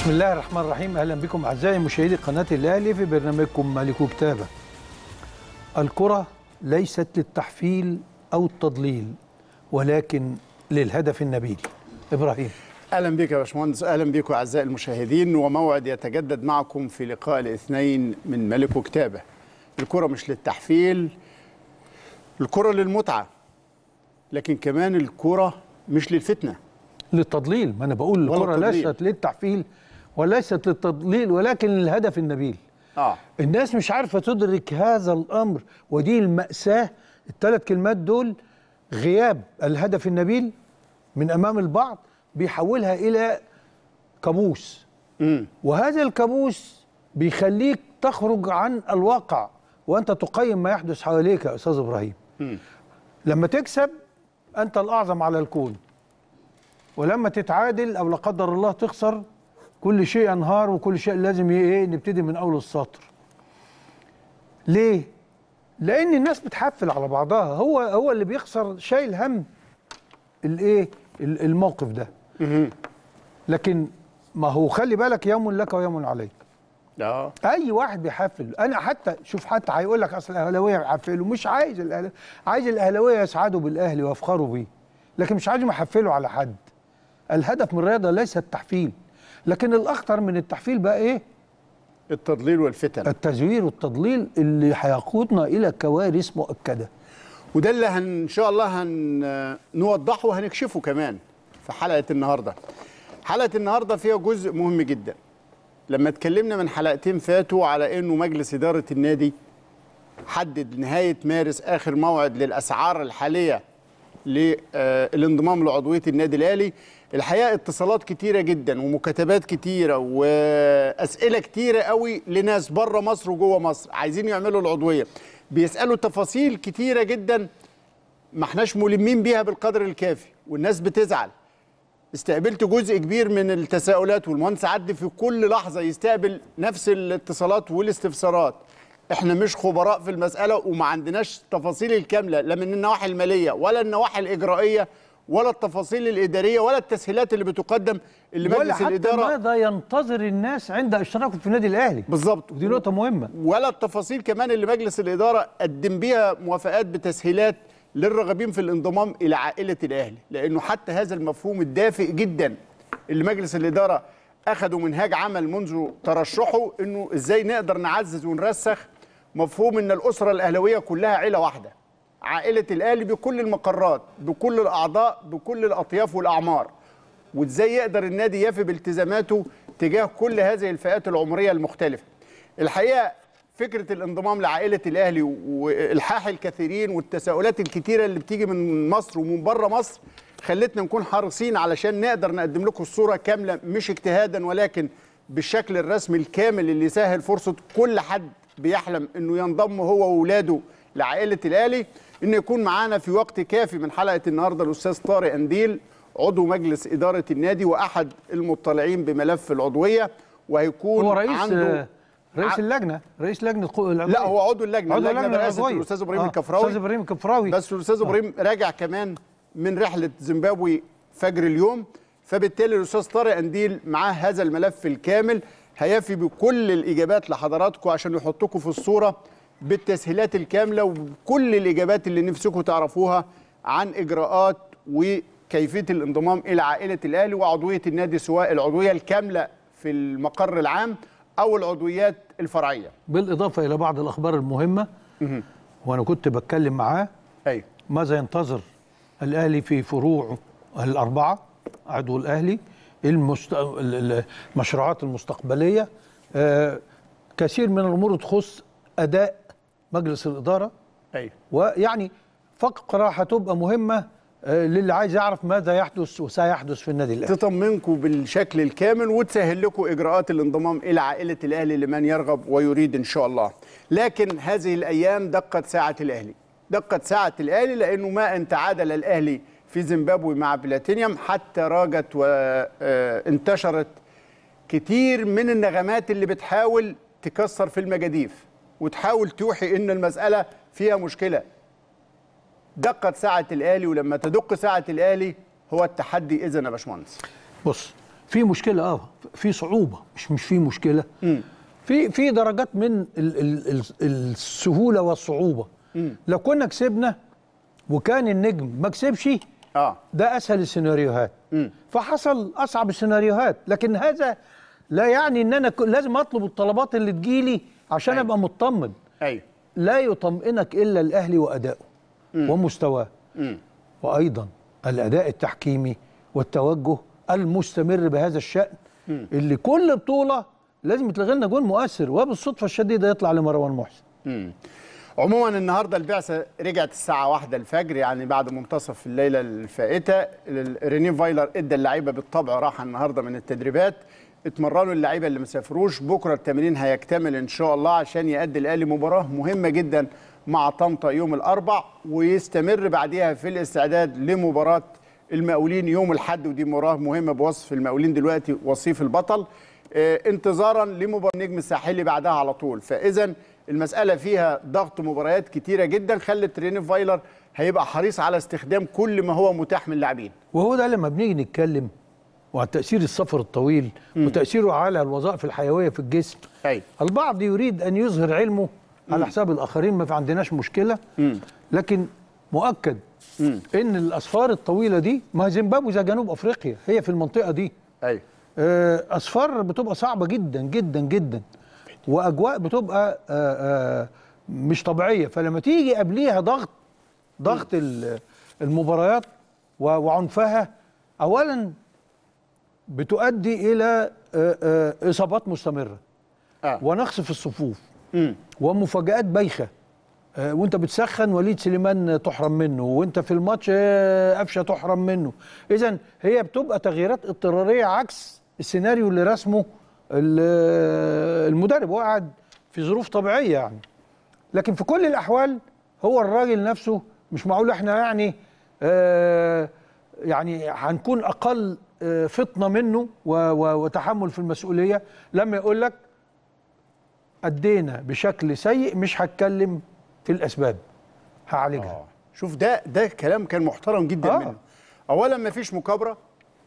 بسم الله الرحمن الرحيم اهلا بكم اعزائي مشاهدي قناه الاهلي في برنامجكم ملك كتابه. الكره ليست للتحفيل او التضليل ولكن للهدف النبيل. ابراهيم اهلا بك يا باشمهندس اهلا بكم اعزائي المشاهدين وموعد يتجدد معكم في لقاء الاثنين من ملك وكتابه. الكره مش للتحفيل الكره للمتعه لكن كمان الكره مش للفتنه للتضليل ما انا بقول ولا الكره التضليل. ليست للتحفيل وليست للتضليل ولكن للهدف النبيل. اه الناس مش عارفه تدرك هذا الامر ودي الماساه الثلاث كلمات دول غياب الهدف النبيل من امام البعض بيحولها الى كابوس امم وهذا الكابوس بيخليك تخرج عن الواقع وانت تقيم ما يحدث حواليك يا استاذ ابراهيم مم. لما تكسب انت الاعظم على الكون ولما تتعادل او لا قدر الله تخسر كل شيء انهار وكل شيء لازم ي- ايه نبتدي من اول السطر ليه لان الناس بتحفل على بعضها هو هو اللي بيخسر شايل هم الايه ال- الموقف ده مهم. لكن ما هو خلي بالك يوم لك ويوم عليك اه اي واحد بيحفل انا حتى شوف حتى هيقول لك اصل الاهلاويه بيحفلوا مش عايز الاهلاويه عايز الاهلاويه يسعدوا بالاهلي ويفخروا بيه لكن مش عايزهم يحفلوا على حد الهدف من الرياضه ليس التحفيل لكن الاخطر من التحفيل بقى ايه التضليل والفتن التزوير والتضليل اللي هيقودنا الى كوارث مؤكده وده اللي هن ان شاء الله هنوضحه وهنكشفه كمان في حلقه النهارده حلقه النهارده فيها جزء مهم جدا لما اتكلمنا من حلقتين فاتوا على انه مجلس اداره النادي حدد نهايه مارس اخر موعد للاسعار الحاليه للانضمام لعضويه النادي الاهلي الحقيقه اتصالات كتيره جدا ومكاتبات كتيره واسئله كتيره قوي لناس بره مصر وجوه مصر عايزين يعملوا العضويه بيسالوا تفاصيل كتيره جدا ما احناش ملمين بيها بالقدر الكافي والناس بتزعل استقبلت جزء كبير من التساؤلات والمهندس عدي في كل لحظه يستقبل نفس الاتصالات والاستفسارات احنا مش خبراء في المساله وما عندناش التفاصيل الكامله لا من النواحي الماليه ولا النواحي الاجرائيه ولا التفاصيل الاداريه ولا التسهيلات اللي بتقدم اللي ولا مجلس حتى الاداره ماذا ينتظر الناس عند اشتراكهم في النادي الاهلي بالظبط ودي نقطه مهمه ولا التفاصيل كمان اللي مجلس الإدارة قدم بيها موافقات بتسهيلات للراغبين في الانضمام إلى عائلة الأهلي لأنه حتى هذا المفهوم الدافئ جدا اللي مجلس الإدارة أخده منهاج عمل منذ ترشحه إنه إزاي نقدر نعزز ونرسخ مفهوم إن الأسرة الأهلوية كلها عيلة واحدة عائلة الأهلي بكل المقرات بكل الأعضاء بكل الأطياف والأعمار وازاي يقدر النادي يفي بالتزاماته تجاه كل هذه الفئات العمريه المختلفه. الحقيقه فكره الانضمام لعائله الاهلي والحاح الكثيرين والتساؤلات الكتيره اللي بتيجي من مصر ومن بره مصر خلتنا نكون حريصين علشان نقدر نقدم لكم الصوره كامله مش اجتهادا ولكن بالشكل الرسمي الكامل اللي يسهل فرصه كل حد بيحلم انه ينضم هو واولاده لعائله الاهلي انه يكون معانا في وقت كافي من حلقه النهارده الاستاذ طارق انديل عضو مجلس اداره النادي واحد المطلعين بملف العضويه وهيكون هو رئيس عنده رئيس ع- اللجنه رئيس لجنه قو- العضوية. لا هو عضو اللجنه عضو اللجنه اللجنة برئاسه العضوية. الاستاذ ابراهيم آه، الكفراوي استاذ ابراهيم الكفراوي بس الاستاذ ابراهيم راجع كمان من رحله زيمبابوي فجر اليوم فبالتالي الاستاذ طارق انديل معاه هذا الملف الكامل هيفي بكل الاجابات لحضراتكم عشان يحطكم في الصوره بالتسهيلات الكامله وكل الاجابات اللي نفسكم تعرفوها عن اجراءات وكيفيه الانضمام الى عائله الاهلي وعضويه النادي سواء العضويه الكامله في المقر العام او العضويات الفرعيه. بالاضافه الى بعض الاخبار المهمه وانا كنت بتكلم معاه ايوه ماذا ينتظر الاهلي في فروعه الاربعه عضو الاهلي المست... ال- ال- المشروعات المستقبليه آه كثير من الامور تخص اداء مجلس الاداره ايوه ويعني فقره هتبقى مهمه آه للي عايز يعرف ماذا يحدث وسيحدث في النادي الاهلي تطمنكم بالشكل الكامل وتسهل لكم اجراءات الانضمام الى عائله الاهلي لمن يرغب ويريد ان شاء الله. لكن هذه الايام دقت ساعه الاهلي. دقت ساعه الاهلي لانه ما ان تعادل الاهلي في زيمبابوي مع بلاتينيوم حتى راجت وانتشرت كتير من النغمات اللي بتحاول تكسر في المجاديف وتحاول توحي ان المساله فيها مشكله دقت ساعه الاهلي ولما تدق ساعه الاهلي هو التحدي اذا يا باشمهندس بص في مشكله اه في صعوبه مش مش في مشكله في في درجات من ال ال ال السهوله والصعوبه لو كنا كسبنا وكان النجم ما كسبش اه ده اسهل السيناريوهات فحصل اصعب السيناريوهات لكن هذا لا يعني ان انا ك- لازم اطلب الطلبات اللي تجيلي عشان أيوة. ابقى مطمن ايوه لا يطمئنك الا الاهلي وادائه ومستواه مم. وايضا الاداء التحكيمي والتوجه المستمر بهذا الشان اللي كل بطوله لازم يتلغي لنا جول مؤثر وبالصدفه الشديده يطلع لمروان محسن عموما النهارده البعثه رجعت الساعه واحدة الفجر يعني بعد منتصف الليله الفائته ال- ريني فايلر ادى اللعيبه بالطبع راحه النهارده من التدريبات اتمرنوا اللعيبه اللي ما سافروش بكره التمرين هيكتمل ان شاء الله عشان يأدي الاهلي مباراه مهمه جدا مع طنطا يوم الاربع ويستمر بعدها في الاستعداد لمباراه المقاولين يوم الاحد ودي مباراه مهمه بوصف المقاولين دلوقتي وصيف البطل آه، انتظارا لمباراه النجم الساحلي بعدها على طول فاذا المساله فيها ضغط مباريات كتيره جدا خلت ريني فايلر هيبقى حريص على استخدام كل ما هو متاح من اللاعبين وهو ده لما بنيجي نتكلم وعن تاثير السفر الطويل وتاثيره على الوظائف الحيويه في الجسم ايوه البعض يريد ان يظهر علمه على حساب الاخرين ما في عندناش مشكله لكن مؤكد ان الاسفار الطويله دي ما زيمبابوي زي جنوب افريقيا هي في المنطقه دي ايوه آه، اسفار بتبقى صعبه جدا جدا جدا واجواء بتبقى آه، آه، مش طبيعيه فلما تيجي قبليها ضغط ضغط ال- المباريات و- وعنفها اولا بتؤدي الى آه، آه، اصابات مستمره اه ونقص في الصفوف مم. ومفاجآت بايخه آه، وانت بتسخن وليد سليمان تحرم منه وانت في الماتش آه، قفشه تحرم منه اذا هي بتبقى تغييرات اضطراريه عكس السيناريو اللي رسمه ال- المدرب هو قاعد في ظروف طبيعيه يعني لكن في كل الاحوال هو الراجل نفسه مش معقول احنا يعني آه يعني هنكون اقل آه فطنه منه و- و- وتحمل في المسؤوليه لما يقول لك ادينا بشكل سيء مش هتكلم في الاسباب هعالجها اه شوف ده ده كلام كان محترم جدا آه. آه. منه اولا ما فيش مكابره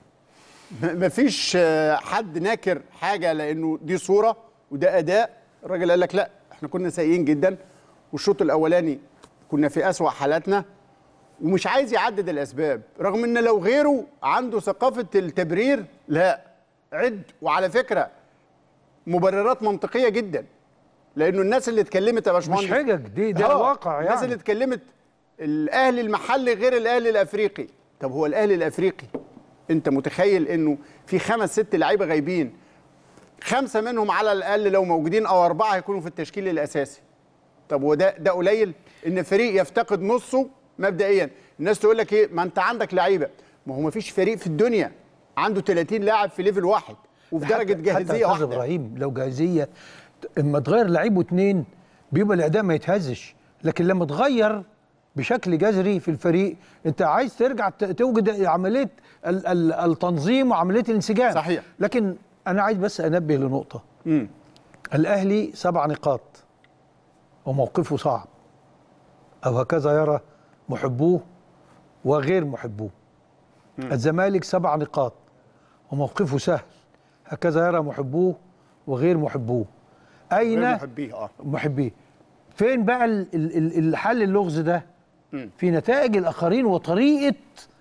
ما فيش آه، حد ناكر حاجه لانه دي صوره وده اداء الراجل قال لك لا احنا كنا سيئين جدا والشوط الاولاني كنا في اسوا حالاتنا ومش عايز يعدد الاسباب رغم ان لو غيره عنده ثقافه التبرير لا عد وعلى فكره مبررات منطقيه جدا لانه الناس اللي اتكلمت يا باشمهندس مش حجج دي ده آه، واقع الناس يعني اللي اتكلمت الاهلي المحلي غير الاهلي الافريقي طب هو الاهلي الافريقي انت متخيل انه في خمس ست لعيبه غايبين خمسه منهم على الاقل لو موجودين او اربعه هيكونوا في التشكيل الاساسي طب وده ده قليل ان فريق يفتقد نصه مبدئيا الناس تقول لك ايه ما انت عندك لعيبه ما هو ما فيش فريق في الدنيا عنده 30 لاعب في ليفل واحد وفي درجه حتى- جاهزيه حتى واحده ابراهيم لو جاهزيه اما تغير لعيب واتنين بيبقى الاداء ما يتهزش لكن لما تغير بشكل جذري في الفريق انت عايز ترجع ت- توجد عمليه ال- ال- التنظيم وعمليه الانسجام صحيح. لكن انا عايز بس انبه لنقطه مم. الاهلي سبع نقاط وموقفه صعب او هكذا يرى محبوه وغير محبوه الزمالك سبع نقاط وموقفه سهل هكذا يرى محبوه وغير محبوه اين غير محبيه اه محبيه فين بقى ال- ال- ال- الحل اللغز ده مم. في نتائج الاخرين وطريقه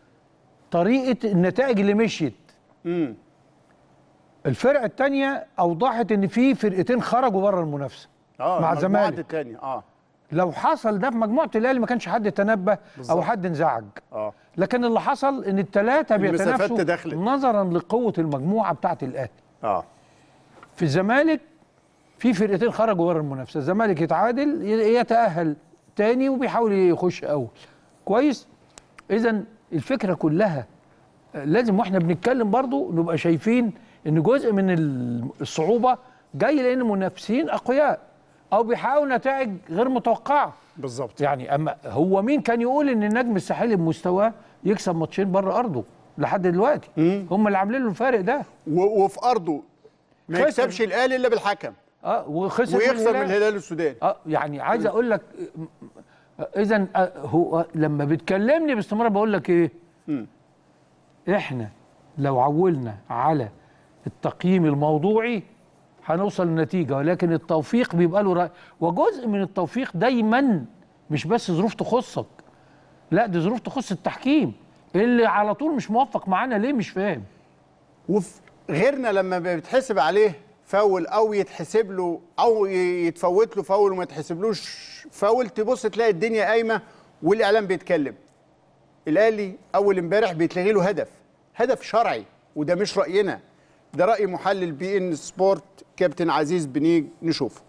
طريقه النتائج اللي مشيت مم. الفرقه الثانيه اوضحت ان في فرقتين خرجوا بره المنافسه اه مع المجموعات الزمالك التانية اه لو حصل ده في مجموعه الاهلي ما كانش حد تنبه او بالظبط. حد انزعج اه لكن اللي حصل ان الثلاثه المسافات بيتنافسوا تداخلت. نظرا لقوه المجموعه بتاعه الاهلي اه في الزمالك في فرقتين خرجوا بره المنافسه الزمالك يتعادل ي- يتاهل تاني وبيحاول يخش اول كويس اذا الفكره كلها آه، لازم واحنا بنتكلم برضو نبقى شايفين ان جزء من ال- الصعوبه جاي لان منافسين اقوياء او بيحققوا نتائج غير متوقعه بالظبط يعني اما هو مين كان يقول ان النجم الساحلي بمستواه يكسب ماتشين بره ارضه لحد دلوقتي هم اللي عاملين له الفارق ده و- وفي ارضه ما خسر. يكسبش الاهلي الا بالحكم اه وخسر من ويخسر من الهلال. الهلال السوداني اه يعني عايز اقول لك اذا هو لما بتكلمني باستمرار بقول لك ايه مم. احنا لو عولنا على التقييم الموضوعي هنوصل لنتيجه ولكن التوفيق بيبقى له رأي وجزء من التوفيق دايما مش بس ظروف تخصك لا دي ظروف تخص التحكيم اللي على طول مش موفق معانا ليه مش فاهم وفي غيرنا لما بيتحسب عليه فاول او يتحسب له او ي- يتفوت له فاول وما يتحسبلوش فاول تبص تلاقي الدنيا قايمه والاعلام بيتكلم الاهلي اول امبارح بيتلغي له هدف هدف شرعي وده مش راينا ده راي محلل بي ان سبورت كابتن عزيز بنيج نشوفه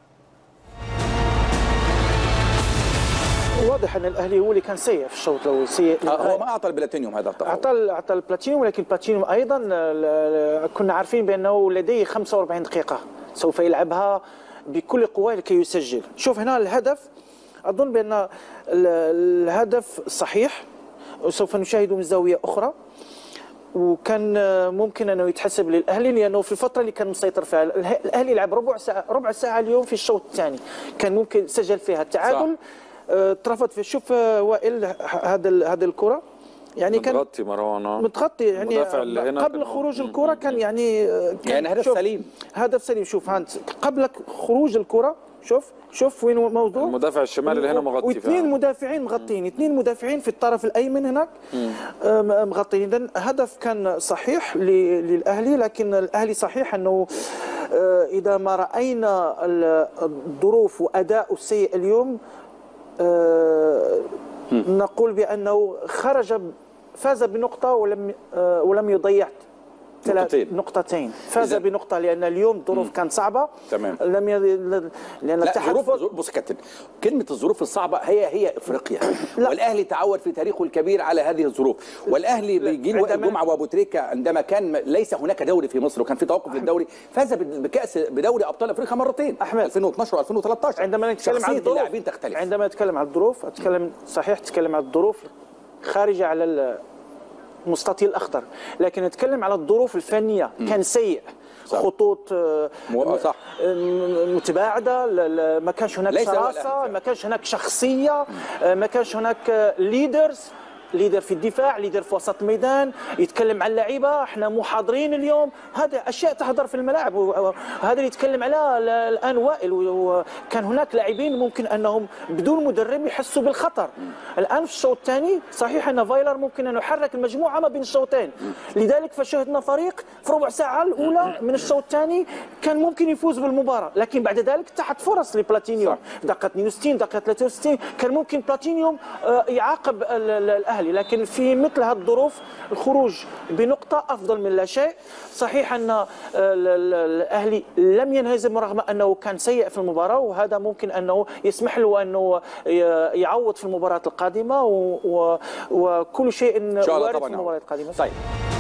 واضح ان الاهلي هو اللي كان سيء في الشوط الاول سيء آه، هو ما اعطى البلاتينيوم هذا التفاوض اعطى اعطى البلاتينيوم ولكن البلاتينيوم ايضا ل- ل- كنا عارفين بانه لديه 45 دقيقه سوف يلعبها بكل قوه لكي يسجل شوف هنا الهدف اظن بان ال- الهدف صحيح وسوف نشاهده من زاويه اخرى وكان ممكن انه يتحسب للاهلي لانه في الفتره اللي كان مسيطر فيها اله- الاهلي لعب ربع ساعه ربع ساعه اليوم في الشوط الثاني كان ممكن سجل فيها التعادل آه، ترفض في شوف آه، وائل ه- هذا ال- هذه الكره يعني كان متغطي مروان متغطي يعني المدافع اللي هنا قبل كان- خروج الكره كان يعني آه، كان يعني هدف شوف، سليم. هدف سليم شوف هانت قبل خروج الكره شوف شوف وين الموضوع المدافع الشمالي اللي هنا مغطي واثنين فعلا. مدافعين مغطين اثنين مدافعين في الطرف الايمن هناك آه، م- مغطين اذا هدف كان صحيح ل- للاهلي لكن الاهلي صحيح انه آه، اذا ما راينا ال- الظروف واداء السيء اليوم آه، نقول بانه خرج ب- فاز بنقطه ولم آه، ولم يضيع ثلاث نقطتين. نقطتين فاز إذا- بنقطه لان اليوم الظروف كانت صعبه تمام. لم ي... لان لا الاتحاد ظروف فوز- ظروف- بص يا كابتن كلمه الظروف الصعبه هي هي افريقيا لا. والاهلي تعود في تاريخه الكبير على هذه الظروف والاهلي بيجي وائل عندما- جمعه وابو تريكه عندما كان ليس هناك دوري في مصر وكان في توقف للدوري فاز بكاس بدوري ابطال افريقيا مرتين أحمد. 2012 و2013 عندما نتكلم عن شخصيه الظروف اللاعبين تختلف عندما نتكلم عن الظروف اتكلم صحيح تتكلم عن الظروف خارجه على ال- المستطيل الاخضر لكن نتكلم على الظروف الفنيه كان سيء صح. خطوط آه، مو- صح. م- متباعده لا- لا- ما كانش هناك ليس هو شراسه الأهلي. ما كانش هناك شخصيه آه، ما كانش هناك ليدرز ليدر في الدفاع ليدر في وسط الميدان يتكلم عن اللعيبه احنا مو حاضرين اليوم هذا اشياء تحضر في الملاعب وهذا اللي يتكلم عليه ال- الان وائل وكان هناك لاعبين ممكن انهم بدون مدرب يحسوا بالخطر الان في الشوط الثاني صحيح ان فايلر ممكن انه يحرك المجموعه ما بين الشوطين لذلك فشاهدنا فريق في ربع ساعه الاولى من الشوط الثاني كان ممكن يفوز بالمباراه لكن بعد ذلك تحت فرص لبلاتينيوم دقه 62 دقه 63 كان ممكن بلاتينيوم آه، يعاقب ال- ال- الاهلي لكن في مثل هذه الظروف الخروج بنقطه افضل من لا شيء صحيح ان ال- ال- الاهلي لم ينهزم رغم انه كان سيء في المباراه وهذا ممكن انه يسمح له انه ي- يعوض في المباراه القادمه و- و- وكل شيء ان شاء الله وارد طبعا في المباراه القادمه طيب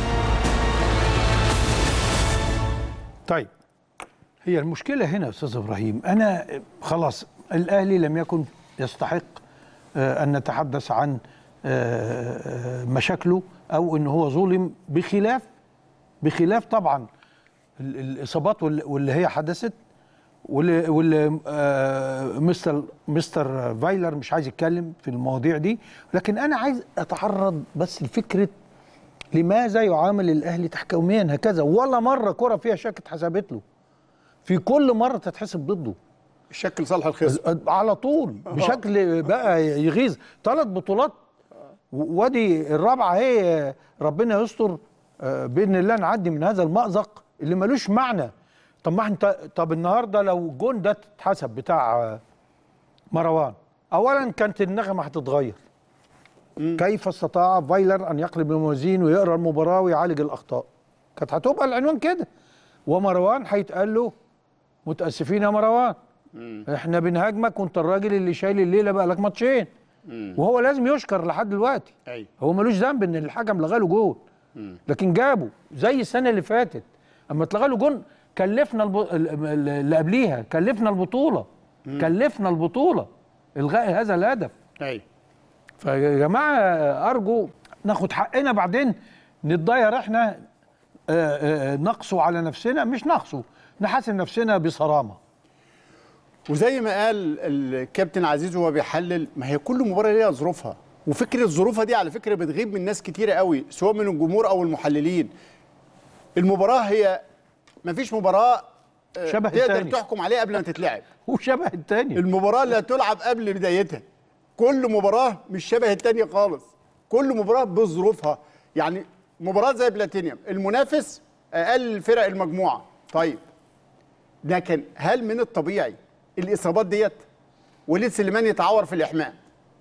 طيب هي المشكلة هنا يا أستاذ إبراهيم أنا خلاص الأهلي لم يكن يستحق آه، أن نتحدث عن آه، آه، مشاكله أو أن هو ظلم بخلاف بخلاف طبعا ال- الإصابات وال- واللي هي حدثت واللي, واللي آه، مستر مستر فايلر مش عايز يتكلم في المواضيع دي لكن أنا عايز أتعرض بس لفكرة لماذا يعامل الاهلي تحكيميا هكذا ولا مره كره فيها شك اتحسبت له في كل مره تتحسب ضده شكل صالح الخصم على طول بشكل بقى يغيظ ثلاث بطولات و- وادي الرابعه اهي ربنا يستر آه، باذن الله نعدي من هذا المأزق اللي ملوش معنى طب ما انت طب النهارده لو الجون ده اتحسب بتاع آه، مروان اولا كانت النغمه هتتغير كيف استطاع فايلر ان يقلب الموازين ويقرا المباراه ويعالج الاخطاء كانت هتبقى العنوان كده ومروان هيتقال له متاسفين يا مروان احنا بنهاجمك وانت الراجل اللي شايل الليله بقى لك ماتشين وهو لازم يشكر لحد دلوقتي أيوة. هو ملوش ذنب ان الحكم لغى له جون لكن جابه زي السنه اللي فاتت اما اتلغى له جون كلفنا الب... ال- ال- اللي قبليها كلفنا البطوله كلفنا البطوله الغاء هذا الهدف ايوه فيا جماعه ارجو ناخد حقنا بعدين نتضاير احنا آه، آه، نقصوا على نفسنا مش نقصوا نحاسب نفسنا بصرامه وزي ما قال الكابتن عزيز وهو بيحلل ما هي كل مباراه ليها ظروفها وفكره ظروفها دي على فكره بتغيب من ناس كتيره قوي سواء من الجمهور او المحللين المباراه هي مفيش مباراه آه، شبه تقدر التاني. تحكم عليها قبل ما تتلعب هو شبه التاني المباراه اللي هتلعب قبل بدايتها كل مباراه مش شبه التانية خالص كل مباراه بظروفها يعني مباراه زي بلاتينيوم المنافس اقل فرق المجموعه طيب لكن هل من الطبيعي الاصابات ديت وليد سليمان يتعور في الاحماء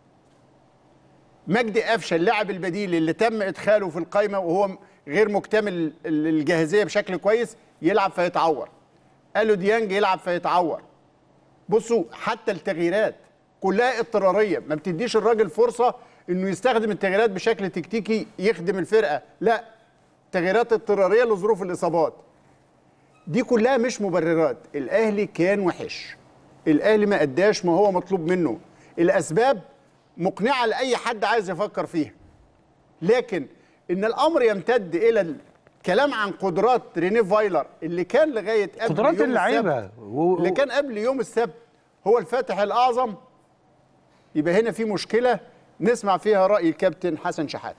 مجدي قفشه اللاعب البديل اللي تم ادخاله في القائمه وهو غير مكتمل الجاهزيه بشكل كويس يلعب فيتعور الو ديانج يلعب فيتعور بصوا حتى التغييرات كلها اضطراريه ما بتديش الراجل فرصه انه يستخدم التغييرات بشكل تكتيكي يخدم الفرقه لا تغييرات اضطراريه لظروف الاصابات دي كلها مش مبررات الاهلي كان وحش الاهلي ما اداش ما هو مطلوب منه الاسباب مقنعه لاي حد عايز يفكر فيها لكن ان الامر يمتد الى الكلام عن قدرات ريني فايلر اللي كان لغايه قبل قدرات يوم اللعيبة. السبت و- اللي كان قبل يوم السبت هو الفاتح الاعظم يبقى هنا في مشكله نسمع فيها راي الكابتن حسن شحاته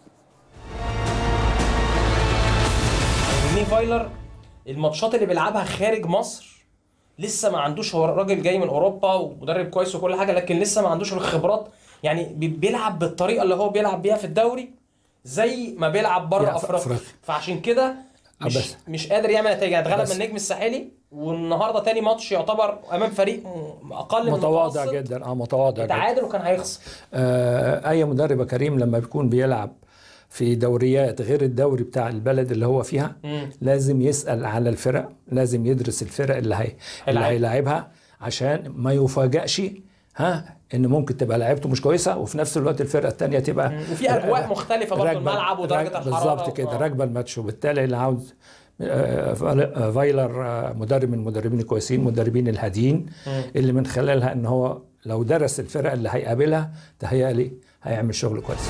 ريني فايلر الماتشات اللي بيلعبها خارج مصر لسه ما عندوش هو راجل جاي من اوروبا ومدرب كويس وكل حاجه لكن لسه ما عندوش الخبرات يعني بي- بيلعب بالطريقه اللي هو بيلعب بيها في الدوري زي ما بيلعب بره في افريقيا أفريقيا. فعشان كده مش بس. مش قادر يعمل نتائج يعني اتغلب بس. من النجم الساحلي والنهارده تاني ماتش يعتبر امام فريق م- اقل من متواضع المتوسط. جدا اه متواضع جدا تعادل وكان هيخسر آه اي مدرب يا كريم لما بيكون بيلعب في دوريات غير الدوري بتاع البلد اللي هو فيها مم. لازم يسأل على الفرق لازم يدرس الفرق اللي هي اللي هيلاعب. هيلاعبها عشان ما يفاجئش ها ان ممكن تبقى لعيبته مش كويسه وفي نفس الوقت الفرقه الثانيه تبقى وفي أجواء مختلفة برضه، راكبة- الملعب ودرجة راك- الحرارة بالظبط كده آه. راكبه الماتش وبالتالي اللي عاوز آه، فال- فايلر آه، مدرب من المدربين الكويسين مدربين الهاديين اللي من خلالها ان هو لو درس الفرق اللي هيقابلها تهيألي هيعمل شغل كويس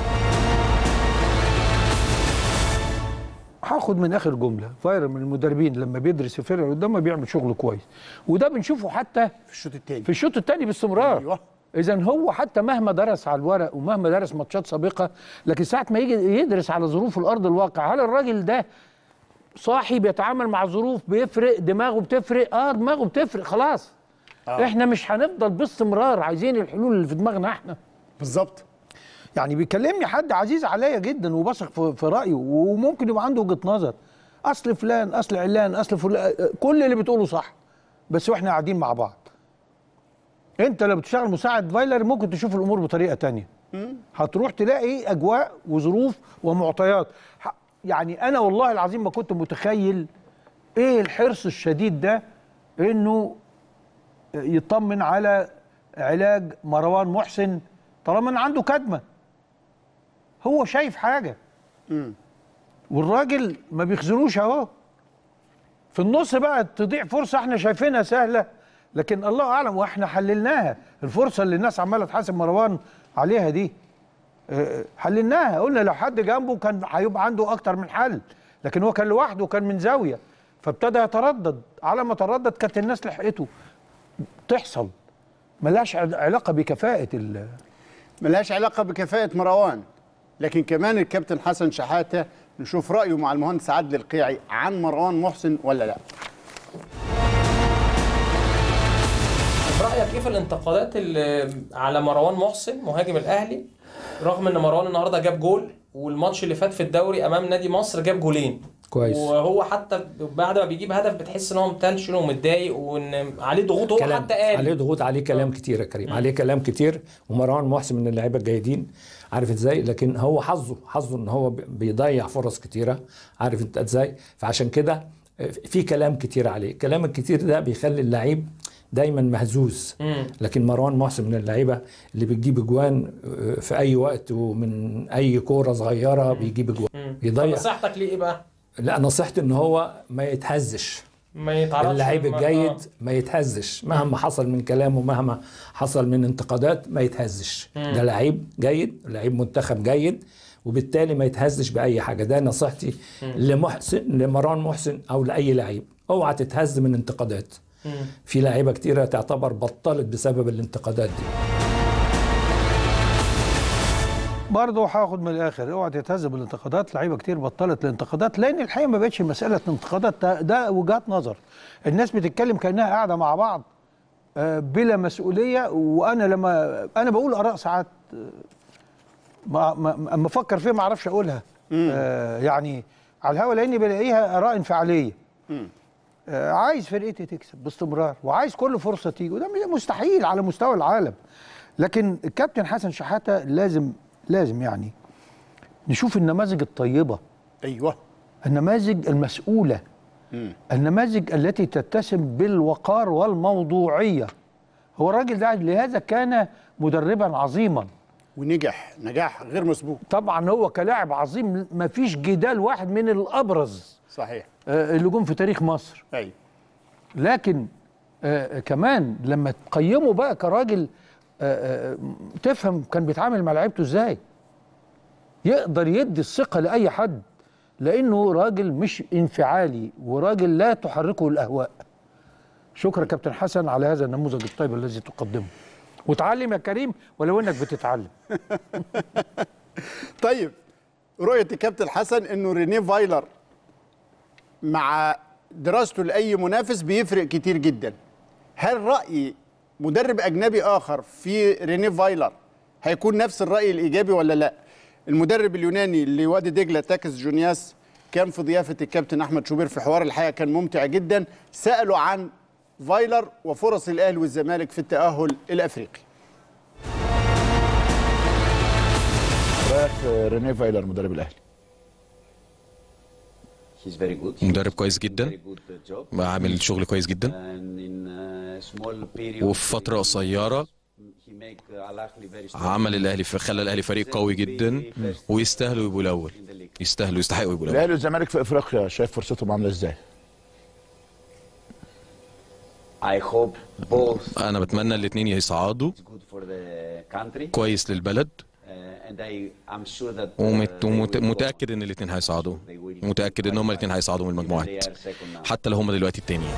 هاخد من اخر جمله فاير من المدربين لما بيدرس الفرقه اللي قدامه بيعمل شغل كويس وده بنشوفه حتى في الشوط الثاني في الشوط الثاني باستمرار أيوة. اذا هو حتى مهما درس على الورق ومهما درس ماتشات سابقه لكن ساعه ما يجي يدرس على ظروف الارض الواقع هل الراجل ده صاحي بيتعامل مع ظروف بيفرق دماغه بتفرق اه دماغه بتفرق خلاص آه. احنا مش هنفضل باستمرار عايزين الحلول اللي في دماغنا احنا بالظبط يعني بيكلمني حد عزيز عليا جدا وبثق في, في رايه وممكن يبقى عنده وجهه نظر اصل فلان اصل علان اصل فلان كل اللي بتقوله صح بس واحنا قاعدين مع بعض انت لو بتشتغل مساعد فايلر ممكن تشوف الامور بطريقه تانية هتروح تلاقي اجواء وظروف ومعطيات ح- يعني انا والله العظيم ما كنت متخيل ايه الحرص الشديد ده انه يطمن على علاج مروان محسن طالما ان عنده كدمه هو شايف حاجه والراجل ما بيخذلوش اهو في النص بقى تضيع فرصه احنا شايفينها سهله لكن الله اعلم واحنا حللناها الفرصه اللي الناس عماله تحاسب مروان عليها دي اه، حللناها قلنا لو حد جنبه كان هيبقى عنده اكتر من حل لكن هو كان لوحده وكان من زاويه فابتدى يتردد على ما تردد كانت الناس لحقته تحصل ملهاش علاقه بكفاءه ال- ملهاش علاقه بكفاءه مروان لكن كمان الكابتن حسن شحاته نشوف رايه مع المهندس عادل القيعي عن مروان محسن ولا لا رايك ايه في الانتقادات اللي على مروان محسن مهاجم الاهلي رغم ان مروان النهارده جاب جول والماتش اللي فات في الدوري امام نادي مصر جاب جولين كويس. وهو حتى بعد ما بيجيب هدف بتحس ان هو متنشن ومتضايق وان عليه ضغوط هو كلام حتى قال عليه ضغوط عليه كلام كتير يا كريم عليه كلام كتير ومروان محسن من اللعيبه الجيدين عارف ازاي لكن هو حظه حظه ان هو بيضيع فرص كتيره عارف انت ازاي فعشان كده في كلام كتير عليه الكلام الكتير ده بيخلي اللعيب دايما مهزوز لكن مروان محسن من اللعيبه اللي بتجيب اجوان في اي وقت ومن اي كوره صغيره بيجيب اجوان يضيع نصيحتك ليه ايه بقى؟ لا نصيحتي ان هو ما يتهزش ما يتعرضش اللعيب للم- الجيد آه. ما يتهزش مهما حصل من كلامه مهما حصل من انتقادات ما يتهزش ده لعيب جيد لعيب منتخب جيد وبالتالي ما يتهزش باي حاجه ده نصيحتي لمحسن لمروان محسن او لاي لعيب اوعى تتهز من انتقادات في لعيبه كتيره تعتبر بطلت بسبب الانتقادات دي برضه هاخد من الاخر اوعى تتهز بالانتقادات لعيبه كتير بطلت الانتقادات لان الحقيقه ما بقتش مساله انتقادات ده, ده وجهات نظر الناس بتتكلم كانها قاعده مع بعض آه، بلا مسؤوليه وانا لما انا بقول اراء ساعات آه، ما ما اما افكر فيها ما اعرفش اقولها آه يعني على الهوا لاني بلاقيها اراء انفعاليه آه عايز فرقتي تكسب باستمرار وعايز كل فرصه تيجي وده مستحيل على مستوى العالم لكن الكابتن حسن شحاته لازم لازم يعني نشوف النماذج الطيبه ايوه النماذج المسؤوله النماذج التي تتسم بالوقار والموضوعيه هو الراجل ده لهذا كان مدربا عظيما ونجح نجاح غير مسبوق طبعا هو كلاعب عظيم ما فيش جدال واحد من الابرز صحيح آه، اللي جم في تاريخ مصر ايوه لكن آه، كمان لما تقيمه بقى كراجل آه، آه، تفهم كان بيتعامل مع لعيبته ازاي يقدر يدي الثقه لاي حد لانه راجل مش انفعالي وراجل لا تحركه الاهواء شكرا كابتن حسن على هذا النموذج الطيب الذي تقدمه وتعلم يا كريم ولو انك بتتعلم طيب رؤيه الكابتن حسن انه رينيه فايلر مع دراسته لاي منافس بيفرق كتير جدا هل راي مدرب اجنبي اخر في رينيه فايلر هيكون نفس الراي الايجابي ولا لا المدرب اليوناني لوادي دجله تاكس جونياس كان في ضيافه الكابتن احمد شوبير في حوار الحقيقه كان ممتع جدا سالوا عن فايلر وفرص الاهلي والزمالك في التاهل الافريقي رايك في رينيه فايلر مدرب الاهلي He's very good. مدرب كويس Very جدا good uh, job. عامل شغل كويس جدا And in a small period, وفي فترة قصيرة he make uh, Al Ahly very strong. عمل الاهلي خلى الاهلي فريق قوي جدا ويستاهلوا يبقوا الاول يستاهلوا يستحقوا يبقوا الاول الاهلي والزمالك في افريقيا شايف فرصتهم عامله ازاي I hope both انا بتمنى الاثنين يصعدوا is good for the country. كويس للبلد Uh, and I, I'm sure that uh, ومت- they ومت- will go. متاكد ان الاثنين هيصعدوا متاكد ان هما الاثنين هيصعدوا من Even المجموعات they are second now. حتى لو هما دلوقتي التانيين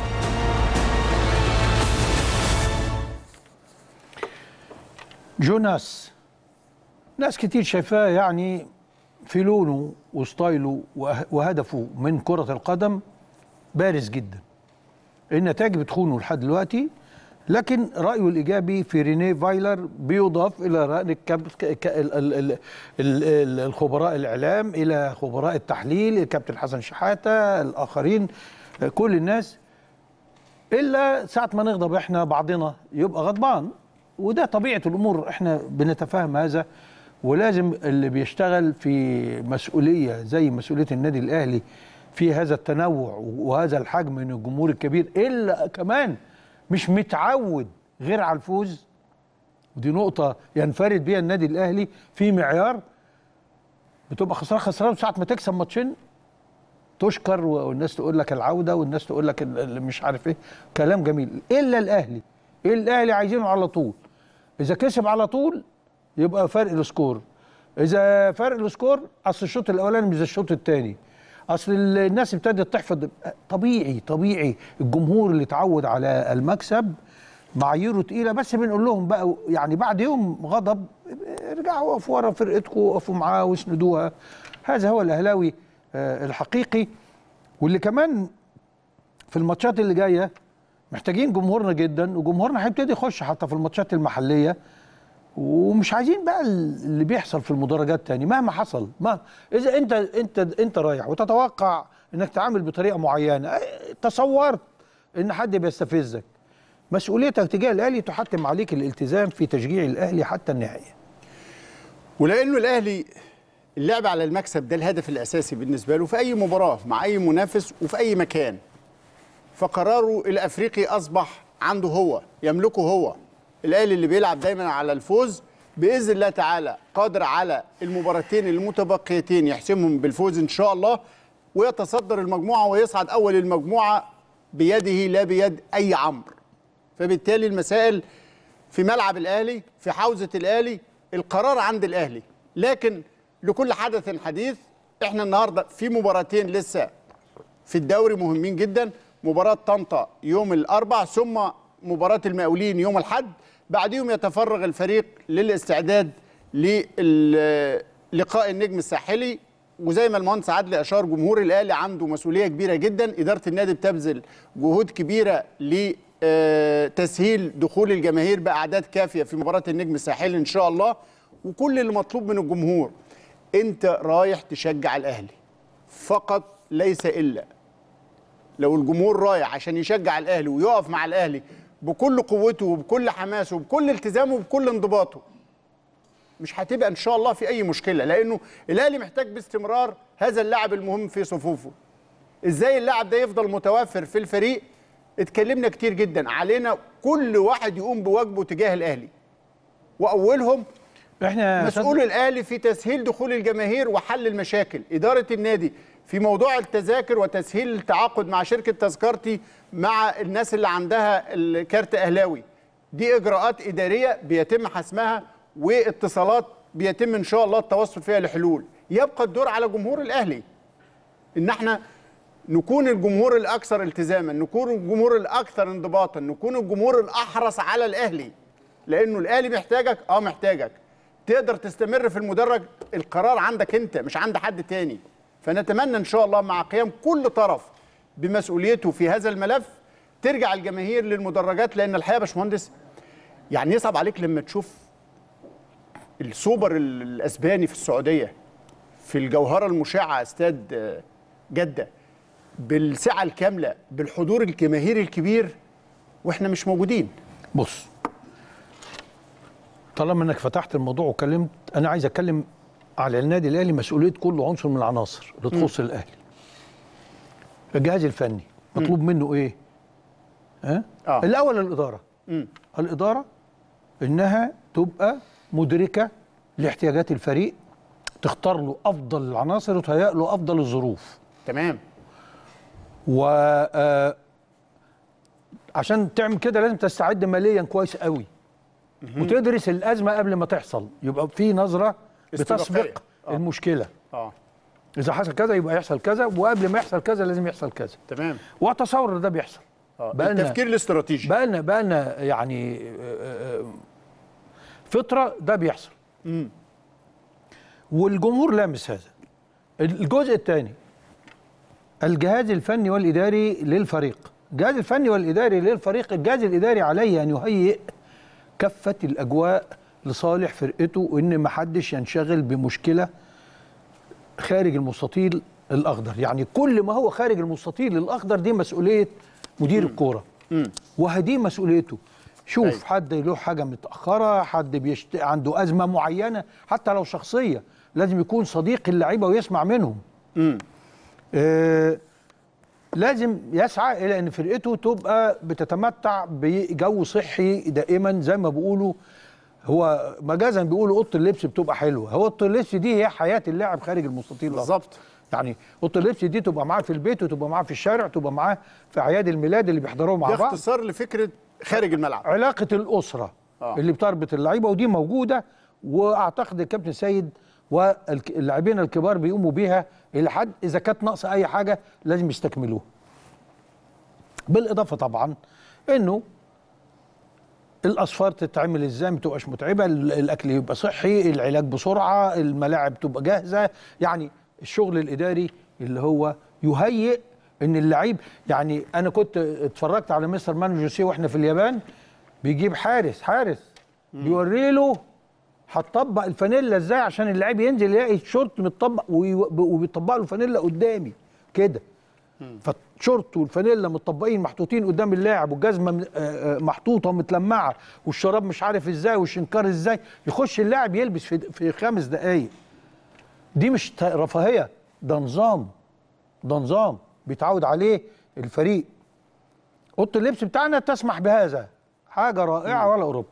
جوناس ناس كتير شايفاه يعني في لونه وستايله وه- وهدفه من كرة القدم بارز جدا النتائج بتخونه لحد دلوقتي لكن رأيه الإيجابي في رينيه فايلر بيضاف إلى رأي الكاب- ك- ك- ال- ال- ال- ال- ال- الخبراء الإعلام إلى خبراء التحليل الكابتن حسن شحاتة الآخرين كل الناس الا ساعه ما نغضب احنا بعضنا يبقى غضبان وده طبيعه الامور احنا بنتفاهم هذا ولازم اللي بيشتغل في مسؤوليه زي مسؤوليه النادي الاهلي في هذا التنوع وهذا الحجم من الجمهور الكبير الا كمان مش متعود غير على الفوز ودي نقطه ينفرد بيها النادي الاهلي في معيار بتبقى خسران خسران ساعه ما تكسب ماتشين تشكر والناس تقول لك العوده والناس تقول لك ال- ال- مش عارف ايه كلام جميل الا الاهلي الاهلي عايزينه على طول اذا كسب على طول يبقى فرق السكور اذا فرق السكور اصل الشوط الاولاني مش زي الشوط الثاني اصل ال- الناس ابتدت تحفظ طبيعي طبيعي الجمهور اللي اتعود على المكسب معاييره تقيله بس بنقول لهم بقى يعني بعد يوم غضب ارجعوا وقفوا ورا فرقتكم وقفوا معاه واسندوها هذا هو الاهلاوي آه، الحقيقي واللي كمان في الماتشات اللي جايه محتاجين جمهورنا جدا وجمهورنا هيبتدي يخش حتى في الماتشات المحليه ومش عايزين بقى اللي بيحصل في المدرجات تاني مهما حصل ما اذا انت انت انت رايح وتتوقع انك تعامل بطريقه معينه اه، تصورت ان حد بيستفزك مسؤوليتك تجاه الاهلي تحتم عليك الالتزام في تشجيع الاهلي حتى النهايه ولانه الاهلي اللعب على المكسب ده الهدف الاساسي بالنسبه له في اي مباراه مع اي منافس وفي اي مكان فقراره الافريقي اصبح عنده هو يملكه هو الاهلي اللي بيلعب دايما على الفوز باذن الله تعالى قادر على المباراتين المتبقيتين يحسمهم بالفوز ان شاء الله ويتصدر المجموعه ويصعد اول المجموعه بيده لا بيد اي عمرو فبالتالي المسائل في ملعب الاهلي في حوزه الاهلي القرار عند الاهلي لكن لكل حدث حديث احنا النهارده في مباراتين لسه في الدوري مهمين جدا مباراه طنطا يوم الاربع ثم مباراه المقاولين يوم الاحد بعديهم يتفرغ الفريق للاستعداد للقاء النجم الساحلي وزي ما المهندس عادل اشار جمهور الاهلي عنده مسؤوليه كبيره جدا اداره النادي بتبذل جهود كبيره لتسهيل دخول الجماهير باعداد كافيه في مباراه النجم الساحلي ان شاء الله وكل اللي مطلوب من الجمهور انت رايح تشجع الاهلي فقط ليس الا لو الجمهور رايح عشان يشجع الاهلي ويقف مع الاهلي بكل قوته وبكل حماسه وبكل التزامه وبكل انضباطه مش هتبقى ان شاء الله في اي مشكله لانه الاهلي محتاج باستمرار هذا اللاعب المهم في صفوفه ازاي اللاعب ده يفضل متوفر في الفريق اتكلمنا كتير جدا علينا كل واحد يقوم بواجبه تجاه الاهلي واولهم احنا مسؤول الاهلي في تسهيل دخول الجماهير وحل المشاكل اداره النادي في موضوع التذاكر وتسهيل التعاقد مع شركه تذكرتي مع الناس اللي عندها الكارت اهلاوي دي اجراءات اداريه بيتم حسمها واتصالات بيتم ان شاء الله التوصل فيها لحلول يبقى الدور على جمهور الاهلي ان احنا نكون الجمهور الاكثر التزاما نكون الجمهور الاكثر انضباطا نكون الجمهور الاحرص على الاهلي لانه الاهلي محتاجك اه محتاجك تقدر تستمر في المدرج القرار عندك انت مش عند حد تاني فنتمنى ان شاء الله مع قيام كل طرف بمسؤوليته في هذا الملف ترجع الجماهير للمدرجات لان الحقيقه يا باشمهندس يعني يصعب عليك لما تشوف السوبر الاسباني في السعوديه في الجوهره المشعه استاد آه، جده بالسعه الكامله بالحضور الجماهيري الكبير واحنا مش موجودين بص طالما انك فتحت الموضوع وكلمت انا عايز اتكلم على النادي الاهلي مسؤوليه كل عنصر من العناصر اللي تخص الاهلي الجهاز الفني مطلوب منه ايه ها آه. الاول الاداره مم. الاداره انها تبقى مدركه لاحتياجات الفريق تختار له افضل العناصر وتهيأ له افضل الظروف تمام و آه، عشان تعمل كده لازم تستعد ماليا كويس قوي وتدرس الازمه قبل ما تحصل يبقى في نظره استباقية. بتسبق آه. المشكله اه اذا حصل كذا يبقى يحصل كذا وقبل ما يحصل كذا لازم يحصل كذا تمام واتصور إن ده بيحصل اه بقالنا- التفكير الاستراتيجي بقى لنا بقى لنا يعني آه، آه، فتره ده بيحصل مم. والجمهور لامس هذا الجزء الثاني الجهاز الفني والاداري للفريق الجهاز الفني والاداري للفريق الجهاز الاداري عليه ان يهيئ كافه الاجواء لصالح فرقته وان ما حدش ينشغل بمشكله خارج المستطيل الاخضر يعني كل ما هو خارج المستطيل الاخضر دي مسؤوليه مدير الكوره وهدي مسؤوليته شوف أيوة. حد له حاجه متاخره حد بيشت... عنده ازمه معينه حتى لو شخصيه لازم يكون صديق اللعيبه ويسمع منهم مم. آه لازم يسعى الى ان فرقته تبقى بتتمتع بجو صحي دائما زي ما بيقولوا هو مجازا بيقولوا اوضه اللبس بتبقى حلوه هو اوضه اللبس دي هي حياه اللاعب خارج المستطيل الأخضر. بالظبط يعني اوضه اللبس دي تبقى معاه في البيت وتبقى معاه في الشارع تبقى معاه في اعياد الميلاد اللي بيحضروه مع ده بعض اختصار لفكره خارج الملعب علاقه الاسره آه. اللي بتربط اللعيبه ودي موجوده واعتقد الكابتن سيد واللاعبين الكبار بيقوموا بيها الى حد اذا كانت ناقصه اي حاجه لازم يستكملوها. بالاضافه طبعا انه الاصفار تتعمل ازاي ما تبقاش متعبه ال- الاكل يبقى صحي العلاج بسرعه الملاعب تبقى جاهزه يعني الشغل الاداري اللي هو يهيئ ان اللعيب يعني انا كنت اتفرجت على مستر مانو جوسيه واحنا في اليابان بيجيب حارس حارس بيوري له هتطبق الفانيلا ازاي عشان اللعيب ينزل يلاقي الشورت متطبق وي- وبيطبق له فانيلا قدامي كده فالشورت والفانيلا متطبقين محطوطين قدام اللاعب والجزمه م- آه، آه، محطوطه ومتلمعه والشراب مش عارف ازاي والشنكار ازاي يخش اللاعب يلبس في في خمس دقائق دي مش ت- رفاهيه ده نظام ده نظام بيتعود عليه الفريق اوضه اللبس بتاعنا تسمح بهذا حاجه رائعه ولا اوروبا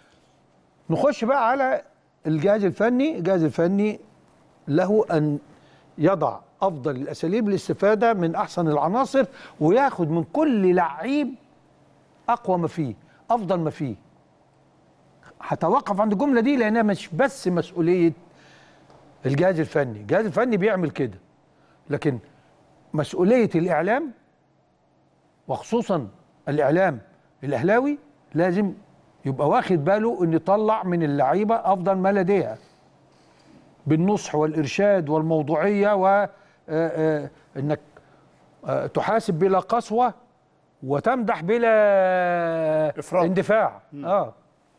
نخش بقى على الجهاز الفني الجهاز الفني له ان يضع افضل الاساليب للاستفاده من احسن العناصر وياخد من كل لعيب اقوى ما فيه افضل ما فيه هتوقف عند الجمله دي لانها مش بس مسؤوليه الجهاز الفني الجهاز الفني بيعمل كده لكن مسؤوليه الاعلام وخصوصا الاعلام الاهلاوي لازم يبقى واخد باله ان يطلع من اللعيبه افضل ما لديها بالنصح والارشاد والموضوعيه و آه، آه، انك آه، تحاسب بلا قسوه وتمدح بلا إفراط. اندفاع اه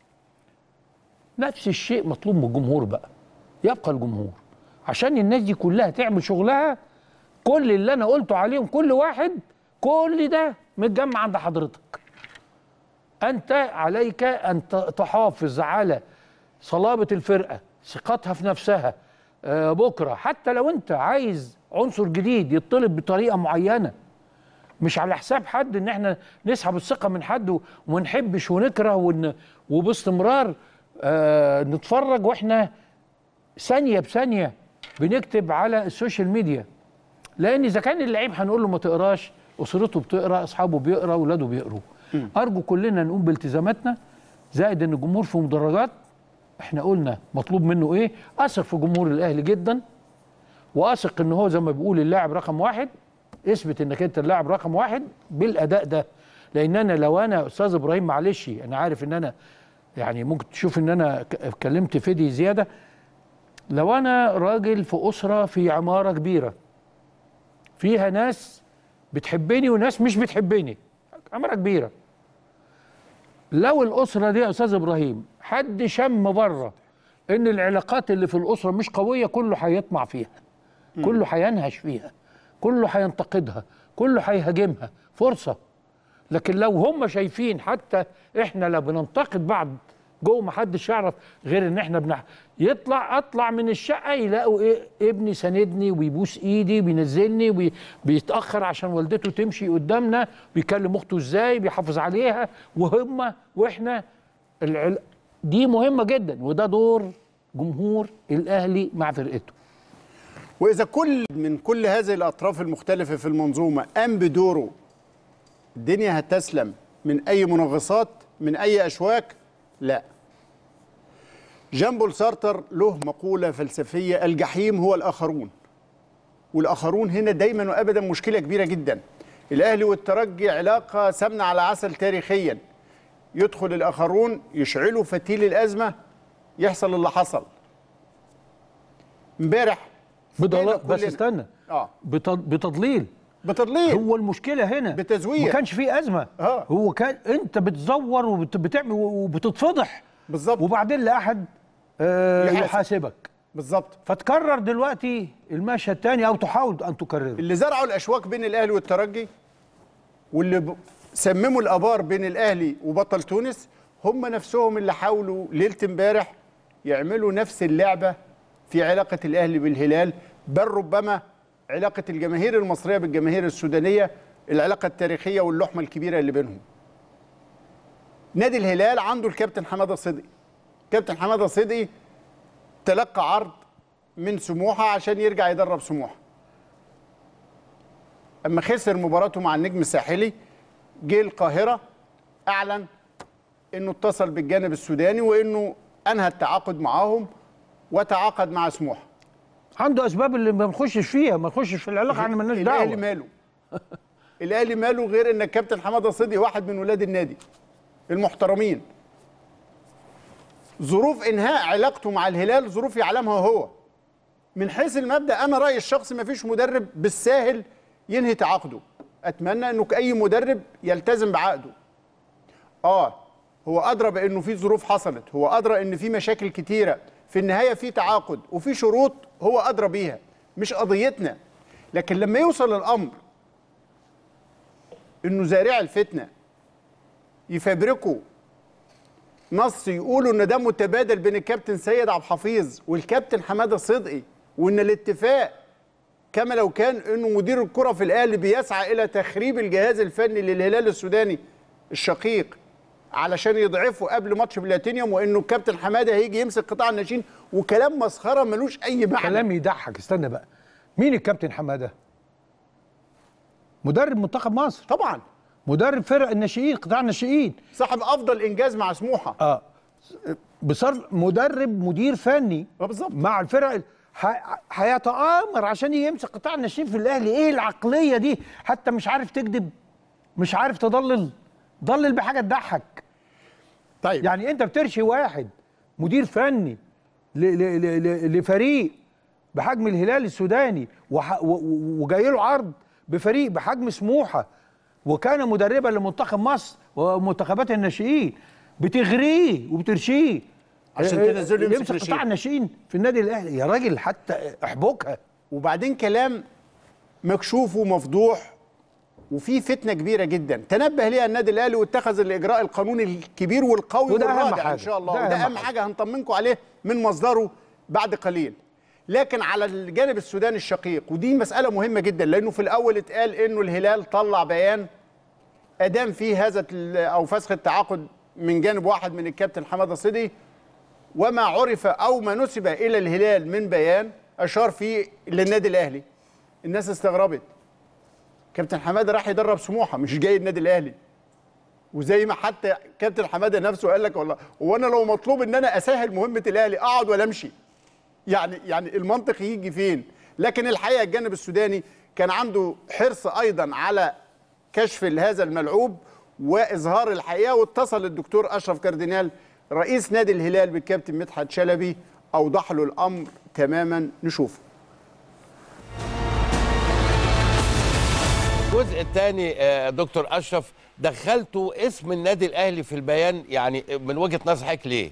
نفس الشيء مطلوب من الجمهور بقى يبقى الجمهور عشان الناس دي كلها تعمل شغلها كل اللي انا قلته عليهم كل واحد كل ده متجمع عند حضرتك انت عليك ان ت- تحافظ على صلابه الفرقه ثقتها في نفسها آه، بكره حتى لو انت عايز عنصر جديد يطلب بطريقه معينه مش على حساب حد ان احنا نسحب الثقه من حد و- وما نحبش ونكره ون وباستمرار آه نتفرج واحنا ثانيه بثانيه بنكتب على السوشيال ميديا لان اذا كان اللعيب هنقول له ما تقراش اسرته بتقرا اصحابه بيقرا اولاده بيقروا ارجو كلنا نقوم بالتزاماتنا زائد ان الجمهور في مدرجات احنا قلنا مطلوب منه ايه اثق في جمهور الاهلي جدا واثق ان هو زي ما بيقول اللاعب رقم واحد اثبت انك انت اللاعب رقم واحد بالاداء ده لان انا لو انا استاذ ابراهيم معلش انا عارف ان انا يعني ممكن تشوف ان انا ك- اتكلمت فيدي زياده لو انا راجل في اسره في عماره كبيره فيها ناس بتحبني وناس مش بتحبني عماره كبيره لو الاسره دي يا استاذ ابراهيم حد شم بره ان العلاقات اللي في الاسره مش قويه كله هيطمع فيها كله هينهش فيها كله هينتقدها كله هيهاجمها فرصه لكن لو هم شايفين حتى احنا لا بننتقد بعض جوه ما حدش يعرف غير ان احنا بنح... يطلع اطلع من الشقه يلاقوا ايه ابني ساندني وبيبوس ايدي بينزلني وبي... بيتاخر عشان والدته تمشي قدامنا بيكلم اخته ازاي بيحافظ عليها وهم واحنا العل... دي مهمه جدا وده دور جمهور الاهلي مع فرقته واذا كل من كل هذه الاطراف المختلفه في المنظومه قام بدوره الدنيا هتسلم من اي منغصات من اي اشواك لا جان بول سارتر له مقوله فلسفيه الجحيم هو الاخرون والاخرون هنا دايما وابدا مشكله كبيره جدا الاهلي والترجي علاقه سمنه على عسل تاريخيا يدخل الاخرون يشعلوا فتيل الازمه يحصل اللي حصل امبارح بضل... فوجئنا بس كلنا. استنى اه بتض... بتضليل بتضليل هو المشكله هنا بتزوير. ما كانش فيه ازمه آه. هو كان انت بتزور وبتعمل وبتتفضح بالظبط وبعدين لا احد آه يحاسب. يحاسبك بالظبط فتكرر دلوقتي المشهد تاني او تحاول ان تكرره اللي زرعوا الاشواك بين الاهلي والترجي واللي ب... سمموا الابار بين الاهلي وبطل تونس هم نفسهم اللي حاولوا ليله امبارح يعملوا نفس اللعبه في علاقه الاهلي بالهلال بل ربما علاقه الجماهير المصريه بالجماهير السودانيه العلاقه التاريخيه واللحمه الكبيره اللي بينهم نادي الهلال عنده الكابتن حماده صدقي كابتن حماده صدقي تلقى عرض من سموحه عشان يرجع يدرب سموحه اما خسر مباراته مع النجم الساحلي جه القاهره اعلن انه اتصل بالجانب السوداني وانه انهى التعاقد معاهم وتعاقد مع سموحه عنده اسباب اللي ما نخشش فيها ما نخشش في العلاقه احنا مالناش الاهلي دعوه ماله الاهلي ماله غير ان الكابتن حماده صدقي واحد من ولاد النادي المحترمين ظروف انهاء علاقته مع الهلال ظروف يعلمها هو من حيث المبدا انا رايي الشخصي ما فيش مدرب بالساهل ينهي تعاقده اتمنى انه اي مدرب يلتزم بعقده اه هو ادرى بانه في ظروف حصلت هو ادرى ان في مشاكل كتيره في النهايه في تعاقد وفي شروط هو ادرى بيها مش قضيتنا لكن لما يوصل الامر انه زارع الفتنه يفبركوا نص يقولوا ان ده متبادل بين الكابتن سيد عبد الحفيظ والكابتن حماده صدقي وان الاتفاق كما لو كان انه مدير الكره في الاهلي بيسعى الى تخريب الجهاز الفني للهلال السوداني الشقيق علشان يضعفوا قبل ماتش بلاتينيوم وانه الكابتن حماده هيجي يمسك قطاع الناشئين وكلام مسخره ملوش اي معنى كلام يضحك استنى بقى مين الكابتن حماده مدرب منتخب مصر طبعا مدرب فرق الناشئين قطاع الناشئين صاحب افضل انجاز مع سموحه اه بصرف مدرب مدير فني آه بالظبط. مع الفرق ال- ح- هيتآمر عشان يمسك قطاع الناشئين في الاهلي ايه العقليه دي حتى مش عارف تكذب مش عارف تضلل ضلل بحاجه تضحك طيب يعني انت بترشي واحد مدير فني ل- ل- ل- ل- لفريق بحجم الهلال السوداني وح- و- و- وجاي له عرض بفريق بحجم سموحه وكان مدربا لمنتخب مصر ومنتخبات الناشئين بتغريه وبترشيه عشان اه، تنزله يمسك يمسك ناشئين. قطاع الناشئين في النادي الاهلي يا راجل حتى احبكها وبعدين كلام مكشوف ومفضوح وفي فتنه كبيره جدا تنبه ليها النادي الاهلي واتخذ الاجراء القانوني الكبير والقوي وده أهم والرادع ان حاجة. شاء الله ده وده أهم اهم حاجه هنطمنكم عليه من مصدره بعد قليل لكن على الجانب السوداني الشقيق ودي مساله مهمه جدا لانه في الاول اتقال انه الهلال طلع بيان ادام فيه هذا ال- او فسخ التعاقد من جانب واحد من الكابتن حماده صدي وما عرف او ما نسب الى الهلال من بيان اشار فيه للنادي الاهلي الناس استغربت كابتن حماده راح يدرب سموحه مش جاي النادي الاهلي وزي ما حتى كابتن حماده نفسه قال لك والله هو انا لو مطلوب ان انا اسهل مهمه الاهلي اقعد ولا امشي يعني يعني المنطق يجي فين لكن الحقيقه الجانب السوداني كان عنده حرص ايضا على كشف هذا الملعوب واظهار الحقيقه واتصل الدكتور اشرف كاردينال رئيس نادي الهلال بالكابتن مدحت شلبي اوضح له الامر تماما نشوفه الجزء الثاني دكتور اشرف دخلتوا اسم النادي الاهلي في البيان يعني من وجهه نظر حضرتك ليه؟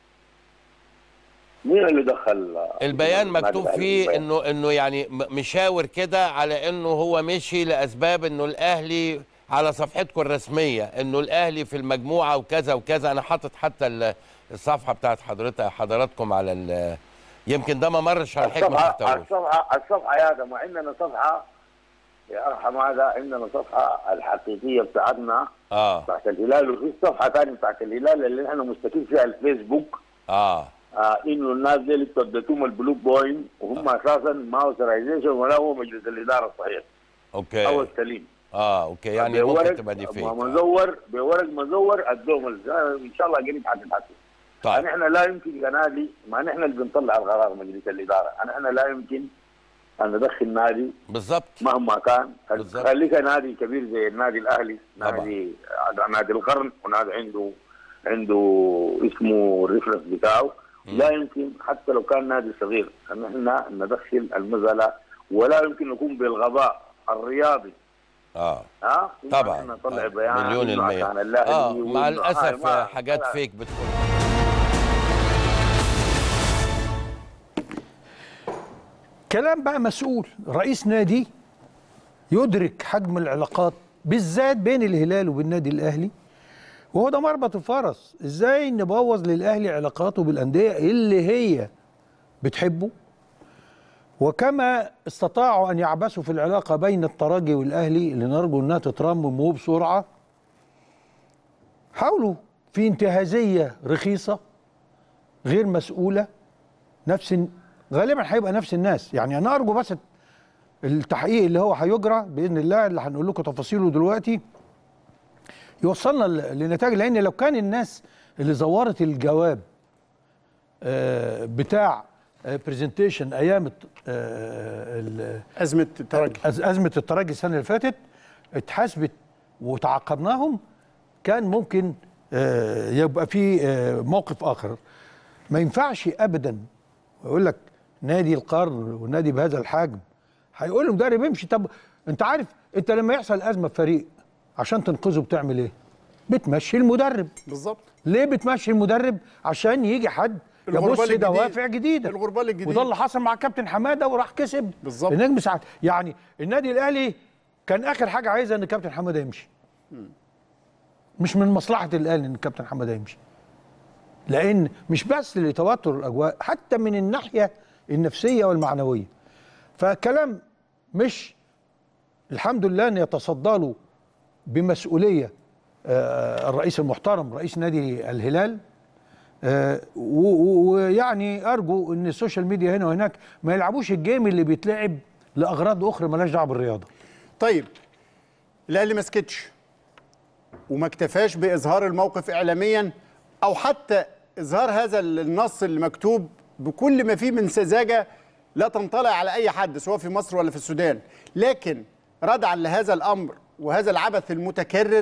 مين اللي دخل البيان النادي مكتوب الأهلي في فيه البيان؟ انه انه يعني م- مشاور كده على انه هو مشي لاسباب انه الاهلي على صفحتكم الرسميه انه الاهلي في المجموعه وكذا وكذا انا حاطط حتى ال- الصفحه بتاعت حضرتك حضراتكم على ال- يمكن ده ما مرش على الحكمه الصفحة حتى الصفحة الصفحة يا ادم عندنا صفحة يا ارحم هذا عندنا صفحة الحقيقية بتاعتنا اه بتاعت الهلال وفي صفحة ثانية بتاعت الهلال اللي احنا مستكين فيها الفيسبوك اه آه انه الناس دي اللي ادتهم البلو بوينت وهم اساسا ما اوثرايزيشن ولا هو مجلس الاداره الصحيح اوكي او السليم اه اوكي يعني بورق ممكن تبقى دي فيك مزور بورق مزور ادوهم ال- ان شاء الله قريب حتتحسن طيب نحن لا يمكن كنادي ما نحن اللي بنطلع القرار مجلس الاداره نحن لا يمكن ان ندخل نادي بالظبط مهما كان بالظبط. خليك نادي كبير زي النادي الاهلي نادي نادي القرن ونادي عنده عنده اسمه الريفرنس بتاعه لا يمكن حتى لو كان نادي صغير ان احنا ندخل المزله ولا يمكن نكون بالغباء الرياضي اه ها طبعا إحنا نطلع آه. بيان مليون إنه المية عشان اللاعب اه يجي مع وإنه الاسف هاي ما- آه، حاجات لا. فيك بتدخل كلام بقى مسؤول رئيس نادي يدرك حجم العلاقات بالذات بين الهلال وبين النادي الاهلي وهو ده مربط الفرس ازاي نبوظ للاهلي علاقاته بالانديه اللي هي بتحبه وكما استطاعوا ان يعبثوا في العلاقه بين الترجي والاهلي اللي نرجو انها تترمم وبسرعه حاولوا في انتهازيه رخيصه غير مسؤوله نفس غالبا هيبقى نفس الناس يعني انا ارجو بس التحقيق اللي هو هيجرى باذن الله اللي هنقول لكم تفاصيله دلوقتي يوصلنا ل- لنتائج لان لو كان الناس اللي زورت الجواب آه، بتاع برزنتيشن ايام الت- آه، ال- ازمه الترجي أز- ازمه الترجي السنه اللي فاتت اتحاسبت وتعاقبناهم كان ممكن آه، يبقى في آه، موقف اخر ما ينفعش ابدا يقول لك نادي القرن ونادي بهذا الحجم هيقول له مدرب امشي طب انت عارف انت لما يحصل ازمه في فريق عشان تنقذه بتعمل ايه؟ بتمشي المدرب بالظبط ليه بتمشي المدرب؟ عشان يجي حد الغربال يبص الجديد. دوافع جديده الغربال الجديد وده اللي حصل مع كابتن حماده وراح كسب بالظبط. النجم ساعات يعني النادي الاهلي كان اخر حاجه عايزه ان كابتن حماده يمشي مش من مصلحه الاهلي ان كابتن حماده يمشي لان مش بس لتوتر الاجواء حتى من الناحيه النفسيه والمعنويه فكلام مش الحمد لله ان يتصدى له بمسؤوليه آه، الرئيس المحترم رئيس نادي الهلال آه، و- و- ويعني ارجو ان السوشيال ميديا هنا وهناك ما يلعبوش الجيم اللي بيتلعب لاغراض اخرى مالهاش دعوه بالرياضه طيب الاهلي ما سكتش وما اكتفاش باظهار الموقف اعلاميا او حتى اظهار هذا النص اللي مكتوب بكل ما فيه من سذاجه لا تنطلع على اي حد سواء في مصر ولا في السودان لكن ردعا لهذا الامر وهذا العبث المتكرر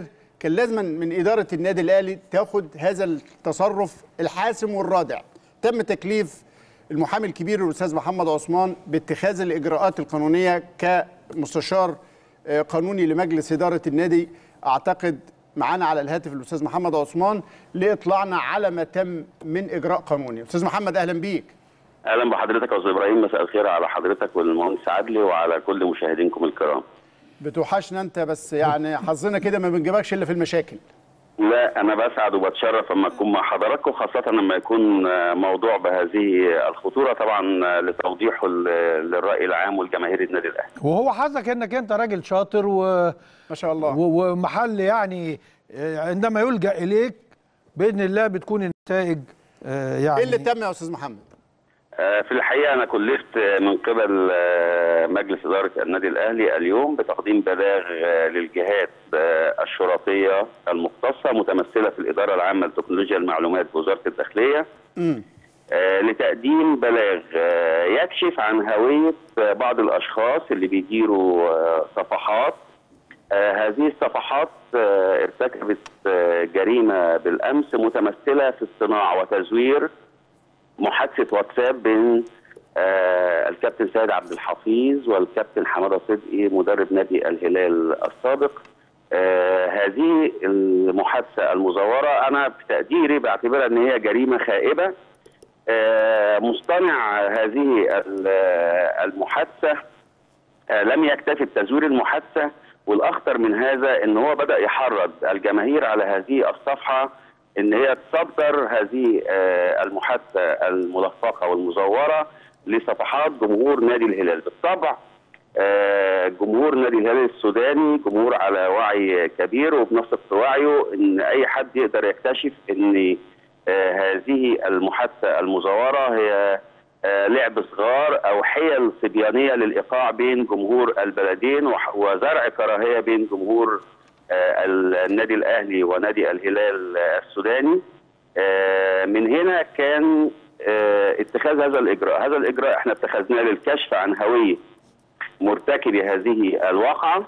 كان لازما من اداره النادي الاهلي تاخد هذا التصرف الحاسم والرادع تم تكليف المحامي الكبير الاستاذ محمد عثمان باتخاذ الاجراءات القانونيه كمستشار آه، قانوني لمجلس اداره النادي اعتقد معانا على الهاتف الاستاذ محمد عثمان لاطلاعنا على ما تم من اجراء قانوني استاذ محمد اهلا بيك اهلا بحضرتك يا استاذ ابراهيم مساء الخير على حضرتك والمهندس عدلي وعلى كل مشاهدينكم الكرام بتوحشنا انت بس يعني حظنا كده ما بنجيبكش الا في المشاكل لا انا بسعد وبتشرف لما اكون مع حضراتكم خاصه لما يكون آه، موضوع بهذه الخطوره طبعا آه، لتوضيحه ل- للراي العام والجماهير النادي الاهلي وهو حظك انك انت راجل شاطر و ما شاء الله و- ومحل يعني آه، عندما يلجا اليك باذن الله بتكون النتائج آه، يعني ايه اللي تم يا استاذ محمد آه، في الحقيقه انا كلفت آه، من قبل آه، مجلس اداره النادي الاهلي اليوم بتقديم بلاغ آه، للجهات آه، الشرطيه المختصه متمثله في الاداره العامه لتكنولوجيا المعلومات بوزاره الداخليه آه، لتقديم بلاغ آه، يكشف عن هوية آه، بعض الأشخاص اللي بيديروا آه، صفحات آه، هذه الصفحات آه، ارتكبت آه، جريمة بالأمس متمثلة في اصطناع وتزوير محادثة واتساب بين آه، الكابتن سيد عبد الحفيظ والكابتن حمادة صدقي مدرب نادي الهلال السابق آه، هذه المحادثة المزورة أنا بتقديري بعتبرها أن هي جريمة خائبة آه، مصطنع هذه ال- آه، المحادثة آه، لم يكتفي بتزوير المحادثة والأخطر من هذا أن هو بدأ يحرض الجماهير على هذه الصفحة أن هي تصدر هذه آه، المحادثة الملفقة والمزورة لصفحات جمهور نادي الهلال بالطبع آه، جمهور نادي الهلال السوداني جمهور على وعي كبير وبنثق في وعيه ان اي حد يقدر يكتشف ان آه، هذه المحادثه المزوره هي آه، لعب صغار او حيل صبيانيه للايقاع بين جمهور البلدين وح- وزرع كراهيه بين جمهور آه، النادي الاهلي ونادي الهلال آه، السوداني آه، من هنا كان آه، اتخاذ هذا الاجراء هذا الاجراء احنا اتخذناه للكشف عن هويه مرتكبي هذه الواقعة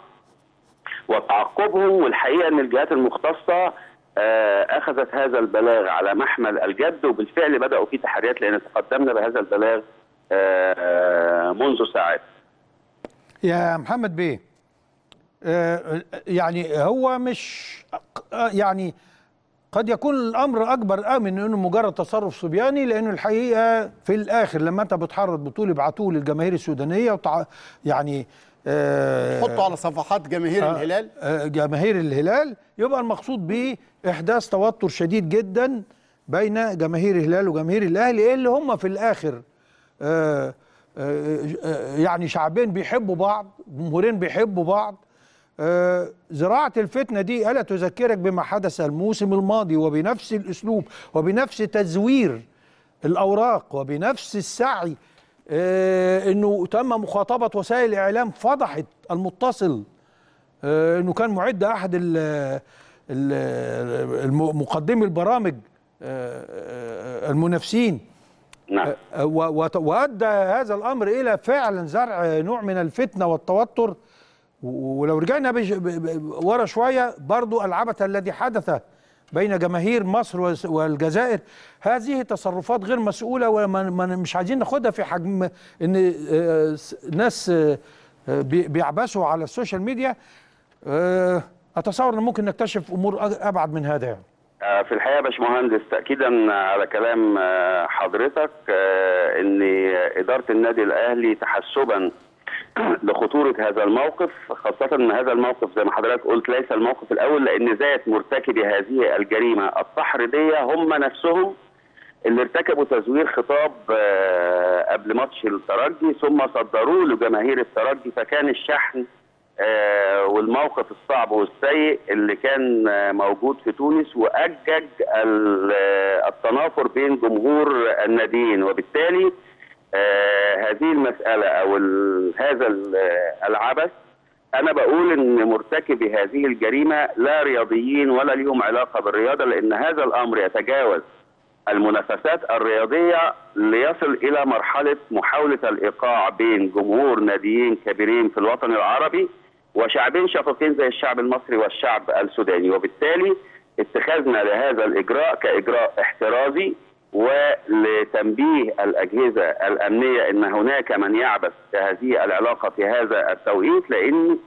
وتعقبهم والحقيقة أن الجهات المختصة آه، أخذت هذا البلاغ على محمل الجد وبالفعل بدأوا في تحريات لأن تقدمنا بهذا البلاغ آه، منذ ساعات يا محمد بيه آه، يعني هو مش آه، يعني قد يكون الامر اكبر امن انه مجرد تصرف صبياني لانه الحقيقه في الاخر لما انت بتحرض بطول ابعتوه للجماهير السودانيه وتع... يعني آه حطوا على صفحات جماهير آه، الهلال آه، جماهير الهلال يبقى المقصود به احداث توتر شديد جدا بين جماهير الهلال وجماهير الاهلي اللي هم في الاخر آه، آه، آه، يعني شعبين بيحبوا بعض جمهورين بيحبوا بعض آه، زراعة الفتنة دي ألا تذكرك بما حدث الموسم الماضي وبنفس الأسلوب وبنفس تزوير الأوراق وبنفس السعي آه، أنه تم مخاطبة وسائل الإعلام فضحت المتصل آه، انه كان معد احد ال- ال- الم- مقدمي البرامج آه، آه، المنافسين نعم آه، و- وت- وادى هذا الامر الى فعلا زرع نوع من الفتنه والتوتر و- ولو رجعنا بج- ب- ب- ورا شويه برضو العبث الذي حدث بين جماهير مصر والس- والجزائر هذه تصرفات غير مسؤوله ومش عايزين ناخدها في حجم ان آه، س- ناس آه، آه، بي- بيعبثوا على السوشيال ميديا آه، اتصور ان ممكن نكتشف امور أ- ابعد من هذا يعني آه، في الحقيقه يا باشمهندس تاكيدا على كلام آه، حضرتك آه، ان اداره النادي الاهلي تحسبا لخطوره هذا الموقف خاصه ان هذا الموقف زي ما حضرتك قلت ليس الموقف الاول لان ذات مرتكبي هذه الجريمه التحريضيه هم نفسهم اللي ارتكبوا تزوير خطاب آه، قبل ماتش الترجي ثم صدروه لجماهير الترجي فكان الشحن آه، والموقف الصعب والسيء اللي كان آه، موجود في تونس واجج ال- آه، التنافر بين جمهور الناديين وبالتالي آه، هذه المساله او ال- هذا ال- آه، العبث انا بقول ان مرتكبي هذه الجريمه لا رياضيين ولا ليهم علاقه بالرياضه لان هذا الامر يتجاوز المنافسات الرياضيه ليصل الى مرحله محاوله الايقاع بين جمهور ناديين كبيرين في الوطن العربي وشعبين شقيقين زي الشعب المصري والشعب السوداني وبالتالي اتخذنا لهذا الاجراء كاجراء احترازي ولتنبيه الاجهزه الامنيه ان هناك من يعبث هذه العلاقه في هذا التوقيت لان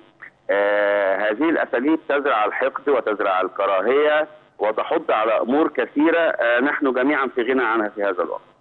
آه هذه الاساليب تزرع الحقد وتزرع الكراهيه وتحض على امور كثيره آه نحن جميعا في غنى عنها في هذا الوقت.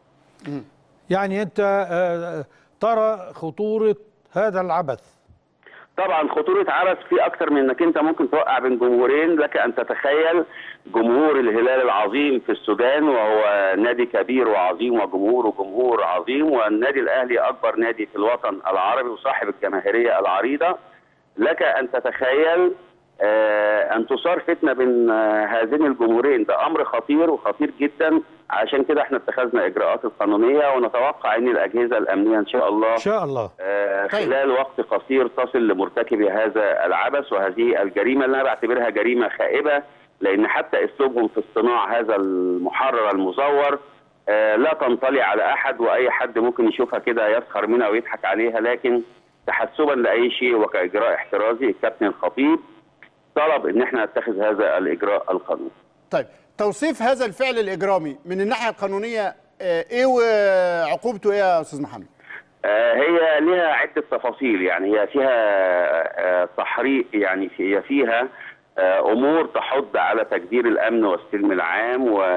يعني انت آه، ترى خطوره هذا العبث طبعا خطوره عبث في اكثر من انك انت ممكن توقع بين جمهورين لك ان تتخيل جمهور الهلال العظيم في السودان وهو نادي كبير وعظيم وجمهوره جمهور عظيم والنادي الاهلي اكبر نادي في الوطن العربي وصاحب الجماهيريه العريضه لك ان تتخيل آه، ان تصار فتنه بين آه، هذين الجمهورين ده امر خطير وخطير جدا عشان كده احنا اتخذنا اجراءات القانونيه ونتوقع ان الاجهزه الامنيه ان شاء الله ان شاء الله آه، خلال وقت قصير تصل لمرتكب هذا العبث وهذه الجريمه اللي انا بعتبرها جريمه خائبه لان حتى اسلوبهم في اصطناع هذا المحرر المزور آه، لا تنطلي على احد واي حد ممكن يشوفها كده يسخر منها ويضحك عليها لكن تحسبا لاي شيء وكاجراء احترازي الكابتن الخطيب طلب ان احنا نتخذ هذا الاجراء القانوني طيب توصيف هذا الفعل الاجرامي من الناحيه القانونيه آه، ايه وعقوبته ايه يا استاذ محمد آه، هي لها عدة تفاصيل يعني هي فيها آه، تحريق يعني في- هي فيها آه، أمور تحض على تجدير الأمن والسلم العام و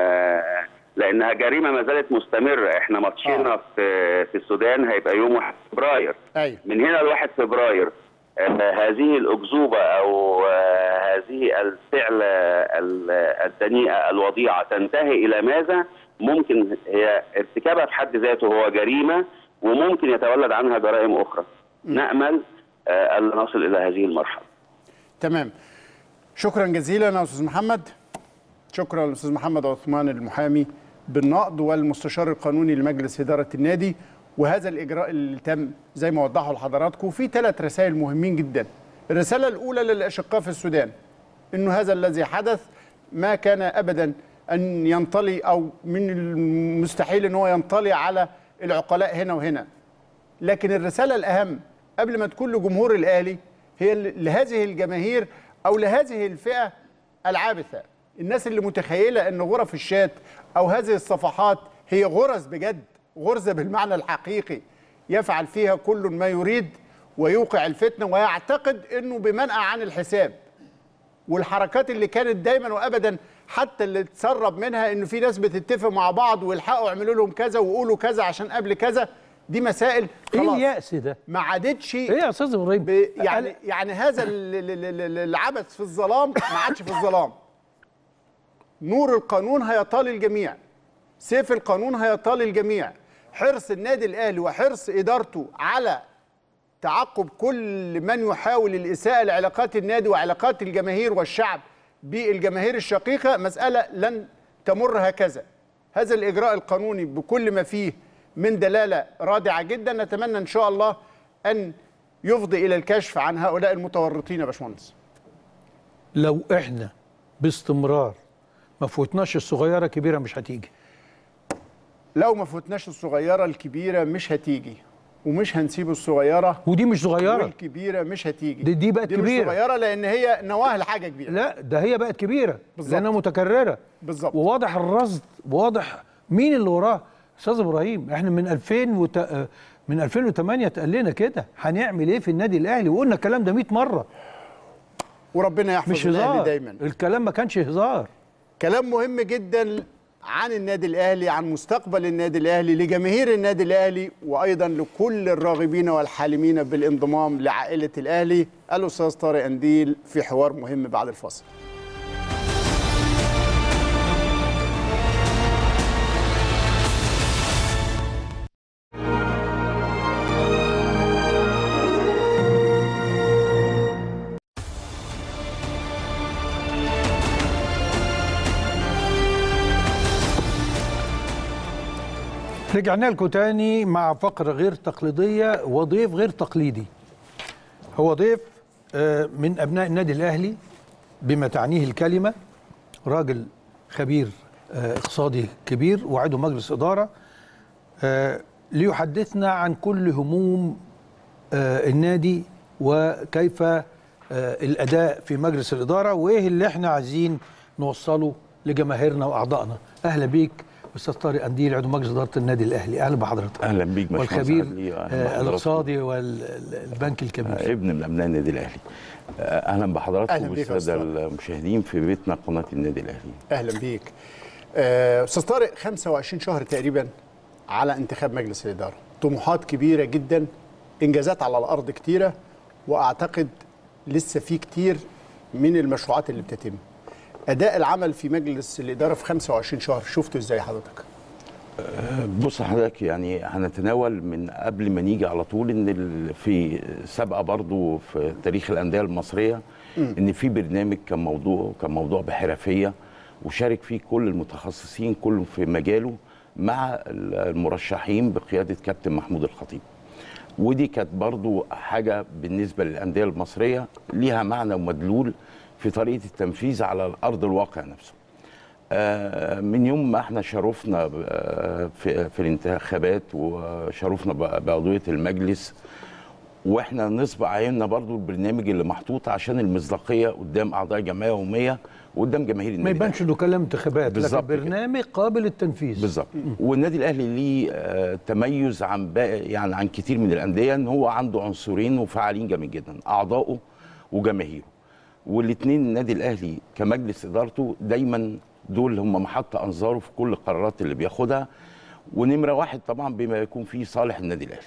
لأنها جريمة ما زالت مستمرة احنا ماتشنا في في السودان هيبقى يوم 1 فبراير ايوه من هنا ل 1 فبراير آه، هذه الأكذوبة أو آه، هذه الفعلة ال- الدنيئة الوضيعة تنتهي إلى ماذا؟ ممكن هي ارتكابها في حد ذاته هو جريمة وممكن يتولد عنها جرائم أخرى نأمل آه، ألا نصل إلى هذه المرحلة تمام شكرا جزيلا يا استاذ محمد شكرا للاستاذ محمد عثمان المحامي بالنقد والمستشار القانوني لمجلس اداره النادي وهذا الاجراء اللي تم زي ما وضحوا لحضراتكم في ثلاث رسائل مهمين جدا الرساله الاولى للاشقاء في السودان انه هذا الذي حدث ما كان ابدا ان ينطلي او من المستحيل ان هو ينطلي على العقلاء هنا وهنا لكن الرساله الاهم قبل ما تكون لجمهور الاهلي هي ل- لهذه الجماهير او لهذه الفئه العابثه الناس اللي متخيله ان غرف الشات او هذه الصفحات هي غرز بجد غرزه بالمعنى الحقيقي يفعل فيها كل ما يريد ويوقع الفتنه ويعتقد انه بمنأى عن الحساب والحركات اللي كانت دايما وابدا حتى اللي تسرب منها انه في ناس بتتفق مع بعض ويلحقوا يعملوا لهم كذا ويقولوا كذا عشان قبل كذا دي مسائل ايه خلاص اليأس ده؟ ما عادتش ايه يا استاذ ابراهيم؟ يعني يعني هذا ال- ال- ال- ال- العبث في الظلام ما عادش في الظلام نور القانون هيطال الجميع سيف القانون هيطال الجميع حرص النادي الاهلي وحرص ادارته على تعقب كل من يحاول الاساءه لعلاقات النادي وعلاقات الجماهير والشعب بالجماهير الشقيقه مساله لن تمر هكذا هذا الاجراء القانوني بكل ما فيه من دلاله رادعه جدا نتمنى ان شاء الله ان يفضي الى الكشف عن هؤلاء المتورطين يا باشمهندس لو احنا باستمرار ما فوتناش الصغيره كبيره مش هتيجي لو ما فوتناش الصغيره الكبيره مش هتيجي ومش هنسيب الصغيره ودي مش صغيره والكبيره مش هتيجي دي, دي بقت دي كبيره مش صغيره لان هي نواه لحاجه كبيره لا ده هي بقت كبيره بالظبط. لانها متكرره بالظبط وواضح الرصد وواضح مين اللي وراه استاذ ابراهيم احنا من 2000 وت... آه، من 2008 اتقال لنا كده هنعمل ايه في النادي الاهلي وقلنا الكلام ده 100 مره وربنا يحفظ مش الأهلي هزار دايما الكلام ما كانش هزار كلام مهم جدا عن النادي الاهلي عن مستقبل النادي الاهلي لجماهير النادي الاهلي وايضا لكل الراغبين والحالمين بالانضمام لعائله الاهلي الاستاذ طارق انديل في حوار مهم بعد الفاصل رجعنا لكم تاني مع فقرة غير تقليدية وضيف غير تقليدي هو ضيف آه، من أبناء النادي الأهلي بما تعنيه الكلمة راجل خبير آه، اقتصادي كبير وعضو مجلس إدارة آه، ليحدثنا عن كل هموم آه، النادي وكيف آه، الاداء في مجلس الاداره وايه اللي احنا عايزين نوصله لجماهيرنا واعضائنا اهلا بيك استاذ طارق انديل عضو مجلس اداره النادي الاهلي اهلا بحضرتك اهلا بيك باشمهندس والخبير عدلي، أهلا آه، بحضرتك. الاقتصادي والبنك الكبير آه، ابن من ابناء النادي الاهلي آه، اهلا بحضراتكم أهلا بيك يا والساده أستاذ. المشاهدين في بيتنا قناه النادي الاهلي اهلا بيك آه، استاذ طارق 25 شهر تقريبا على انتخاب مجلس الاداره طموحات كبيره جدا انجازات على الارض كتيره واعتقد لسه في كتير من المشروعات اللي بتتم اداء العمل في مجلس الاداره في 25 شهر شفته ازاي حضرتك آه، بص حضرتك يعني هنتناول من قبل ما نيجي على طول ان ال- في سابقه برضو في تاريخ الانديه المصريه مم. ان في برنامج كان موضوع كان موضوع بحرفيه وشارك فيه كل المتخصصين كل في مجاله مع المرشحين بقياده كابتن محمود الخطيب ودي كانت برضو حاجه بالنسبه للانديه المصريه ليها معنى ومدلول في طريقه التنفيذ على الارض الواقع نفسه آه، من يوم ما احنا شرفنا ب- آه، في في الانتخابات وشرفنا ب- بعضويه المجلس واحنا نصب عيننا برضو البرنامج اللي محطوط عشان المصداقيه قدام اعضاء الجمعيه العموميه وقدام جماهير ما النادي يبانش انه كلام انتخابات لكن بالظبط كده. برنامج قابل للتنفيذ بالظبط والنادي الاهلي ليه آه، تميز عن باقي يعني عن كتير من الانديه ان هو عنده عنصرين وفعالين جامد جدا اعضائه وجماهيره والاثنين النادي الاهلي كمجلس ادارته دايما دول هم محط انظاره في كل القرارات اللي بياخدها ونمره واحد طبعا بما يكون فيه صالح النادي الاهلي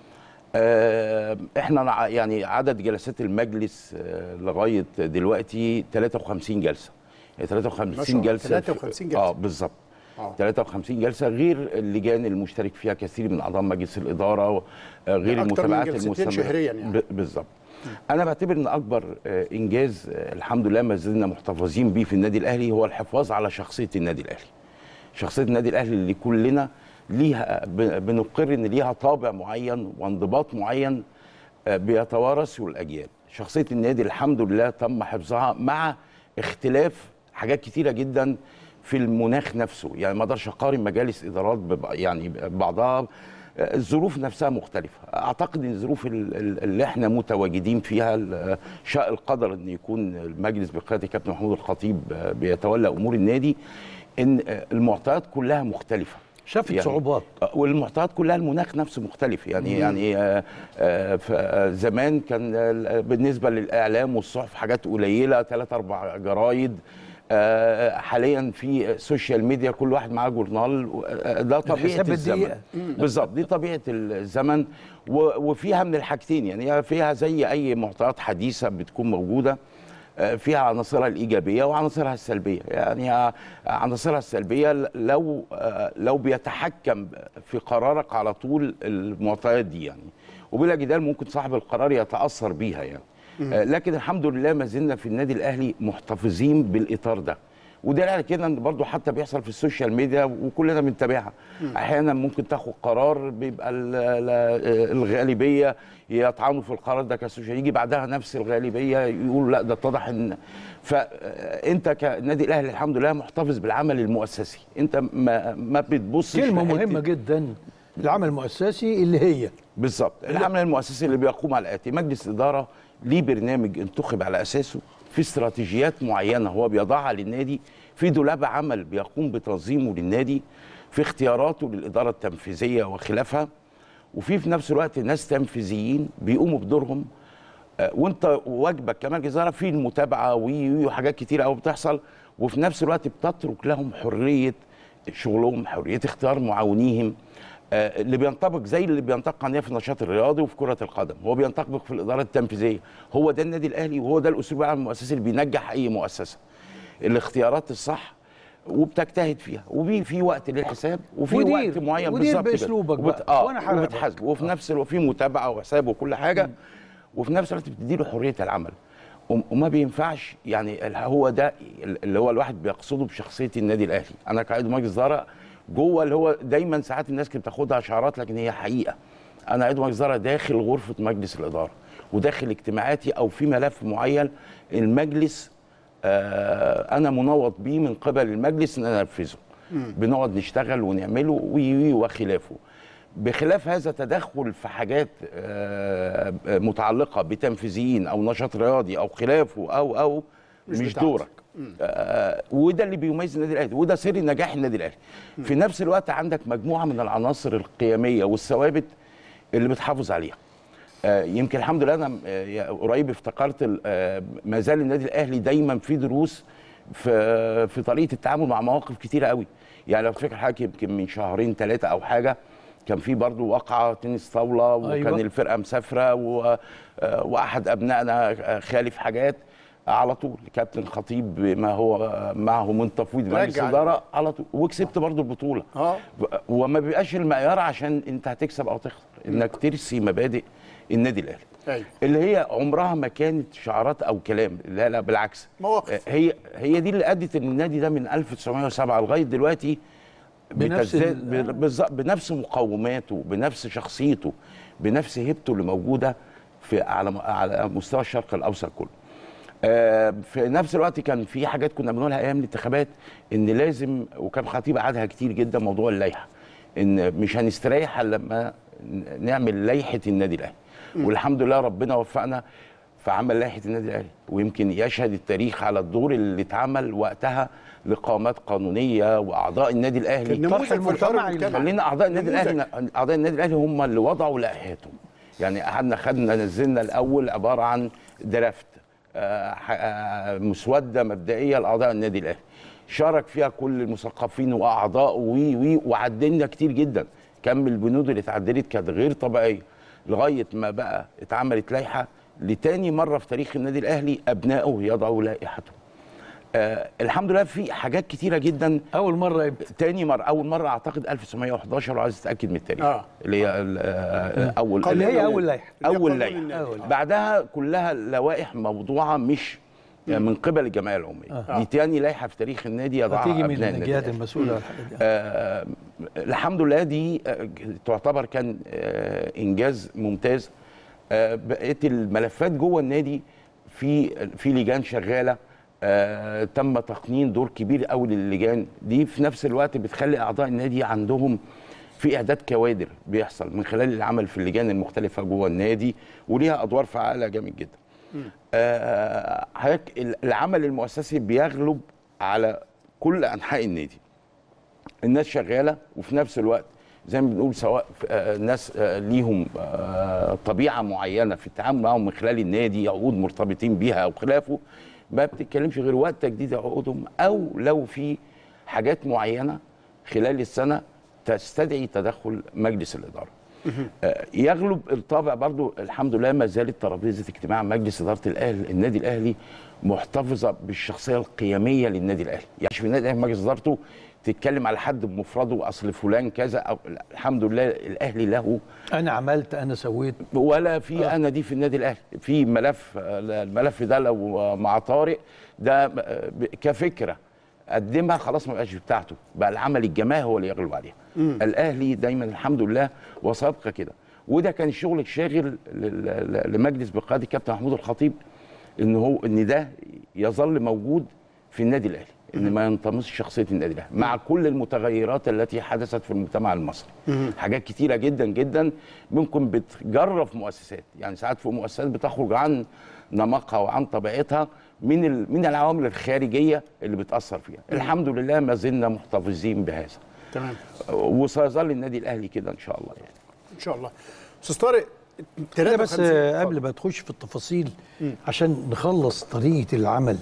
آه، احنا نع- يعني عدد جلسات المجلس آه، لغايه دلوقتي 53 جلسه يعني ما شاء 53 الله، جلسه 53 جلسة. اه بالظبط آه. 53 جلسه غير اللجان المشترك فيها كثير من اعضاء مجلس الاداره و- آه، غير أكتر من المتابعات جلستين المستمره شهرياً يعني. ب- بالظبط انا بعتبر ان اكبر آه، انجاز آه، الحمد لله ما زلنا محتفظين بيه في النادي الاهلي هو الحفاظ على شخصيه النادي الاهلي شخصيه النادي الاهلي اللي كلنا ليها ب- بنقر ان ليها طابع معين وانضباط معين آه، بيتوارثه الاجيال شخصيه النادي الحمد لله تم حفظها مع اختلاف حاجات كتيره جدا في المناخ نفسه يعني ما اقدرش اقارن مجالس ادارات بب- يعني بعضها آه، الظروف نفسها مختلفه اعتقد ان الظروف ال- ال- اللي احنا متواجدين فيها ال- شاء القدر ان يكون المجلس بقياده كابتن محمود الخطيب آه، بيتولى امور النادي ان آه، المعطيات كلها مختلفه شافت صعوبات. آه، والمعطيات كلها المناخ نفسه مختلف يعني مم. يعني آه، آه، ف- آه، زمان كان آه، بالنسبه للاعلام والصحف حاجات قليله ثلاث اربع جرايد آه، حاليا في سوشيال ميديا كل واحد معاه جورنال آه، ده طبيعه الحساب الزمن الدقيقة. بالظبط دي طبيعه الزمن و- وفيها من الحاجتين يعني هي فيها زي اي معطيات حديثه بتكون موجوده آه، فيها عناصرها الايجابيه وعناصرها السلبيه يعني آه، عناصرها السلبيه لو آه، لو بيتحكم في قرارك على طول المعطيات دي يعني وبلا جدال ممكن صاحب القرار يتاثر بيها يعني آه، لكن الحمد لله ما زلنا في النادي الاهلي محتفظين بالاطار ده وده على كده ان برضه حتى بيحصل في السوشيال ميديا وكلنا بنتابعها احيانا ممكن تاخد قرار بيبقى ال- ال- الغالبيه يطعنوا في القرار ده كسوشيال يجي بعدها نفس الغالبيه يقولوا لا ده اتضح ان فانت كنادي الاهلي الحمد لله محتفظ بالعمل المؤسسي انت ما ما بتبصش كلمه لحتة- مهمه جدا العمل المؤسسي اللي هي بالظبط العمل المؤسسي اللي بيقوم على الاتي مجلس الاداره ليه برنامج انتخب على اساسه في استراتيجيات معينه هو بيضعها للنادي في دولاب عمل بيقوم بتنظيمه للنادي في اختياراته للاداره التنفيذيه وخلافها وفي في نفس الوقت ناس تنفيذيين بيقوموا بدورهم آه، وانت واجبك كمجلس اداره في المتابعه وي- وي- وحاجات كتير قوي بتحصل وفي نفس الوقت بتترك لهم حريه شغلهم حريه اختيار معاونيهم آه، اللي بينطبق زي اللي بينطبق عندنا في النشاط الرياضي وفي كره القدم هو بينطبق في الاداره التنفيذيه هو ده النادي الاهلي وهو ده الاسلوب العام المؤسسي اللي بينجح اي مؤسسه الاختيارات الصح وبتجتهد فيها وفي في وقت للحساب وفي ودير- وقت معين ودير بالظبط كده. بأسلوبك وبت- بقى، اه وأنا هراقبك. وبتحاسبه وفي نفس الوقت في متابعه وحساب وكل حاجه وفي نفس الوقت بتدي له حريه العمل وم- وما بينفعش يعني ال- هو ده اللي هو الواحد بيقصده بشخصيه النادي الاهلي انا كعضو مجلس اداره جوه اللي هو دايما ساعات الناس كانت بتاخدها شعارات لكن هي حقيقه انا عضو مجلس اداره داخل غرفه مجلس الاداره وداخل اجتماعاتي او في ملف معين المجلس آه انا منوط بيه من قبل المجلس ان انا انفذه بنقعد نشتغل ونعمله وي وي وخلافه بخلاف هذا تدخل في حاجات آه، آه، متعلقه بتنفيذيين او نشاط رياضي او خلافه او او مش مش, بتاعتي. دورك آه، وده اللي بيميز النادي الاهلي وده سر نجاح النادي الاهلي في نفس الوقت عندك مجموعه من العناصر القيميه والثوابت اللي بتحافظ عليها آه، يمكن الحمد لله انا آه، يا- قريب افتكرت ال- آه، ما زال النادي الاهلي دايما في دروس في في طريقه التعامل مع مواقف كتيره قوي يعني لو فاكر حضرتك يمكن من شهرين ثلاثه او حاجه كان في برضو واقعه تنس طاوله وكان أيوة. أيوة. الفرقه مسافره و... آه، واحد ابنائنا آه، خالف حاجات على طول كابتن خطيب ما هو آه، معه من تفويض مجلس رجع. اداره على طول وكسبت برضو البطوله اه وما بيبقاش المعيار عشان انت هتكسب او تخسر انك ترسي مبادئ النادي الاهلي ايوه اللي هي عمرها ما كانت شعارات او كلام لا لا بالعكس مواقف. هي هي دي اللي ادت ان النادي ده من 1907 لغايه دلوقتي بنفس بتزداد- ال- ب- بالظبط بنفس مقوماته بنفس شخصيته بنفس هيبته اللي موجوده في على م- على مستوى الشرق الاوسط كله آه، في نفس الوقت كان في حاجات كنا بنقولها ايام الانتخابات ان لازم وكان خطيب قعدها كتير جدا موضوع اللائحه ان مش هنستريح الا لما ن- نعمل لائحه النادي الاهلي والحمد لله ربنا وفقنا في عمل لائحه النادي الاهلي ويمكن يشهد التاريخ على الدور اللي اتعمل وقتها لقامات قانونيه واعضاء الني الاهلي كان نموذج في الحوار المجتمعي. خلينا اعضاء النادي نموذج. الاهلي اعضاء النادي الاهلي هم اللي وضعوا لائحتهم يعني قعدنا خدنا نزلنا الاول عباره عن درافت آه، ح- آه، مسوده مبدئيه لاعضاء النادي الاهلي شارك فيها كل المثقفين واعضاء وي وي وعدلنا كتير جدا كم البنود اللي اتعدلت كانت غير طبيعيه لغايه ما بقى اتعملت لائحه لتاني مره في تاريخ النادي الاهلي ابنائه يضعوا لائحته آه الحمد لله في حاجات كتيره جدا اول مره امتى تاني مره اول مره اعتقد 1911 وعايز اتاكد من التاريخ آه. اللي هي ال- آه، اول اللي هي قانون اول لائحه اللي هي اول قانون لائحه النادي. أول. بعدها كلها لوائح موضوعه مش من قبل الجمعيه العموميه آه. دي تاني لائحه في تاريخ النادي يضعها هتيجي من ابناء النادي الجهات الأهلي. المسؤوله عن الحاجات دي آه الحمد لله دي آه، تعتبر كان آه انجاز ممتاز آه بقيت الملفات جوه النادي في في لجان شغاله آه تم تقنين دور كبير قوي للجان دي في نفس الوقت بتخلي اعضاء النادي عندهم في اعداد كوادر بيحصل من خلال العمل في اللجان المختلفه جوه النادي وليها ادوار فعاله جامد جدا آه، حضرتك ال- العمل المؤسسي بيغلب على كل انحاء النادي الناس شغاله وفي نفس الوقت زي ما بنقول سواء في- آه، ناس آه، ليهم آه، طبيعه معينه في التعامل معهم من خلال النادي عقود مرتبطين بيها او خلافه ما بتتكلمش غير وقت تجديد عقودهم او لو في حاجات معينه خلال السنه تستدعي تدخل مجلس الاداره آه، يغلب الطابع برضو الحمد لله ما زالت ترابيزه اجتماع مجلس اداره الاهلي النادي الاهلي محتفظه بالشخصيه القيميه للنادي الاهلي يعني في النادي الاهلي مجلس ادارته تتكلم على حد بمفرده اصل فلان كذا أو الحمد لله الاهلي له انا عملت انا سويت ولا في آه. انا دي في النادي الاهلي في ملف آه، الملف ده لو آه، مع طارق ده آه، ب- كفكره قدمها خلاص ما بقاش بتاعته بقى العمل الجماعي هو اللي يغلب عليها الاهلي دايما الحمد لله وسابقه كده وده كان الشغل الشاغل لل- ل- لمجلس بقياده كابتن محمود الخطيب ان هو ان ده يظل موجود في النادي الاهلي ان ما ينطمسش شخصيه النادي الاهلي مع كل المتغيرات التي حدثت في المجتمع المصري حاجات كتيره جدا جدا ممكن بتجرف مؤسسات يعني ساعات في مؤسسات بتخرج عن نمطها وعن طبيعتها من ال- من العوامل الخارجيه اللي بتاثر فيها الحمد لله ما زلنا محتفظين بهذا تمام وسيظل النادي الاهلي كده ان شاء الله يعني ان شاء الله استاذ طارق أنا بس 53 آه، قبل ما تخش في التفاصيل عشان نخلص طريقه العمل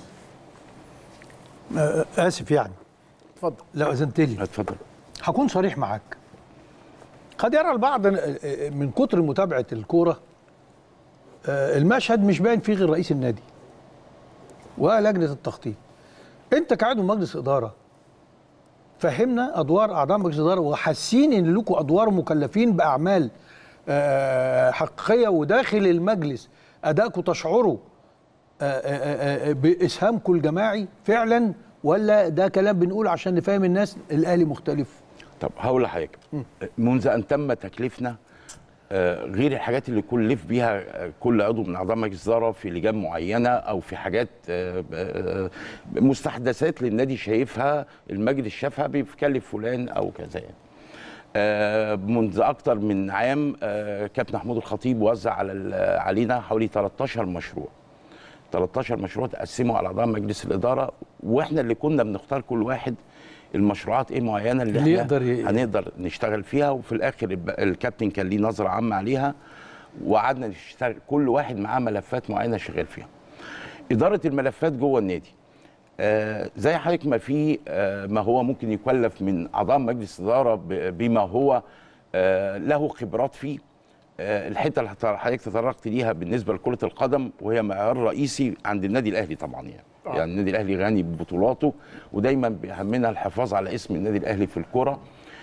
آه، اسف يعني اتفضل لو اذنت لي اتفضل هكون صريح معاك قد يرى البعض آه، آه، من كتر متابعه الكوره آه، المشهد مش باين فيه غير رئيس النادي ولجنه التخطيط انت كعضو مجلس اداره فهمنا ادوار اعضاء مجلس الاداره وحاسين ان لكم ادوار مكلفين باعمال آه، حقيقيه وداخل المجلس ادائكم تشعروا آه، آه، آه، باسهامكم الجماعي فعلا ولا ده كلام بنقول عشان نفهم الناس الاهلي مختلف طب هقول لحضرتك منذ ان تم تكليفنا آه، غير الحاجات اللي كلف بيها آه، كل عضو من اعضاء مجلس الاداره في لجان معينه او في حاجات آه، آه، مستحدثات للنادي شايفها المجلس شافها بيكلف فلان او كذا يعني. آه، منذ اكتر من عام آه، كابتن محمود الخطيب وزع على ال- علينا حوالي 13 مشروع 13 مشروع تقسموا على اعضاء مجلس الاداره واحنا اللي كنا بنختار كل واحد المشروعات ايه معينه اللي, اللي احنا يقدر ي- هنقدر نشتغل فيها وفي الاخر الب- الكابتن كان ليه نظره عامه عليها وقعدنا نشتغل كل واحد معاه ملفات معينه شغال فيها اداره الملفات جوه النادي آه، زي حضرتك ما في آه، ما هو ممكن يكلف من اعضاء مجلس اداره ب- بما هو آه، له خبرات فيه آه، الحته اللي حضر- حضرتك تطرقت ليها بالنسبه لكره القدم وهي معيار رئيسي عند النادي الاهلي طبعا يعني آه. يعني النادي الاهلي غني ببطولاته ودايما بيهمنا الحفاظ على اسم النادي الاهلي في الكره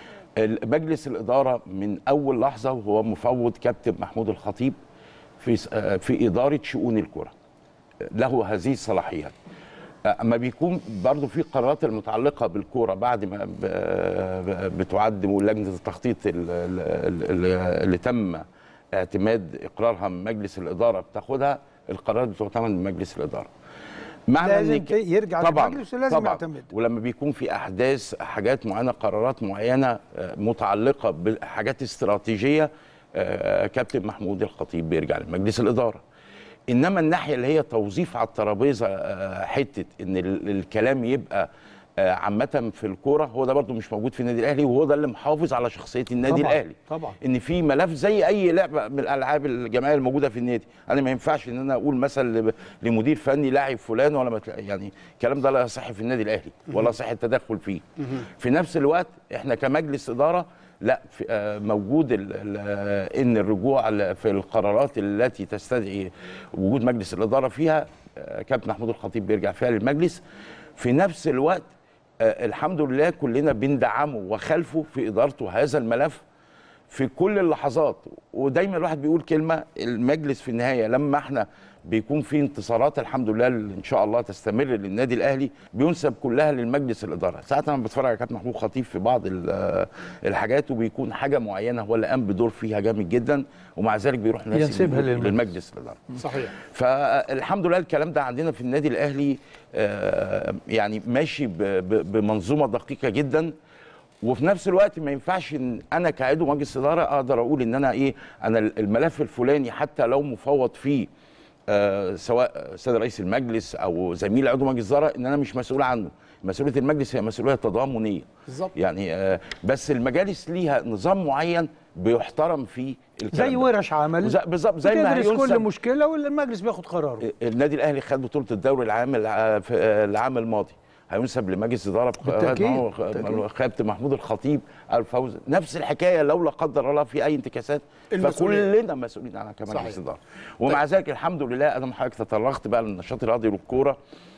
مجلس الاداره من اول لحظه وهو مفوض كابتن محمود الخطيب في س- آه، في اداره شؤون الكره له هذه الصلاحيات اما بيكون برضو في قرارات المتعلقه بالكوره بعد ما ب- ب- بتعد لجنه التخطيط ال- ال- ال- اللي تم اعتماد اقرارها من مجلس الاداره بتاخدها القرارات بتعتمد من مجلس الاداره لازم إن ك- ت- يرجع طبعا للمجلس ولازم طبعا يعتمد. ولما بيكون في احداث حاجات معينه قرارات معينه آه، متعلقه بحاجات استراتيجيه آه، كابتن محمود الخطيب بيرجع لمجلس الاداره انما الناحيه اللي هي توظيف على الترابيزه آه، حته ان ال- الكلام يبقى آه، عامه في الكوره هو ده برضو مش موجود في النادي الاهلي وهو ده اللي محافظ على شخصيه النادي طبعاً، الاهلي طبعا ان في ملف زي اي لعبه من الالعاب الجماعيه الموجوده في النادي انا ما ينفعش ان انا اقول مثلا ل- لمدير فني لاعب فلان ولا ما تلا- يعني الكلام ده لا يصح في النادي الاهلي ولا صح التدخل فيه في نفس الوقت احنا كمجلس اداره لا في آه، موجود ال ال آه، ان الرجوع ل- في القرارات التي تستدعي وجود مجلس الاداره فيها آه، كابتن محمود الخطيب بيرجع فيها للمجلس في نفس الوقت آه، الحمد لله كلنا بندعمه وخلفه في ادارته هذا الملف في كل اللحظات ودايما الواحد بيقول كلمه المجلس في النهايه لما احنا بيكون في انتصارات الحمد لله اللي ان شاء الله تستمر للنادي الاهلي بينسب كلها للمجلس الاداره ساعات انا بتفرج على كابتن محمود خطيب في بعض ال- الحاجات وبيكون حاجه معينه هو اللي قام بدور فيها جامد جدا ومع ذلك بيروح ناسي ينسبها للمجلس. للمجلس الاداره صحيح فالحمد لله الكلام ده عندنا في النادي الاهلي آه، يعني ماشي ب- ب- بمنظومه دقيقه جدا وفي نفس الوقت ما ينفعش ان انا كعضو مجلس اداره اقدر اقول ان انا ايه انا الملف الفلاني حتى لو مفوض فيه آه سواء سيد رئيس المجلس او زميل عضو مجلس اداره ان انا مش مسؤول عنه مسؤوليه المجلس هي مسؤوليه تضامنيه بالظبط يعني آه بس المجالس ليها نظام معين بيحترم فيه الكلام زي ده. ورش عمل وز- بالظبط زي ما بتدرس كل هينسب مشكله والمجلس بياخد قراره النادي الاهلي خد بطوله الدوري العام الع- في- العام الماضي هينسب لمجلس اداره بالتأكيد، بقرار بالتأكيد. كابتن محمود الخطيب الفوز نفس الحكايه لو لا قدر الله في اي انتكاسات المسؤولية. فكلنا مسؤولين عنها صحيح. كمجلس اداره ومع ذلك الحمد لله انا حضرتك تطرقت بقى للنشاط الرياضي والكوره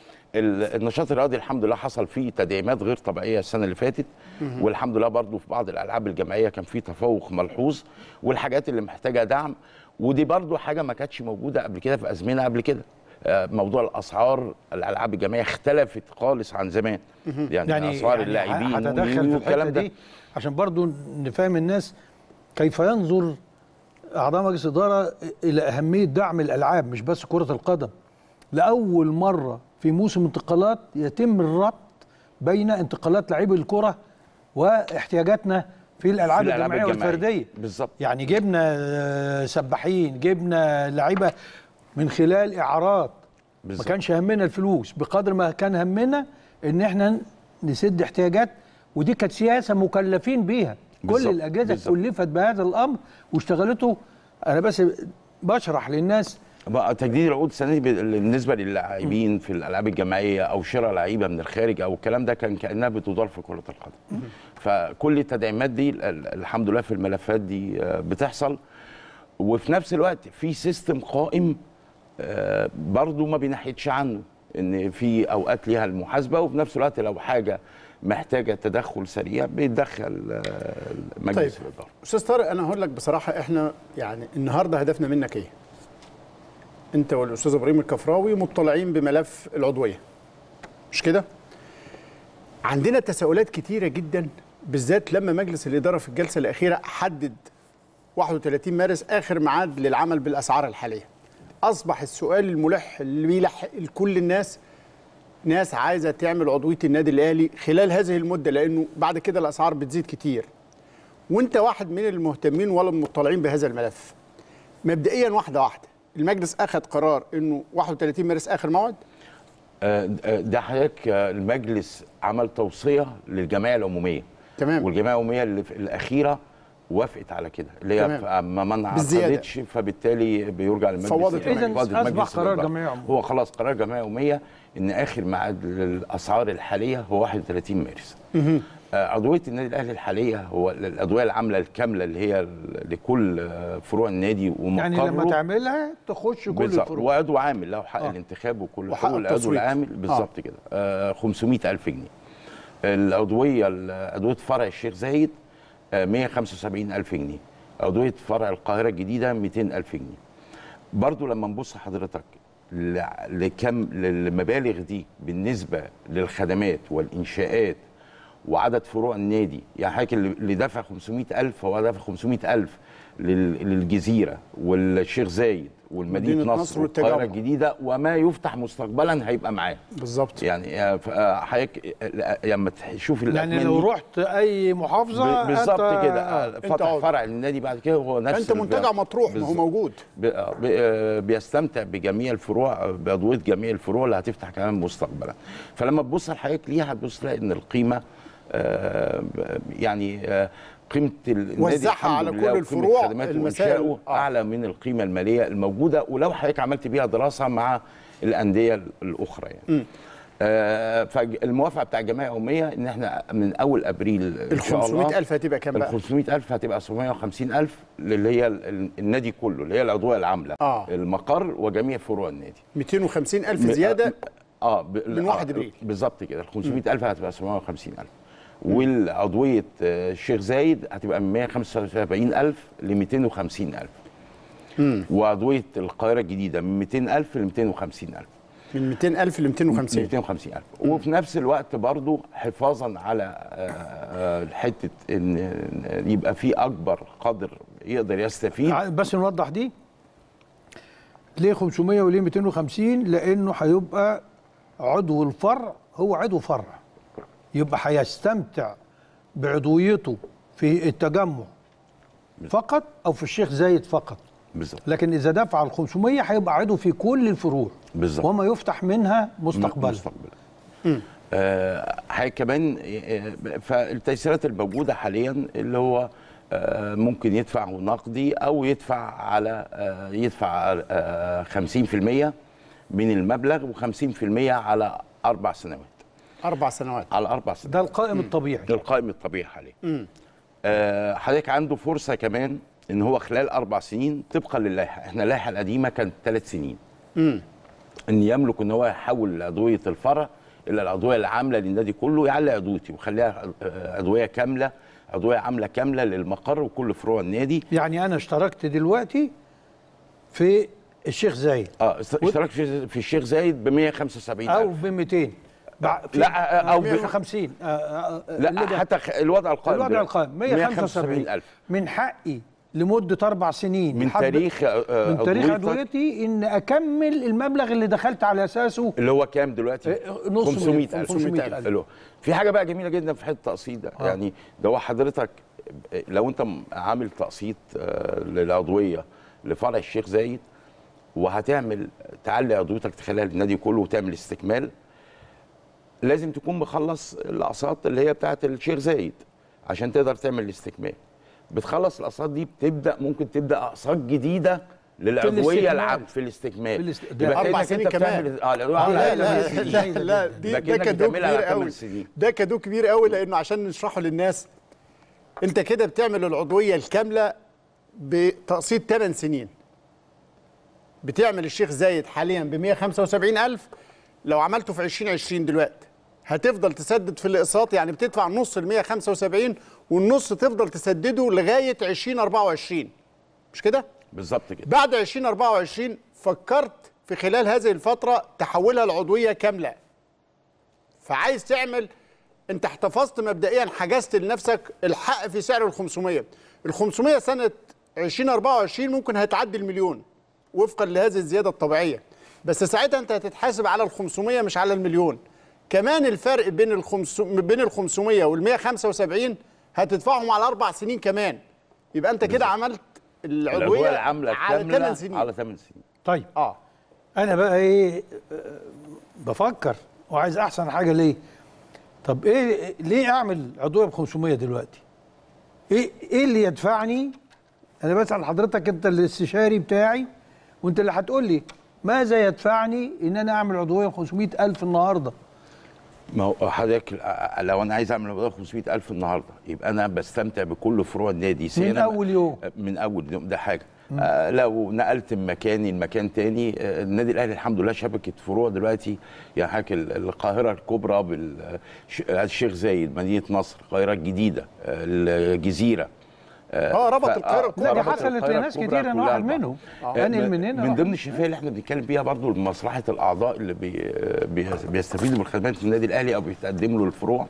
ال- النشاط الرياضي الحمد لله حصل فيه تدعيمات غير طبيعيه السنه اللي فاتت مهم. والحمد لله برضو في بعض الالعاب الجماعيه كان في تفوق ملحوظ والحاجات اللي محتاجه دعم ودي برضو حاجه ما كانتش موجوده قبل كده في ازمنه قبل كده آه، موضوع الاسعار الالعاب الجماعيه اختلفت خالص عن زمان يعني, يعني اسعار اللاعبين هتدخل في والكلام الحته ده دي عشان برضو نفهم الناس كيف ينظر اعضاء مجلس الاداره الى اهميه دعم الالعاب مش بس كره القدم لاول مره في موسم انتقالات يتم الربط بين انتقالات لاعبي الكره واحتياجاتنا في الالعاب, في الألعاب الجماعيه الجماعية. والفرديه بالظبط يعني جبنا آه، سباحين جبنا لعيبه من خلال اعارات ما بالظبط. كانش همنا الفلوس بقدر ما كان همنا ان احنا نسد احتياجات ودي كانت سياسه مكلفين بيها كل بالظبط، الاجهزه بالظبط. كلفت بهذا الامر واشتغلته انا بس بشرح للناس بقى تجديد العقود السنه دي بالنسبه للاعبين في الالعاب الجماعيه او شراء لعيبه من الخارج او الكلام ده كان كانها بتدار في كره القدم فكل التدعيمات دي ال- ال- الحمد لله في الملفات دي آه، بتحصل وفي نفس الوقت في سيستم قائم آه، برضو ما بينحيتش عنه ان في اوقات ليها المحاسبه وفي نفس الوقت لو حاجه محتاجه تدخل سريع بيتدخل آه، مجلس طيب. الاداره استاذ طارق انا هقول لك بصراحه احنا يعني النهارده هدفنا منك ايه؟ انت والاستاذ ابراهيم الكفراوي مطلعين بملف العضويه مش كده؟ عندنا تساؤلات كتيره جدا بالذات لما مجلس الاداره في الجلسه الاخيره حدد 31 مارس اخر ميعاد للعمل بالاسعار الحاليه. اصبح السؤال الملح اللي بيلح لكل الناس ناس عايزه تعمل عضويه النادي الاهلي خلال هذه المده لانه بعد كده الاسعار بتزيد كتير. وانت واحد من المهتمين ولا المطلعين بهذا الملف مبدئيا واحده واحده المجلس اخذ قرار انه 31 مارس اخر موعد آه، آه، ده حضرتك آه، المجلس عمل توصيه للجمعيه العموميه تمام والجمعيه العموميه اللي في الاخيره وافقت على كده اللي هي تمام. ف- ما ما بالزيادة. انعقدتش فبالتالي بيرجع للمجلس فوضت الإداري. المجلس. فوضت أصبح المجلس قرار الإداري. جمعية عمومية. هو خلاص قرار جمعيه عموميه ان اخر ميعاد للاسعار الحاليه هو 31 مارس آه، عضويه النادي الاهلي الحاليه هو الادويه العامله الكامله اللي هي لكل آه، فروع النادي ومقره يعني لما تعملها تخش كل بالظبط الفروع وعضو عامل له حق آه. الانتخاب وكل وحق حقوق العضو التصويت. العامل بالظبط كده آه 500 ألف جنيه العضوية عضوية فرع الشيخ زايد آه 175 ألف جنيه عضوية فرع القاهرة الجديدة 200 ألف جنيه برضو لما نبص حضرتك ل- لكم للمبالغ دي بالنسبة للخدمات والإنشاءات وعدد فروع النادي يعني حضرتك اللي اللي دفع 500 ألف هو دفع 500 ألف لل- للجزيرة والشيخ زايد والمدينة مدينة نصر نصر والقاهرة والتجمع. الجديدة وما يفتح مستقبلا هيبقى معاه بالظبط يعني آه، ف- آه، حضرتك آه، لما تشوف يعني الأثمان لو دي- رحت اي محافظه ب- بالظبط أنت- كده آه. آه، فتح عضو. فرع للنادي بعد كده هو نفس انت منتجع الب- مطروح ما هو بالظبط. موجود ب- آه، ب- آه، بيستمتع بجميع الفروع بعضويه جميع الفروع اللي هتفتح كمان مستقبلا فلما تبص لحضرتك ليها هتبص تلاقي ان القيمه آه، ب- يعني آه، قيمه النادي وزعها الحمد على لله كل وقيمة الفروع، خدماته المسائل- وإنشائه آه. اعلى من القيمه الماليه الموجوده ولو حضرتك عملت بيها دراسه مع الانديه الاخرى يعني م. آه فالموافقه بتاع الجمعيه العموميه ان احنا من اول ابريل ال ان شاء الله 500,000 هتبقى كام ال بقى؟ 500000 هتبقى 750000 اللي هي ال- ال- النادي كله اللي هي العضويه العامله آه. المقر وجميع فروع النادي 250,000 م- زياده اه ب- من آه، 1 أبريل. بالظبط كده ال 500000 هتبقى 750000 والعضويه آه، الشيخ زايد هتبقى من 175000 ل 250000 وعضويه القاهره الجديده من 200000 ل 250000 من 200,000 ل 250 250000 وفي نفس الوقت برضو حفاظا على آه، آه، حته ان إن يبقى في اكبر قدر يقدر يستفيد بس نوضح دي ليه 500 وليه 250 لانه هيبقى عضو الفرع هو عضو فرع يبقى هيستمتع بعضويته في التجمع فقط او في الشيخ زايد فقط بالظبط لكن اذا دفع ال 500 هيبقى عضو في كل الفروع بالظبط وما يفتح منها مستقبلا مستقبلا آه، حاجه كمان آه، فالتيسيرات الموجوده حاليا اللي هو آه، ممكن يدفع نقدي او يدفع على آه، يدفع آه، 50% من المبلغ و50% على اربع سنوات اربع سنوات على اربع سنوات ده القائم الطبيعي ده القائم الطبيعي حاليا مم. آه، حضرتك عنده فرصه كمان ان هو خلال اربع سنين طبقا للائحه احنا اللائحه القديمه كانت ثلاث سنين مم. ان يملك ان هو يحول عضويه الفرع الى العضويه العامله للنادي كله يعلي عضويتي ويخليها آه، عضويه كامله عضويه عامله كامله للمقر وكل فروع النادي يعني انا اشتركت دلوقتي في الشيخ زايد اه است- اشتراك في في الشيخ زايد ب 175 او ب 200 لا او ب 150 لا حتى خ- الوضع القائم الوضع دلوقتي. القائم 175 ألف من حقي لمده اربع سنين من حب- تاريخ آه، من تاريخ عضويتك. عضويتي ان اكمل المبلغ اللي دخلت على اساسه اللي هو كام دلوقتي؟ آه، نص 500 مليون، 500 ألف. اللي هو في حاجه بقى جميله جدا في حته التقسيط ده آه. يعني ده هو حضرتك لو انت م- عامل تقسيط آه، للعضويه لفرع الشيخ زايد وهتعمل تعلي عضويتك تخليها للنادي كله وتعمل استكمال لازم تكون مخلص الاقساط اللي هي بتاعه الشيخ زايد عشان تقدر تعمل الاستكمال بتخلص الاقساط دي بتبدا ممكن تبدا اقساط جديده للعضويه الاستكمال. العام في الاستكمال في الاست- ده يبقى اربع كأنك سنين انت كمان بتعمل اه العضوية آه، على لا ثمان لا سنين. لا لا دي يبقى ده كأنك كادو بتعملها كبير على ثمان قوي سنين ده كادو كبير قوي لانه عشان نشرحه للناس انت كده بتعمل العضويه الكامله بتقسيط 8 سنين بتعمل الشيخ زايد حاليا ب 175000 لو عملته في 2020 دلوقتي هتفضل تسدد في الاقساط يعني بتدفع نص ال 175 والنص تفضل تسدده لغايه 2024 مش كده؟ بالظبط كده بعد 2024 فكرت في خلال هذه الفترة تحولها لعضوية كاملة فعايز تعمل انت احتفظت مبدئيا حجزت لنفسك الحق في سعر ال 500 ال 500 سنة 2024 ممكن هتعدي المليون وفقا لهذه الزيادة الطبيعية بس ساعتها انت هتتحاسب على ال 500 مش على المليون كمان الفرق بين ال 500 بين ال 500 وال 175 هتدفعهم على اربع سنين كمان يبقى انت كده عملت العضويه العضويه العامله على الكامله 8 سنين على 8 سنين طيب اه انا بقى ايه آه، بفكر وعايز احسن حاجه ليه طب ايه ليه اعمل عضويه ب 500 دلوقتي ايه ايه اللي يدفعني انا بسال حضرتك انت الاستشاري بتاعي وانت اللي هتقول لي ماذا يدفعني ان انا اعمل عضويه ب 500 الف النهارده ما هو حضرتك لو انا عايز اعمل عضويه 500000 النهارده يبقى انا بستمتع بكل فروع النادي من سينا- اول يوم من اول يوم ده حاجه آه لو نقلت من مكاني لمكان تاني آه النادي الاهلي الحمد لله شبكه فروع دلوقتي يعني حضرتك ال- القاهره الكبرى بالشيخ زايد مدينه نصر القاهره الجديده آه الجزيره اه ربط ف- القاهره آه، الكبرى لا دي ربط حصلت القاهرة لناس الكبرى كتير انا كلها واحد لبعض. منهم آه، انقل من هنا من واحد. ضمن الشفاء اللي احنا بنتكلم بيها برضو لمصلحه الاعضاء اللي بي بي بيستفيدوا من خدمات النادي الاهلي او بيتقدموا له الفروع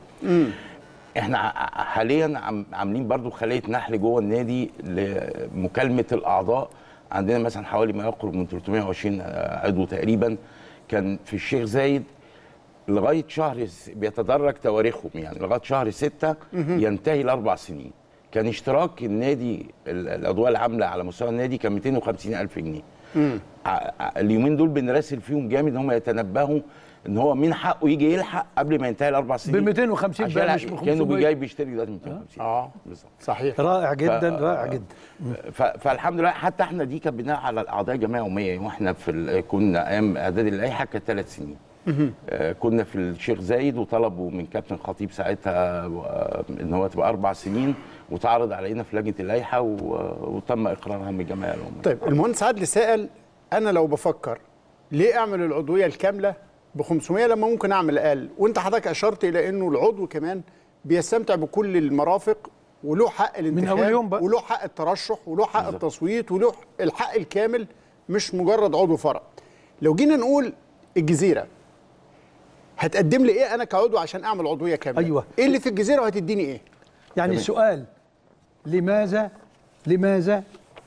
احنا ع- حاليا عم عاملين برضو خليه نحل جوه النادي لمكالمه الاعضاء عندنا مثلا حوالي ما يقرب من 320 عضو تقريبا كان في الشيخ زايد لغايه شهر س- بيتدرج تواريخهم يعني لغايه شهر ستة مهم. ينتهي الاربع سنين كان اشتراك النادي ال- الاضواء العامله على مستوى النادي كان 250 الف جنيه ع- ع- اليومين دول بنراسل فيهم جامد ان هم يتنبهوا ان هو من حقه يجي يلحق قبل ما ينتهي الاربع سنين ب 250 بقى عشان مش ب كانه 500. جاي بيشتري دلوقتي 250 اه بالظبط صحيح رائع جدا ف- رائع جدا ف- فالحمد لله حتى احنا دي كانت بناء على الاعضاء جمعيه يوميه واحنا في ال- كنا ايام اعداد اللائحه كانت ثلاث سنين آه، كنا في الشيخ زايد وطلبوا من كابتن خطيب ساعتها آه، ان هو تبقى اربع سنين وتعرض علينا في لجنه اللائحه و- وتم اقرارها من الجمعيه العموميه طيب المهندس عادل سأل انا لو بفكر ليه اعمل العضويه الكامله ب 500 لما ممكن اعمل اقل وانت حضرتك اشرت الى انه العضو كمان بيستمتع بكل المرافق وله حق الانتخاب أول يوم بقى. وله حق الترشح وله حق التصويت وله الحق الكامل مش مجرد عضو فرع لو جينا نقول الجزيره هتقدم لي ايه انا كعضو عشان اعمل عضويه كامله أيوة. ايه اللي في الجزيره وهتديني ايه يعني تمام. السؤال لماذا لماذا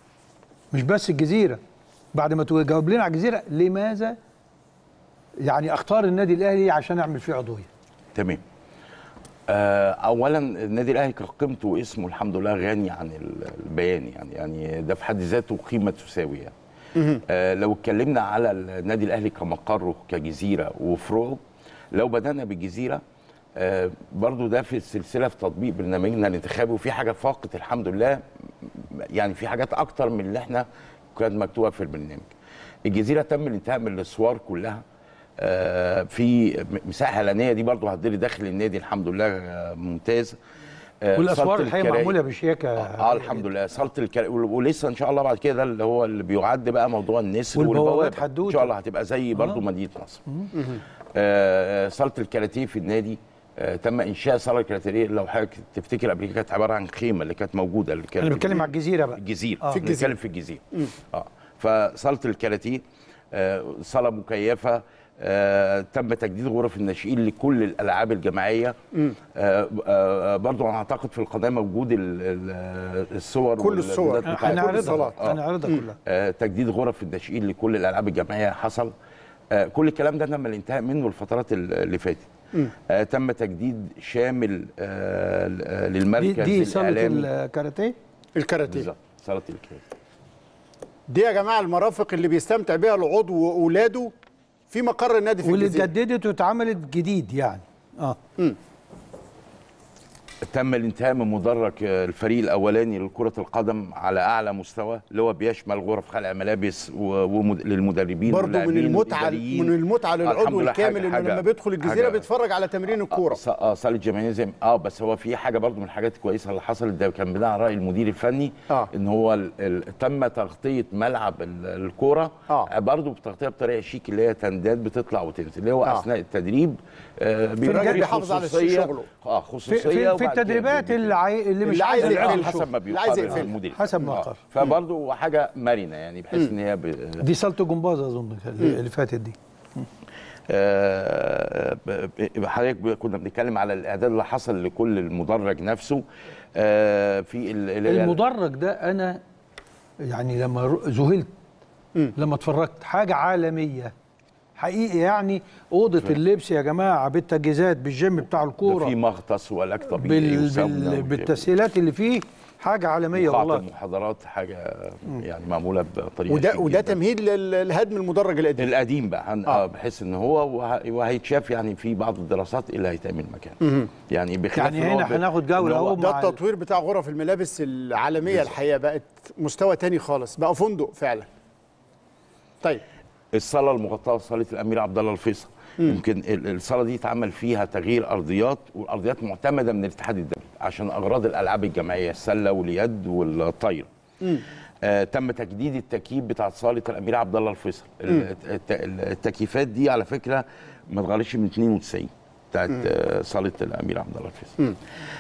مش بس الجزيره بعد ما تجاوب لنا على الجزيره لماذا يعني اختار النادي الاهلي عشان اعمل فيه عضويه تمام آه، اولا النادي الاهلي كقيمته واسمه الحمد لله غني عن ال- البيان يعني يعني ده في حد ذاته قيمه تساوي يعني آه، لو اتكلمنا على النادي الاهلي كمقره كجزيره وفروعه لو بدانا بالجزيره آه، برضو ده في السلسله في تطبيق برنامجنا الانتخابي وفي حاجه فاقت الحمد لله يعني في حاجات اكتر من اللي احنا كانت مكتوبه في البرنامج الجزيره تم الانتهاء من الاسوار كلها آه، في مساحه اعلانيه دي برضو هتدري داخل النادي الحمد لله آه، ممتاز آه، والاسوار صالة الحقيقه الكرايم- معموله بشياكه اه الحمد لله صاله الكر... ولسه ان شاء الله بعد كده ده اللي هو اللي بيعد بقى موضوع النسر والبوابات والبوابه حدوتة. ان شاء الله هتبقى زي برضو آه. مدينه نصر آه صاله الكاراتيه في النادي آه تم انشاء صاله الكاراتيه لو حضرتك تفتكر قبل كده كانت عباره عن خيمه اللي كانت موجوده اللي كانت انا بتكلم على الجزيره بقى الجزيره آه. في الجزيره في الجزيره اه فصاله الكاراتيه آه صاله مكيفه آه تم تجديد غرف الناشئين لكل الالعاب الجماعيه آه آه برضو انا اعتقد في القناه موجود ال- ال- الصور كل الصور. والفيديوهات بتاعت كل هنعرضها الصالات. آه. هنعرضها كلها آه، تجديد غرف الناشئين لكل الالعاب الجماعيه حصل آه، كل الكلام ده تم الانتهاء منه الفترات ال- اللي فاتت آه، تم تجديد شامل آه، ل- آه، دي, للمركز دي صاله الاعلامي الكاراتيه الكاراتيه بالظبط صاله الكاراتيه دي يا جماعه المرافق اللي بيستمتع بيها العضو واولاده في مقر النادي في واللي الجزيره اتجددت واتعملت جديد يعني اه تم الانتهاء من مدرج آه، الفريق الاولاني لكره القدم على اعلى مستوى اللي هو بيشمل غرف خلع ملابس للمدربين برضه من واللاعبين المتعه والإداريين. من المتعه آه، الحمد للعضو لله الكامل حاجة- انه لما حاجة- بيدخل الجزيره حاجة- بيتفرج على تمرين الكوره ص- اه صاله جماهير اه بس هو في حاجه برضو من الحاجات الكويسه اللي حصلت ده كان بناء على راي المدير الفني آه. ان هو ال ال تم تغطيه ملعب ال- الكوره آه. برضو بتغطيه بطريقه شيك اللي هي تندات بتطلع وتنزل اللي هو آه. اثناء التدريب آه الراجل بيحافظ على خصوصية- شغله. اه في, خصوصيه في, في وبعد كده التدريبات بي- اللي, عاي... اللي مش اللي عايز عايز يقفل يلعب شغل. حسب ما اللي عايز بيقرر يقفلها. المدير حسب ما آه. قرر. فبرضو حاجه مرنه يعني بحيث ان هي ب... دي صاله جمباز اظن اللي اللي فاتت دي آه، ب- ب- حضرتك ب- كنا بنتكلم على الاعداد اللي حصل لكل المدرج نفسه آه، في ال- ال- المدرج ده انا يعني لما رو- ذهلت لما اتفرجت حاجه عالميه حقيقي يعني اوضه اللبس يا جماعه بالتجهيزات بالجيم بتاع ده الكوره في مغطس وعلاج طبيعي بال... وساونا بال... وجيم. بالتسهيلات اللي فيه حاجه عالميه وقاعة والله المحاضرات حاجه يعني معموله بطريقه وده شيك وده جداً. تمهيد لل- لهدم المدرج القديم القديم بقى هن... آه. بحيث ان هو وه... وهيتشاف يعني في بعض الدراسات اللي هيتعمل مكان مهم. يعني بخلاف يعني إن هو هنا ب- هناخد جولة إن هو- أهو ده مع التطوير بتاع غرف الملابس العالميه الحقيقه بقت مستوى تاني خالص بقى فندق فعلا طيب الصاله المغطاه صاله الامير عبد الله الفيصل يمكن ال- الصاله دي اتعمل فيها تغيير ارضيات والارضيات معتمده من الاتحاد الدولي عشان اغراض الالعاب الجماعيه السله واليد والطايره آه تم تجديد التكييف بتاع صاله الامير عبد الله الفيصل ال- الت- التكييفات دي على فكره ما اتغيرتش من 92 بتاعت آه صاله الامير عبد الله الفيصل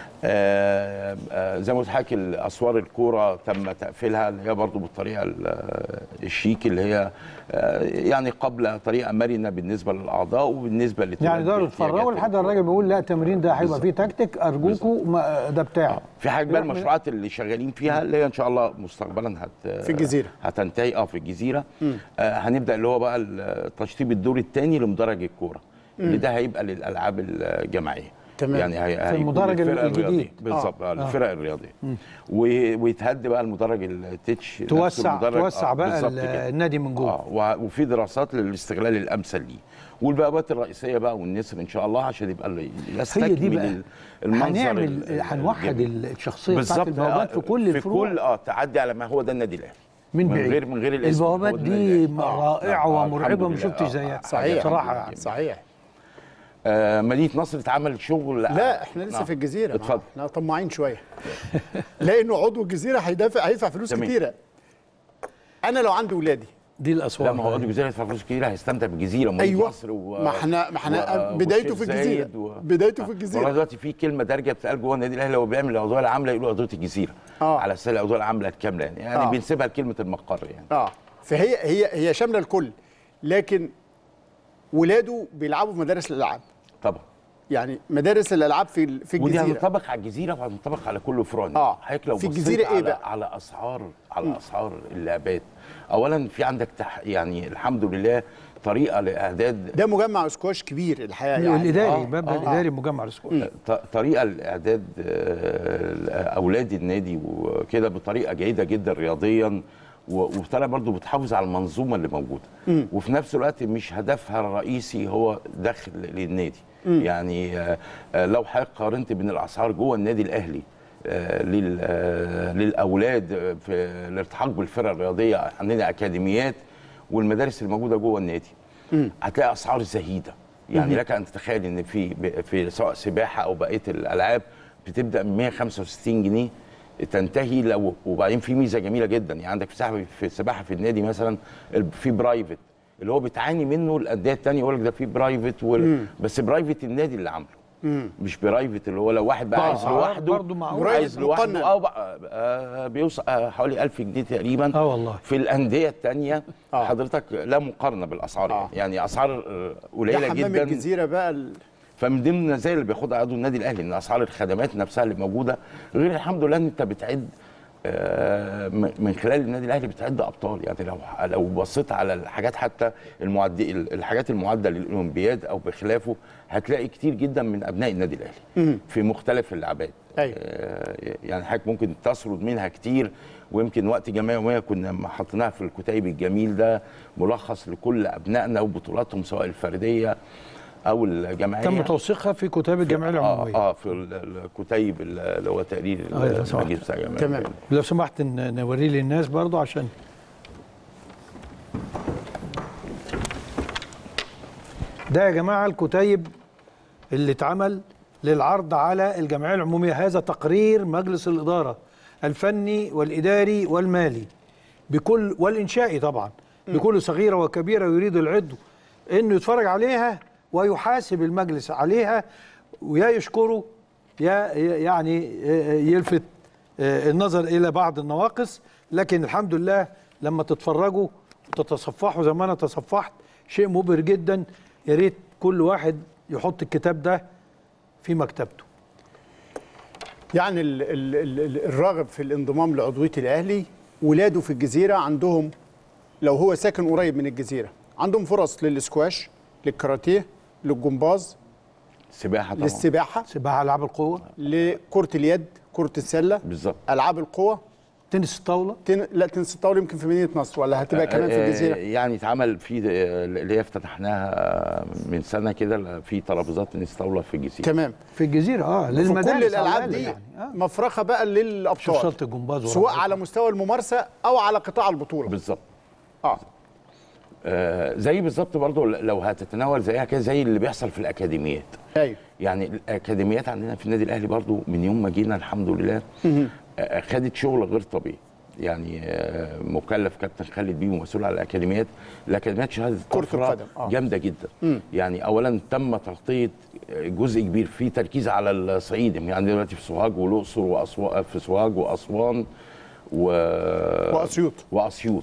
آه آه زي ما قلت لحضرتك اسوار الكوره تم تقفيلها اللي هي برضو بالطريقه ال- الشيك اللي هي آه يعني قبل طريقه مرنه بالنسبه للاعضاء وبالنسبه للتلات يعني ده باحتياجات يتفرجوا لحد الراجل بيقول لا التمرين ده هيبقى فيه تكتيك ارجوكوا ما- ده بتاعي في حاجه بقى لا، المشروعات اللي شغالين فيها اللي هي ان شاء الله مستقبلا هت في الجزيرة. هتنتهي اه في الجزيره آه هنبدا اللي هو بقى التشطيب الدور الثاني لمدرج الكوره اللي ده هيبقى للالعاب الجماعيه تمام. يعني هي في هيكون المدرج للفرق الجديد. الرياضية. بالظبط آه. آه. الفرق الرياضيه و- ويتهد بقى المدرج التتش نفسه توسع المدرج. توسع بقى بالظبط ال- كده. النادي من جوه اه و- وفي دراسات للاستغلال الامثل ليه والبوابات الرئيسيه بقى والنسر ان شاء الله عشان يبقى ال- هي يستكمل دي بقى ال- المنظر هنعمل ال- هنوحد الجميل. الشخصيه بتاعت بالظبط البوابات آه، في كل في الفروع كل اه تعدي على ما هو ده النادي الاهلي من من بعيد غير من غير الاسم البوابات هو ده النادي دي الأهلي. آه، رائعه آه، ومرعبه الحمد ما لله. شفتش آه، زيها آه، صحيح بصراحه يعني صحيح آه مدينه نصر اتعمل شغل لا احنا لسه نعم. في الجزيره اتفضل احنا طماعين شويه لانه عضو الجزيره هيدافع هيدفع فلوس تمام. كتيره انا لو عندي ولادي دي الاسوار لا ما هو قاضي الجزيره يدفع فلوس كتير هيستمتع بالجزيره ومدينة أيوة. نصر و... ما احنا ما احنا و- بدايته والشيخ في الجزيره زايد و... بدايته في والله الجزيره دلوقتي في كلمه دارجه بتتقال جوه النادي الاهلي هو بيعمل العضويه العامله يقولوا عضويه الجزيره آه. على اساس العضويه العامله الكامله يعني يعني آه. بنسيبها لكلمه المقر يعني اه فهي هي هي شامله الكل لكن ولاده بيلعبوا في مدارس الالعاب طبعا يعني مدارس الالعاب في في ودي الجزيره هتنطبق على الجزيره وهتنطبق على كل فروع آه. حضرتك لو في بصيت الجزيرة إيه على بقى؟ على اسعار على اسعار اللعبات اولا في عندك تح يعني الحمد لله طريقه لاعداد ده مجمع اسكواش كبير الحقيقه يعني الاداري آه، المبنى آه. الاداري مجمع الاسكواش ط- طريقه لاعداد آه، اولاد النادي وكده بطريقه جيده جدا رياضيا و- وبطريقه برضو بتحافظ على المنظومه اللي موجوده وفي نفس الوقت مش هدفها الرئيسي هو دخل للنادي يعني آه، آه، لو حضرتك قارنت بين الاسعار جوه النادي الاهلي آه، لل- آه، للاولاد آه، في الالتحاق بالفرق الرياضيه عندنا اكاديميات والمدارس الموجوده جوه النادي هتلاقي اسعار زهيده يعني لك ان تتخيل ان في في سواء سباحه او بقيه الالعاب بتبدا من 165 جنيه تنتهي لو وبعدين في ميزه جميله جدا يعني عندك في سباحه في السباحه في النادي مثلا ال- في برايفت اللي هو بتعاني منه الانديه الثانيه يقول لك ده في برايفت وال... بس برايفت النادي اللي عامله مش برايفت اللي هو لو واحد بقى آه، عايز آه، لوحده برضو معقول. عايز برايفت مقنن. لوحده اه بقى آه بيوصل آه حوالي 1000 جنيه تقريبا اه والله في الانديه الثانيه آه. حضرتك لا مقارنه بالاسعار آه. يعني. يعني اسعار آه، ده قليله حمام جدا الجزيره بقى ال... فمن ضمن المزايا اللي بياخدها عضو النادي الاهلي ان اسعار الخدمات نفسها اللي موجوده غير الحمد لله ان انت بتعد آه، م- من خلال النادي الاهلي بتعد ابطال يعني لو لو بصيت على الحاجات حتى المعد الحاجات المعده للاولمبياد او بخلافه هتلاقي كتير جدا من ابناء النادي الاهلي في مختلف اللعبات أيوة. آه، يعني حضرتك ممكن تسرد منها كتير ويمكن وقت جمعيه يوميه كنا ما حطيناها في الكتيب الجميل ده ملخص لكل ابنائنا وبطولاتهم سواء الفرديه او الجماعيه تم توثيقها في كتاب الجمعيه العموميه اه, آه في ال- الكتيب اللي هو تقرير آه، يا سمحت. المجلس بتاع الجمعيه تمام لو سمحت ن- نوريه للناس برضو عشان ده يا جماعه الكتيب اللي اتعمل للعرض على الجمعيه العموميه هذا تقرير مجلس الاداره الفني والاداري والمالي بكل والانشائي طبعا بكل صغيره وكبيره يريد العضو انه يتفرج عليها ويحاسب المجلس عليها ويا يشكره يا يعني يلفت النظر الى بعض النواقص لكن الحمد لله لما تتفرجوا وتتصفحوا زي ما انا تصفحت شيء مبهر جدا يا ريت كل واحد يحط الكتاب ده في مكتبته يعني ال ال ال الراغب في الانضمام لعضويه الاهلي ولاده في الجزيره عندهم لو هو ساكن قريب من الجزيره عندهم فرص للسكواش للكاراتيه للجمباز السباحه طبعا للسباحه سباحه العاب القوه لكره اليد كره السله بالظبط العاب القوه تنس الطاوله تن... لا تنس الطاوله يمكن في مدينه نصر ولا هتبقى كمان في آه، الجزيره يعني اتعمل في اللي هي افتتحناها من سنه كده في ترابيزات تنس طاوله في الجزيره تمام في الجزيره اه في للمدارس كل الالعاب على دي الأقل يعني. مفرخه بقى شوف للابطال صاله الجمباز سواء ورا- على مستوى الممارسه او على قطاع البطوله بالظبط اه آه زي بالظبط برضو لو هتتناول زيها كده زي اللي بيحصل في الاكاديميات ايوه يعني الاكاديميات عندنا في النادي الاهلي برضو من يوم ما جينا الحمد لله آه، خدت شغل غير طبيعي يعني آه، مكلف كابتن خالد بيه ومسؤول على الاكاديميات الاكاديميات شهاده كرة طفرة القدم، آه. جامده جدا مم. يعني اولا تم تغطيه جزء كبير في تركيز على الصعيد يعني دلوقتي في سوهاج والاقصر واسوان في سوهاج واسوان و واسيوط واسيوط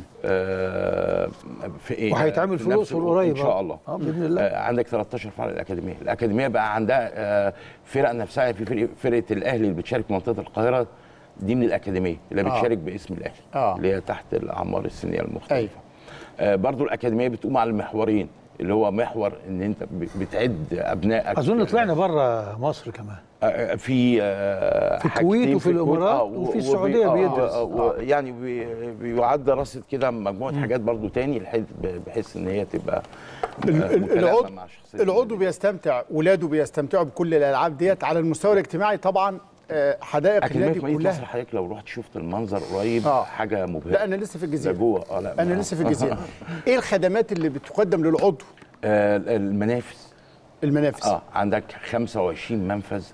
آه في ايه وهيتعمل في نفس الأقصر الوقت قريب ان شاء آه. الله آه، بإذن الله. آه عندك 13 فرع الاكاديميه الاكاديميه بقى عندها آه فرق نفسها في فرق فرقه الاهلي اللي بتشارك في منطقه القاهره دي من الاكاديميه اللي آه. بتشارك باسم الاهلي آه. اللي هي تحت الاعمار السنيه المختلفه أيوة. آه برضو الاكاديميه بتقوم على المحورين اللي هو محور ان انت ب- بتعد ابنائك اظن طلعنا بره مصر كمان آه، في آه، في حاجتين الكويت وفي الكويت، الإمارات آه، وفي وبي- السعودية آه، بيدرس. آه، و- يعني بي- بيعد رصد كده مجموعه حاجات برضو تاني لحد بحيث ان هي تبقى آه، ال- ال- متلائمة العضو مع شخصية العضو بيستمتع ولاده بيستمتعوا بكل الالعاب ديت على المستوى الاجتماعي طبعا آه، حدائق اكاديميه النادي مدينه نصر كلها حضرتك لو رحت شفت المنظر قريب آه. حاجه مبهره لا انا لسه في ده الجزيره جوه اه لا انا ما- لسه في الجزيره ايه الخدمات اللي بتقدم للعضو آه، المنافذ المنافس اه عندك 25 منفذ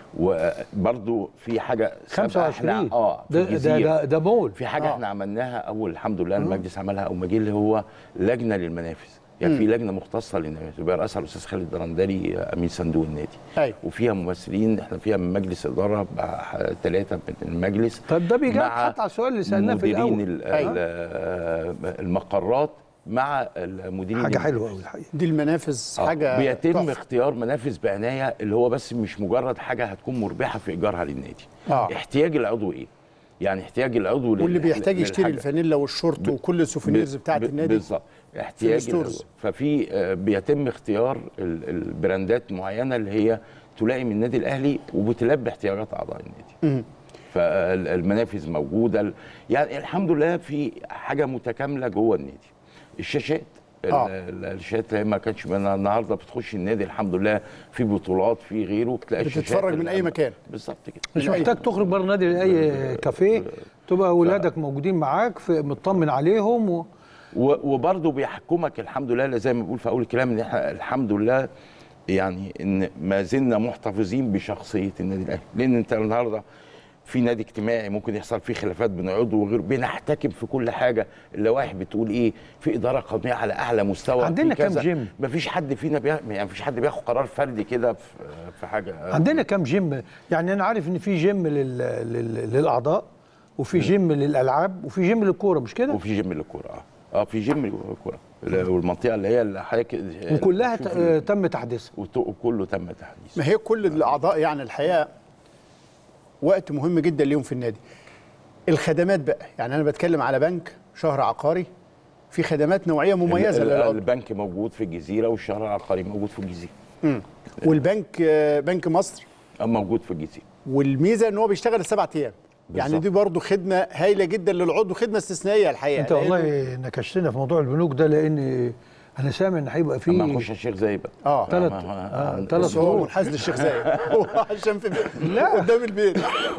وبرضو في حاجه سابقة 25 إحنا- اه في ده ده الجزيرة. ده, ده مول في حاجه آه. آه. احنا عملناها اول الحمد لله المجلس عملها اول ما جه اللي هو لجنه للمنافذ يعني في لجنه مختصه للمنافذ بيرأسها الاستاذ خالد درندري آه، امين صندوق النادي ايوه وفيها ممثلين احنا فيها من مجلس اداره ثلاثه من المجلس طب ده بيجاوب مع حتى على السؤال اللي سالناه في مديرين الاول ال- أيوة. ال- المقرات مع المديرين حاجه المنافذ. حلوه قوي الحقيقه دي المنافس آه، حاجه بيتم تحفة. اختيار منافذ بعنايه اللي هو بس مش مجرد حاجه هتكون مربحه في ايجارها للنادي آه. احتياج العضو ايه يعني احتياج العضو لل- واللي بيحتاج للحاجة. يشتري الفانيلا والشورت وكل السوفينيرز ب- بتاعت ب- النادي بالظبط احتياج الستورز. العضو. ففي آه، بيتم اختيار ال- البراندات معينه اللي هي تلائم النادي الاهلي وبتلبي احتياجات اعضاء النادي مم. فالمنافذ موجوده ال- يعني الحمد لله في حاجه متكامله جوه النادي الشاشات ال- آه. ال- الشاشات اللي هي ما كانش من النهارده بتخش النادي الحمد لله في بطولات في غيره بتلاقي الشاشات بتتفرج من اللي- اي مكان بالظبط كده مش محتاج تخرج بره النادي لاي كافيه تبقى اولادك موجودين معاك في مطمن عليهم و... و- وبرضه بيحكمك الحمد لله زي ما بقول في اول الكلام ان احنا الحمد لله يعني ان ما زلنا محتفظين بشخصيه النادي الاهلي لان انت النهارده في نادي اجتماعي ممكن يحصل فيه خلافات بين عضو وغيره بنحتكم في كل حاجه اللوائح بتقول ايه في اداره قانونيه على اعلى مستوى عندنا في كام كذا. جيم؟ مفيش حد فينا بيا... يعني مفيش حد بياخد قرار فردي كده في في حاجه عندنا كام جيم يعني انا عارف ان في جيم لل... لل... للاعضاء وفي جيم للالعاب وفي جيم للكوره مش كده وفي جيم للكوره اه اه في جيم للكوره والمنطقه اللي هي اللي حضرتك وكلها ت... شوف آه، تم تحديثها وت- وكله تم تحديثه ما هي كل الاعضاء يعني الحقيقه وقت مهم جدا ليهم في النادي الخدمات بقى يعني انا بتكلم على بنك شهر عقاري في خدمات نوعيه مميزه ال- ال- للعضو البنك موجود في الجزيره والشهر العقاري موجود في الجزيره مم. والبنك آه، بنك مصر آه، موجود في الجزيره والميزه ان هو بيشتغل السبع ايام يعني بالظبط. دي برضو خدمه هايله جدا للعضو خدمه استثنائيه الحقيقه انت لأنه- والله نكشتنا في موضوع البنوك ده لان انا سامع ان هيبقى اما في نخش على الشيخ زايد بقى اه ثلاث ما- ما- آه، ما- ثلاث بس هو شهور منحاز للشيخ زايد هو عشان في لا قدام البيت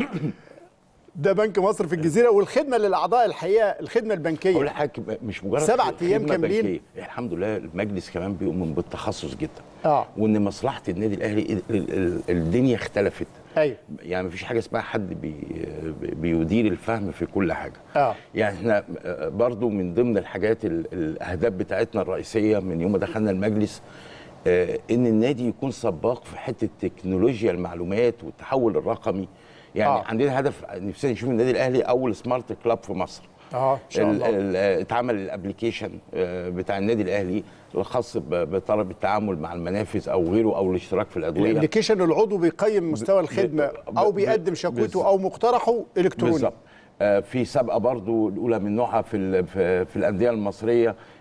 ده بنك مصر في الجزيره والخدمه للاعضاء الحقيقه الخدمه اقول البنكيه لحضرتك مش مجرد سبع خدمة أيام كاملين. بنكية. الحمد لله المجلس كمان بيؤمن بالتخصص جدا اه وان مصلحه النادي الاهلي ال- ال- ال- الدنيا اختلفت ايوه يعني مفيش حاجه اسمها حد بي بيدير الفهم في كل حاجه اه يعني احنا آه، برضو من ضمن الحاجات ال- الاهداف بتاعتنا الرئيسيه من يوم ما دخلنا المجلس آه، ان النادي يكون سباق في حته تكنولوجيا المعلومات والتحول الرقمي يعني آه. آه. عندنا هدف نفسنا نشوف النادي الاهلي اول سمارت كلاب في مصر اه ان شاء ال- الله ال- آه، اتعمل الابلكيشن آه، بتاع النادي الاهلي الخاص ب- بطلب التعامل مع المنافذ او غيره او الاشتراك في الادويه الابلكيشن العضو بيقيم مستوى الخدمه ب- او ب- بيقدم شكوته بالظبط. او مقترحه الكتروني بالظبط آه، في سابقه برضو الاولى من نوعها في ال- في, في الانديه المصريه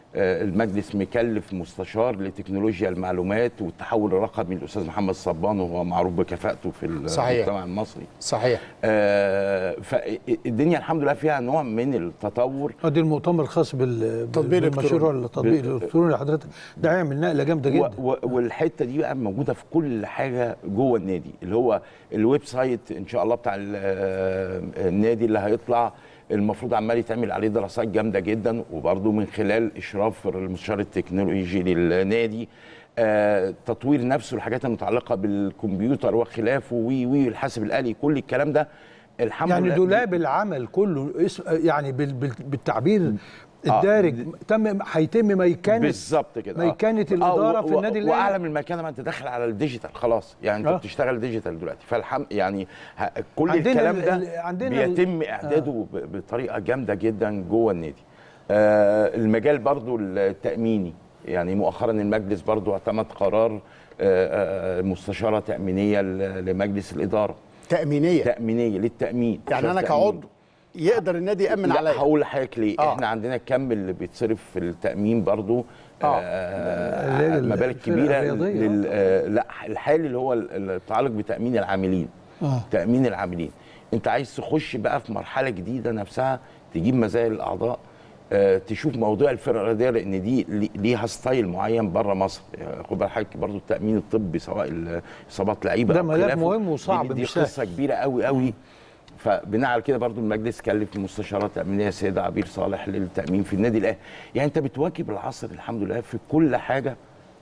آه، المجلس مكلف مستشار لتكنولوجيا المعلومات والتحول الرقمي الاستاذ محمد صبان وهو معروف بكفاءته في صحيح. المجتمع المصري صحيح آه، فالدنيا الحمد لله فيها نوع من التطور ادي المؤتمر الخاص بال تطبيق بالمشروع الإلكتروني. التطبيق بال- الالكتروني اللي حضرتك ده هيعمل نقله جامده و- جدا و- والحته دي بقى موجوده في كل حاجه جوه النادي اللي هو الويب سايت ان شاء الله بتاع ال- آه، النادي اللي هيطلع المفروض عمال يتعمل عليه دراسات جامده جدا وبرده من خلال اشراف المستشار التكنولوجي للنادي آه، تطوير نفسه الحاجات المتعلقه بالكمبيوتر وخلافه وي وي الحاسب الالي كل الكلام ده الحمد يعني لله دولاب العمل كله اسم يعني بال بال بالتعبير الدارج تم هيتم ميكنه بالظبط كده آه. ميكنه الاداره آه، و- في النادي و- الاهلي واعلى من المكانه ما انت داخل على الديجيتال خلاص يعني انت آه. بتشتغل ديجيتال دلوقتي فالحم يعني ه- كل عندنا الكلام ال- ده ال- عندنا ال- بيتم اعداده ب- بطريقه جامده جدا جوه النادي آه المجال برضو التاميني يعني مؤخرا المجلس برضو اعتمد قرار آه، آه، مستشاره تامينيه ل- لمجلس الاداره تامينيه تامينيه للتامين يعني انا تأمين. كعضو يقدر النادي يامن لا عليا هقول لحضرتك ليه آه. آه. احنا عندنا الكم اللي بيتصرف في التامين برضو آه. آه اللي هي مبالغ الفرقة كبيره الرياضية. لل آه لا الحالي اللي هو ال- المتعلق بتامين العاملين آه. تامين العاملين انت عايز تخش بقى في مرحله جديده نفسها تجيب مزايا الاعضاء آه، تشوف موضوع الفرقه الرياضيه لان دي لي- ليها ستايل معين بره مصر آه، خد بالك حضرتك برضو التامين الطبي سواء ال- اصابات لعيبه ده أو ملف خلافه، مهم وصعب دي, دي مش سهل. قصه كبيره قوي قوي فبناء على كده برضو المجلس كلف المستشارات التامينيه السيده عبير صالح للتامين في النادي الاهلي يعني انت بتواكب العصر الحمد لله في كل حاجه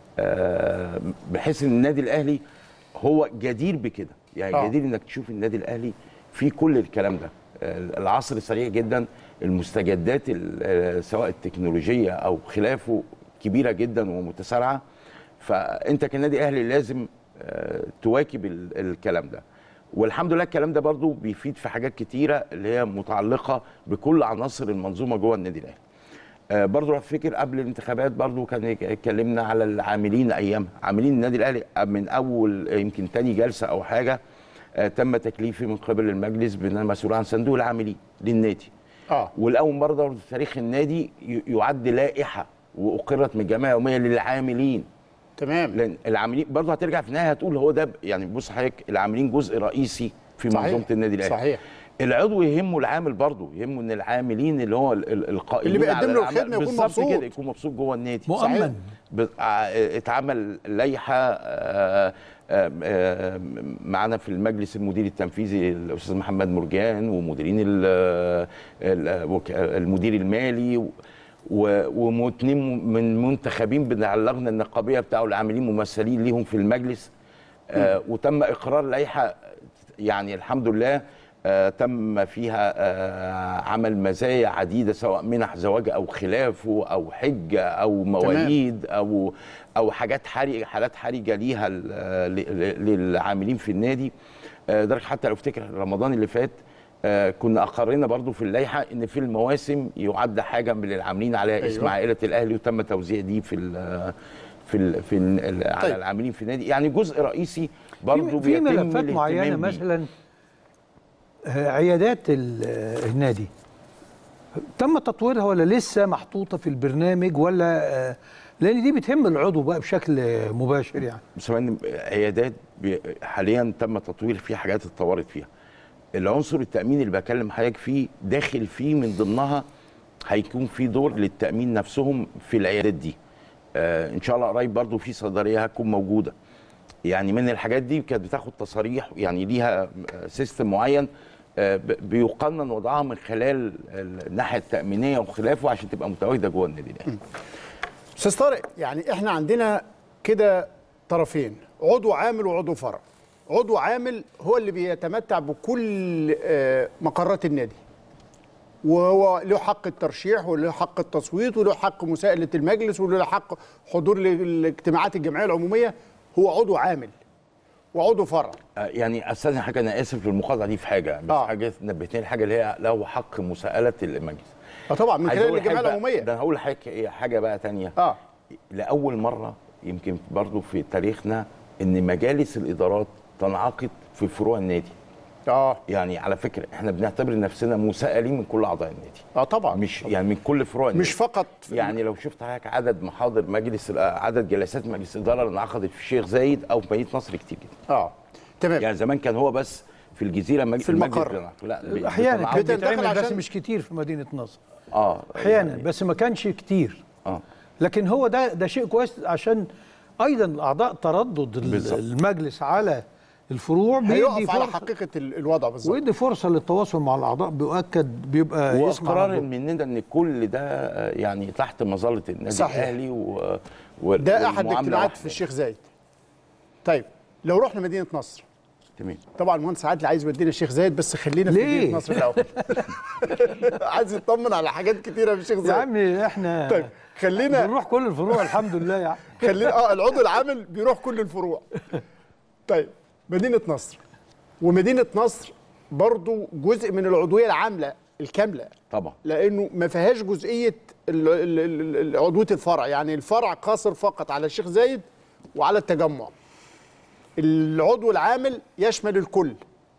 آه، بحيث ان النادي الاهلي هو جدير بكده يعني آه. آه. جدير انك تشوف النادي الاهلي في كل الكلام ده آه، العصر سريع جدا المستجدات ال- آه، سواء التكنولوجيه او خلافه كبيره جدا ومتسارعه فانت كنادي اهلي لازم آه، تواكب ال- الكلام ده والحمد لله الكلام ده برضو بيفيد في حاجات كتيره اللي هي متعلقه بكل عناصر المنظومه جوه النادي الاهلي آه، برضو افتكر قبل الانتخابات برضو كان اتكلمنا على العاملين ايام عاملين النادي الاهلي من اول يمكن تاني جلسه او حاجه آه، تم تكليفي من قبل المجلس بان انا مسؤول عن صندوق العاملين للنادي اه والاول مره برضو في تاريخ النادي ي- يعد لائحه واقرت من الجمعيه اليوميه للعاملين تمام لان العاملين برضو هترجع في النهايه هتقول هو ده ب- يعني بص حضرتك العاملين جزء رئيسي في صحيح. منظومه النادي الاهلي صحيح العضو يهمه العامل برضه يهمه ان العاملين اللي هو ال- ال- القائمين اللي بيقدم على له العمل الخدمة يكون بالظبط مبسوط. كده يكون مبسوط جوه النادي مؤمن. ب- ع- اتعمل لائحه آه، آه، آه، معانا في المجلس المدير التنفيذي الاستاذ محمد مرجان ومديرين ال- ال- وك- المدير المالي و- و- واثنين من منتخبين بنعلقنا النقابيه بتاعه العاملين ممثلين ليهم في المجلس آه، وتم اقرار لائحه يعني الحمد لله آه، تم فيها آه، عمل مزايا عديده سواء منح زواج او خلافه او حجه او مواليد او او حاجات حرجه حالات حرجه ليها ل- ل- للعاملين في النادي آه، لدرجه حتى لو افتكر رمضان اللي فات آه، كنا اقرينا برضو في اللائحه ان في المواسم يعد حاجه من العاملين عليها اسم أيوة. عائله الاهلي وتم توزيع دي في ال في ال في ال على طيب. العاملين في النادي يعني جزء رئيسي برضو في, في بيتم ملفات الاهتمام معينه بيه. مثلا آه، عيادات ال- آه، النادي تم تطويرها ولا لسه محطوطه في البرنامج ولا آه، لان دي بتهم العضو بقى بشكل آه، مباشر يعني سواء عيادات بي- حاليا تم تطوير فيها حاجات اتطورت فيها العنصر التامين اللي بكلم حضرتك فيه داخل فيه من ضمنها هيكون في دور للتامين نفسهم في العيادات دي آه ان شاء الله قريب برضو في صيدليه هتكون موجوده يعني من الحاجات دي كانت بتاخد تصاريح يعني ليها آه، سيستم معين آه، ب- بيقنن وضعها من خلال الناحيه التامينيه وخلافه عشان تبقى متواجده جوه النادي الاهلي استاذ طارق يعني احنا عندنا كده طرفين عضو عامل وعضو فرع عضو عامل هو اللي بيتمتع بكل آه، مقرات النادي وهو له حق الترشيح وله حق التصويت وله حق مساءلة المجلس وله حق حضور الاجتماعات الجمعية العمومية هو عضو عامل وعضو فرع آه، يعني استاذن حاجه انا اسف للمقاطعه دي في حاجه بس آه. حاجه نبهتني الحاجه اللي هي له حق مساءله المجلس اه طبعا من عايز خلال أقول الجمعية حاجة بقى- العمومية ده انا هقول لحضرتك إيه حاجه بقى تانية اه لاول مره يمكن برضو في تاريخنا ان مجالس الادارات تنعقد في فروع النادي اه يعني على فكره احنا بنعتبر نفسنا مسائلين من كل اعضاء النادي اه طبعا مش يعني من كل فروع مش فقط يعني لو شفت حضرتك عدد محاضر مجلس عدد جلسات مجلس الاداره اللي انعقدت في الشيخ زايد او في مدينه نصر كتير جدا اه تمام يعني زمان كان هو بس في الجزيره مج... في المقر. لا احيانا كان بتنتقل بيتعمل بس عشان- مش كتير في مدينه نصر اه احيانا بس ما كانش كتير اه لكن هو ده ده شيء كويس عشان ايضا الاعضاء تردد ال- بالظبط. المجلس على الفروع بيدي هيقف على فرصه حقيقه ال- الوضع بالظبط ويدي فرصه للتواصل مع الاعضاء بيؤكد بيبقى يسمع واقرار ردهم. مننا ان كل ده آه، يعني تحت مظله النادي صحيح. الاهلي و... و... ده احد والمعاملة الاجتماعات واحدة. في الشيخ زايد طيب لو رحنا مدينه نصر تمام طبعا المهندس عادل عايز يودينا الشيخ زايد بس خلينا في ليه؟ مدينه نصر الاول عايز يطمن على حاجات كتيره في الشيخ يا زايد عمي احنا طيب خلينا بنروح كل الفروع الحمد لله يعني خلينا اه العضو العامل بيروح كل الفروع طيب مدينه نصر ومدينه نصر برضو جزء من العضويه العامله الكامله طبعا لانه ما فيهاش جزئيه ال- ال- ال- ال- عضويه الفرع يعني الفرع قاصر فقط على الشيخ زايد وعلى التجمع العضو العامل يشمل الكل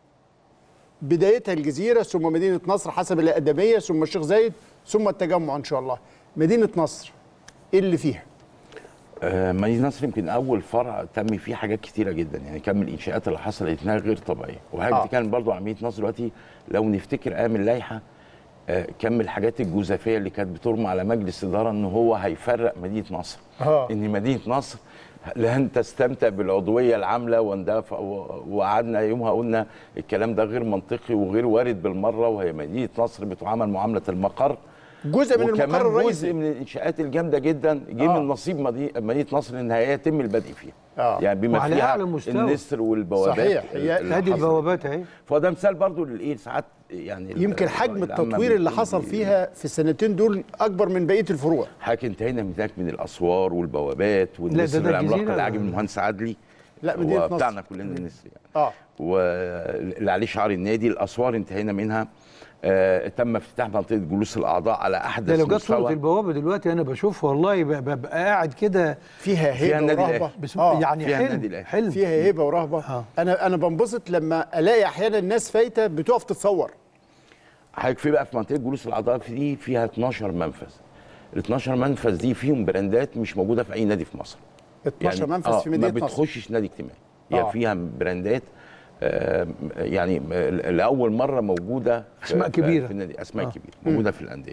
بدايتها الجزيره ثم مدينه نصر حسب الاقدميه ثم الشيخ زايد ثم التجمع ان شاء الله مدينه نصر ايه اللي فيها آه، مدينة نصر يمكن أول فرع تم فيه حاجات كتيرة جدا يعني كم الإنشاءات اللي حصلت هناك غير طبيعية وحاجة آه. آه. كان برضو عملية نصر دلوقتي لو نفتكر أيام اللائحة آه، كم الحاجات الجزافية اللي كانت بترمى على مجلس إدارة إن هو هيفرق مدينة نصر آه. إن مدينة نصر لن تستمتع بالعضوية العاملة وندافع و- وقعدنا يومها قلنا الكلام ده غير منطقي وغير وارد بالمرة وهي مدينة نصر بتعامل معاملة المقر جزء من المقر وكمان الرئيسي. جزء من الانشاءات الجامده جدا جه آه. من نصيب مدي- مدينه نصر ان هي يتم البدء فيها آه. يعني بما وعلى فيها أعلى مستوى. النسر والبوابات صحيح. هي- اللي ادي حصلت. البوابات اهي فده مثال برضو للايه ساعات يعني ال- يمكن حجم العامة التطوير اللي بتكون حصل بي- فيها في السنتين دول اكبر من بقيه الفروع حضرتك انتهينا من هناك من الاسوار والبوابات والنسر ده العملاق الجزيرة اللي ولا- عاجب المهندس عدلي لا، مدينة هو نصر. بتاعنا كلنا النسر يعني اه واللي عليه شعار النادي الاسوار انتهينا منها آه تم افتتاح منطقه جلوس الاعضاء على احدث ده لو جت مستوى. صوره البوابه دلوقتي انا بشوفها والله ب- ببقى قاعد كده فيها فيها هيبه النادي ورهبه الأهلي. بسم آه. يعني فيها النادي حلم الأهلي. حلم فيها هيبه ورهبه آه. انا انا بنبسط لما الاقي احيانا الناس فايته بتقف تتصور حضرتك في بقى في منطقه جلوس الاعضاء في دي فيها 12 منفذ ال 12 منفذ دي فيهم براندات مش موجوده في اي نادي في مصر 12 منفذ آه في مدينه ما نصر بتخشش نادي اجتماعي يعني آه. فيها براندات آه يعني آه، لاول مره موجوده في- أسماء في- كبيرة. في النادي اسماء آه. كبيره موجوده في الانديه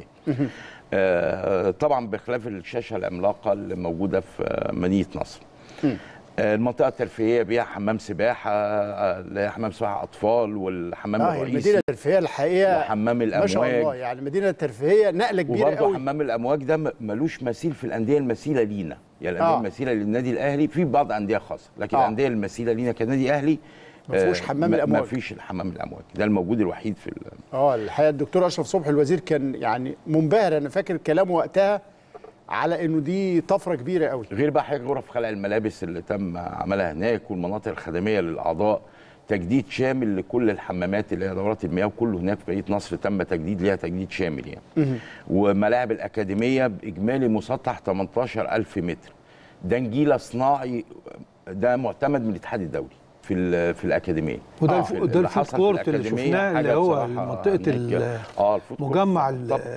آه طبعا بخلاف الشاشه العملاقه اللي موجوده في آه، مدينه نصر آه، المنطقه الترفيهيه بيها حمام سباحه آه، اللي هي حمام سباحه اطفال والحمام اه هي الرئيسي المدينه الترفيهيه الحقيقه وحمام ما شاء الله الامواج يعني المدينه الترفيهيه نقله كبيره وبرضه قوي حمام الامواج ده م- ملوش مثيل في الانديه المثيله لينا يعني الانديه آه. آه. المثيله للنادي الاهلي في بعض انديه خاصه لكن آه. آه. الانديه المثيله لينا كنادي اهلي ما فيهوش حمام الأمواج. ما فيش الحمام الامواج ده الموجود الوحيد في ال- اه الحقيقه الدكتور اشرف صبحي الوزير كان يعني منبهر انا فاكر كلامه وقتها على انه دي طفره كبيره قوي غير بقى حاجه غرف خلع الملابس اللي تم عملها هناك والمناطق الخدميه للاعضاء تجديد شامل لكل الحمامات اللي هي دورات المياه وكله هناك في مدينه نصر تم تجديد ليها تجديد شامل يعني وملاعب الأكاديمية بإجمالي مسطح 18000 متر ده نجيلة صناعي ده معتمد من الاتحاد الدولي في ال- في الأكاديمية وده آه، الف- في- ده اللي الفود حصل في كورت اللي الأكاديمية شفناه اللي حاجة هو بصراحة منطقه هناك- ال- اه الفود كورت مجمع ال- طب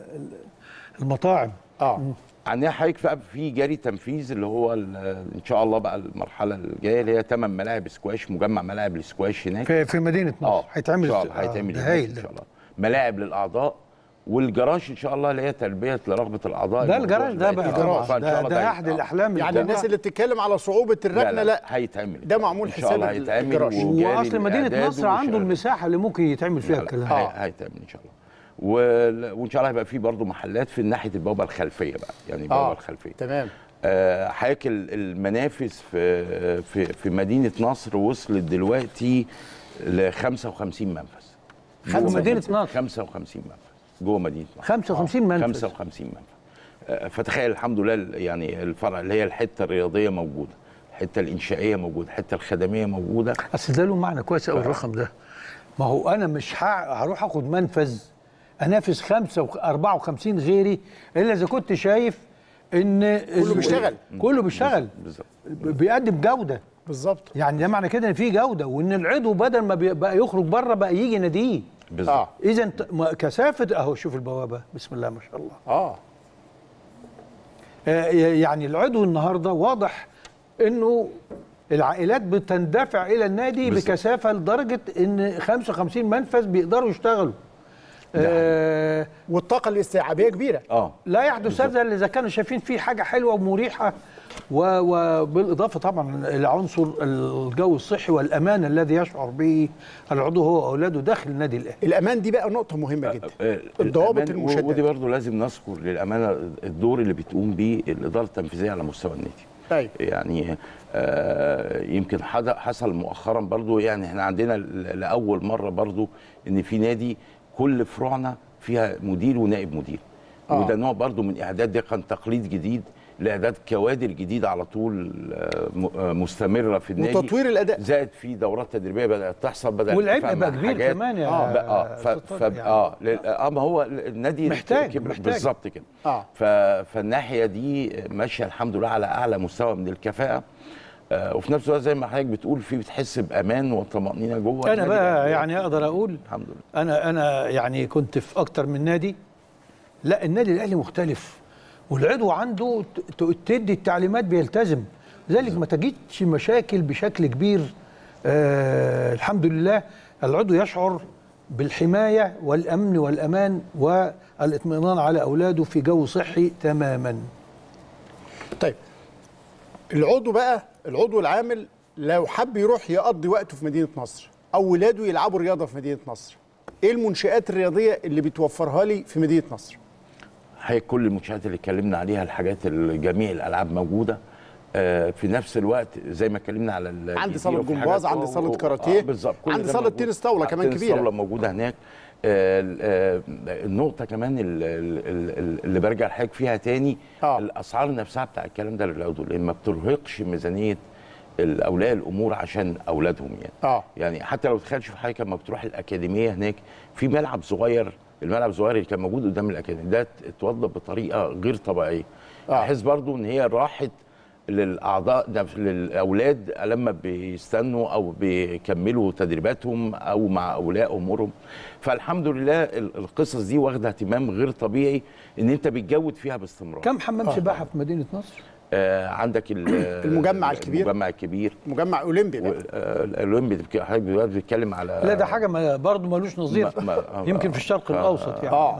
المطاعم اه عندنا حضرتك بقى في جاري تنفيذ اللي هو ال- ان شاء الله بقى المرحله الجايه اللي هي ثمان ملاعب سكواش مجمع ملاعب السكواش هناك في في مدينه نصر اه هيتعمل ان شاء الله آه، هيتعمل ده هناك هايل ان ده. شاء الله ملاعب للاعضاء والجراج ان شاء الله اللي هي تلبيه لرغبه الاعضاء ده الموضوع الجراج ده بقى بقى يتعمل. فإن ده, شاء الله ده هي- احد آه. الاحلام يعني الكبرى. الناس اللي بتتكلم على صعوبه الركنه لا, هيتعمل ده معمول ان شاء الله حساب هيتعمل الجراج. وجاري واصل مدينه الإعداد نصر عنده وشغال. المساحه اللي ممكن يتعمل فيها لا، الكلام هي- ده هيتعمل ان شاء الله وال- وان شاء الله هيبقى في برضه محلات في ناحيه البوابه الخلفيه بقى يعني البوابه اه الخلفيه تمام آه، حضرتك ال- المنافذ في في في مدينه نصر وصلت دلوقتي ل 55 منفذ في جوه مدينة نصر. 55 منفذ جوه مدينه نصر 55 منفذ 55 منفذ آه، فتخيل الحمد لله ال- يعني الفرع اللي هي الحته الرياضيه موجوده الحته الانشائيه موجوده الحته الخدميه موجوده اصل ده له معنى كويس قوي الرقم ده ما هو انا مش ه- هروح اخد منفذ انافس 5 54 غيري الا اذا كنت شايف ان كله بيشتغل. كله بيشتغل بالظبط بيقدم جوده بالظبط يعني ده معنى كده ان في جوده وان العضو بدل ما بي- بقى يخرج بره بقى يجي ناديه بالظبط اذا ت- ما- كثافه اهو شوف البوابه بسم الله ما شاء الله اه آه، يعني العضو النهارده واضح انه العائلات بتندفع الى النادي بالظبط. بكثافه لدرجه ان 55 منفذ بيقدروا يشتغلوا آه والطاقه الاستيعابيه كبيره اه لا يحدث هذا الا اذا كانوا شايفين فيه حاجه حلوه ومريحه و- وبالاضافه طبعا الى عنصر الجو الصحي والامان الذي يشعر به العضو هو واولاده داخل النادي الاهلي الامان دي بقى نقطه مهمه جدا آه، الضوابط الأمان- المشددة. ودي برضه لازم نذكر للامانه الدور اللي بتقوم به الاداره التنفيذيه على مستوى النادي أيوة. يعني آه يمكن حد- حصل مؤخرا برضه يعني احنا عندنا ل- لاول مره برضه ان في نادي كل فروعنا فيها مدير ونائب مدير آه. وده نوع برضه من اعداد ده كان تقليد جديد لاعداد كوادر جديده على طول آه، م- آه، مستمره في النادي وتطوير الاداء زاد في دورات تدريبيه بدات تحصل بدات والعبء تفهم بقى كبير حاجات. كمان يا اه بقى اه ف... أستاذ ف... طارق يعني. اه لل- اه ما هو النادي محتاج- كبر- محتاج. بالظبط كده اه ف... فالناحيه دي ماشيه الحمد لله على اعلى مستوى من الكفاءه آه وفي نفس الوقت زي ما حضرتك بتقول في بتحس بامان وطمانينه جوه انا النادي بقى الأهلي. يعني اقدر اقول الحمد لله انا انا يعني كنت في اكتر من نادي لا النادي الاهلي مختلف والعضو عنده ت- ت- تدي التعليمات بيلتزم لذلك ما تجدش مشاكل بشكل كبير آه الحمد لله العضو يشعر بالحمايه والامن والامان والاطمئنان على اولاده في جو صحي تماما طيب العضو بقى العضو العامل لو حب يروح يقضي وقته في مدينه نصر او ولاده يلعبوا رياضه في مدينه نصر ايه المنشآت الرياضيه اللي بتوفرها لي في مدينه نصر هي كل المنشآت اللي اتكلمنا عليها الحاجات اللي جميع الالعاب موجوده آه، في نفس الوقت زي ما اتكلمنا على ال- عندي الجزيرة صالة وفي جمباز، حاجات- عندي صالة و- و- كاراتيه، آه، بالظبط كل عندي ده صالة موجود. تنس طاولة آه، كمان تنس كبيرة. طاولة موجوده هناك آه، ال- آه، النقطه كمان ال- ال- ال- اللي برجع لحضرتك فيها تاني آه. الاسعار نفسها بتاع الكلام ده للعضو لان ما بترهقش ميزانيه اولياء الامور عشان اولادهم يعني اه يعني حتى لو تخيل شوف حضرتك لما بتروح الاكاديميه هناك في ملعب صغير الملعب الصغير اللي كان موجود قدام الاكاديميه ده اتوضب بطريقه غير طبيعيه آه. بحيث برضو ان هي راحت للاعضاء نف- للاولاد لما بيستنوا او بيكملوا تدريباتهم او مع اولياء امورهم فالحمد لله ال- القصص دي واخده اهتمام غير طبيعي ان انت بتجود فيها باستمرار كم حمام سباحه في مدينه نصر آه عندك ال- المجمع الكبير. المجمع الكبير مجمع اولمبي بقى. آه، الاولمبي بتك- حضرتك دلوقتي بتتكلم على لا ده حاجه ما برضه ملوش نظير ما- ما- يمكن في الشرق آه، الاوسط يعني اه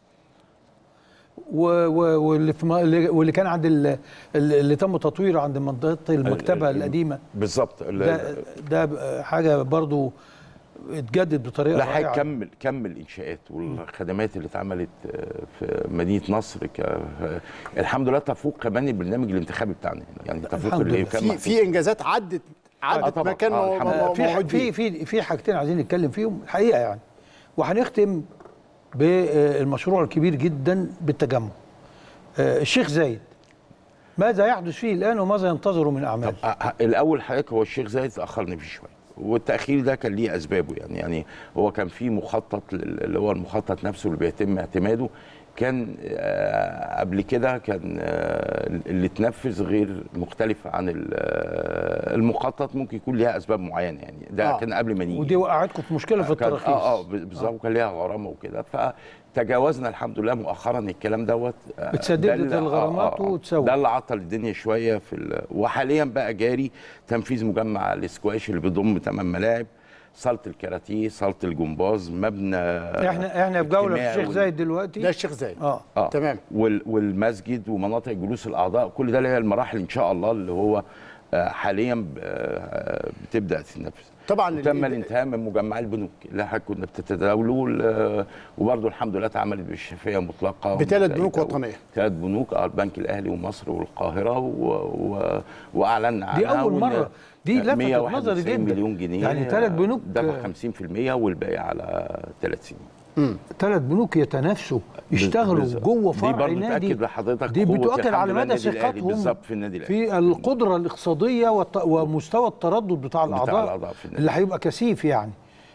و- و- واللي في ما- اللي واللي كان عند ال- اللي اللي تم تطويره عند منطقه المكتبه ال- القديمه بالظبط ال- ده ده ب- حاجه برضو اتجدد بطريقه لا رائعة. هيكمل كمل الانشاءات والخدمات اللي اتعملت آه، في مدينه نصر ك... آه، الحمد لله تفوق كمان البرنامج الانتخابي بتاعنا هنا. يعني تفوق الحمد اللي لله. كان في محطوط. في انجازات عدت آه عدت طبعاً. مكان آه، مو- الحمد مو- لله. في موعود في فيه في في حاجتين عايزين نتكلم فيهم الحقيقه يعني وهنختم بالمشروع الكبير جدا بالتجمع آه، الشيخ زايد ماذا يحدث فيه الان وماذا ينتظر من اعمال آه، آه، الاول حضرتك هو الشيخ زايد اتاخرنا فيه شويه والتاخير ده كان ليه اسبابه يعني يعني هو كان في مخطط لل- اللي هو المخطط نفسه اللي بيتم اعتماده كان آه، قبل كده كان آه، اللي اتنفذ غير مختلف عن ال- آه، المخطط ممكن يكون ليها اسباب معينه يعني ده آه. كان قبل ما نيجي ودي وقعتكم في مشكله في كان- التراخيص اه اه بالظبط وكان ليها غرامه وكده فتجاوزنا الحمد لله مؤخرا الكلام دوت آه، اتسددت ده اللي- الغرامات واتسوت. ده اللي عطل الدنيا شويه في ال... وحاليا بقى جاري تنفيذ مجمع الاسكواش اللي بيضم ثمان ملاعب صاله الكاراتيه صاله الجمباز مبنى احنا احنا في جوله في اجتماعي الشيخ وال- زايد دلوقتي ده الشيخ زايد اه اه تمام. وال... والمسجد ومناطق جلوس الاعضاء كل ده اللي هي المراحل ان شاء الله اللي هو آه، حاليا ب- آه، بتبدا تتنفذ طبعا تم ال- الانتهاء من مجمع البنوك اللي احنا كنا بتتداولوا ال- وبرضه الحمد لله اتعملت بالشفافيه مطلقه بثلاث بنوك وطنيه ثلاث بنوك اه البنك الاهلي ومصر والقاهره و... و... واعلنا دي عنها أول وإن مرة. دي لفتت 191 نظري جدا. مليون جنيه يعني ثلاث بنوك- دفع 50% والباقي على ثلاث سنين ثلاث بنوك يتنافسوا يشتغلوا بالظبط. جوه دي فرع برضه نادي تأكد لحضرتك دي قوة بتؤكد الحمد على لله مدى النادي الأهلي ثقتهم بالظبط في النادي الأهلي في القدره الاقتصاديه والت- ومستوى التردد بتاع الاعضاء الأعضاء في النادي. اللي هيبقى كثيف يعني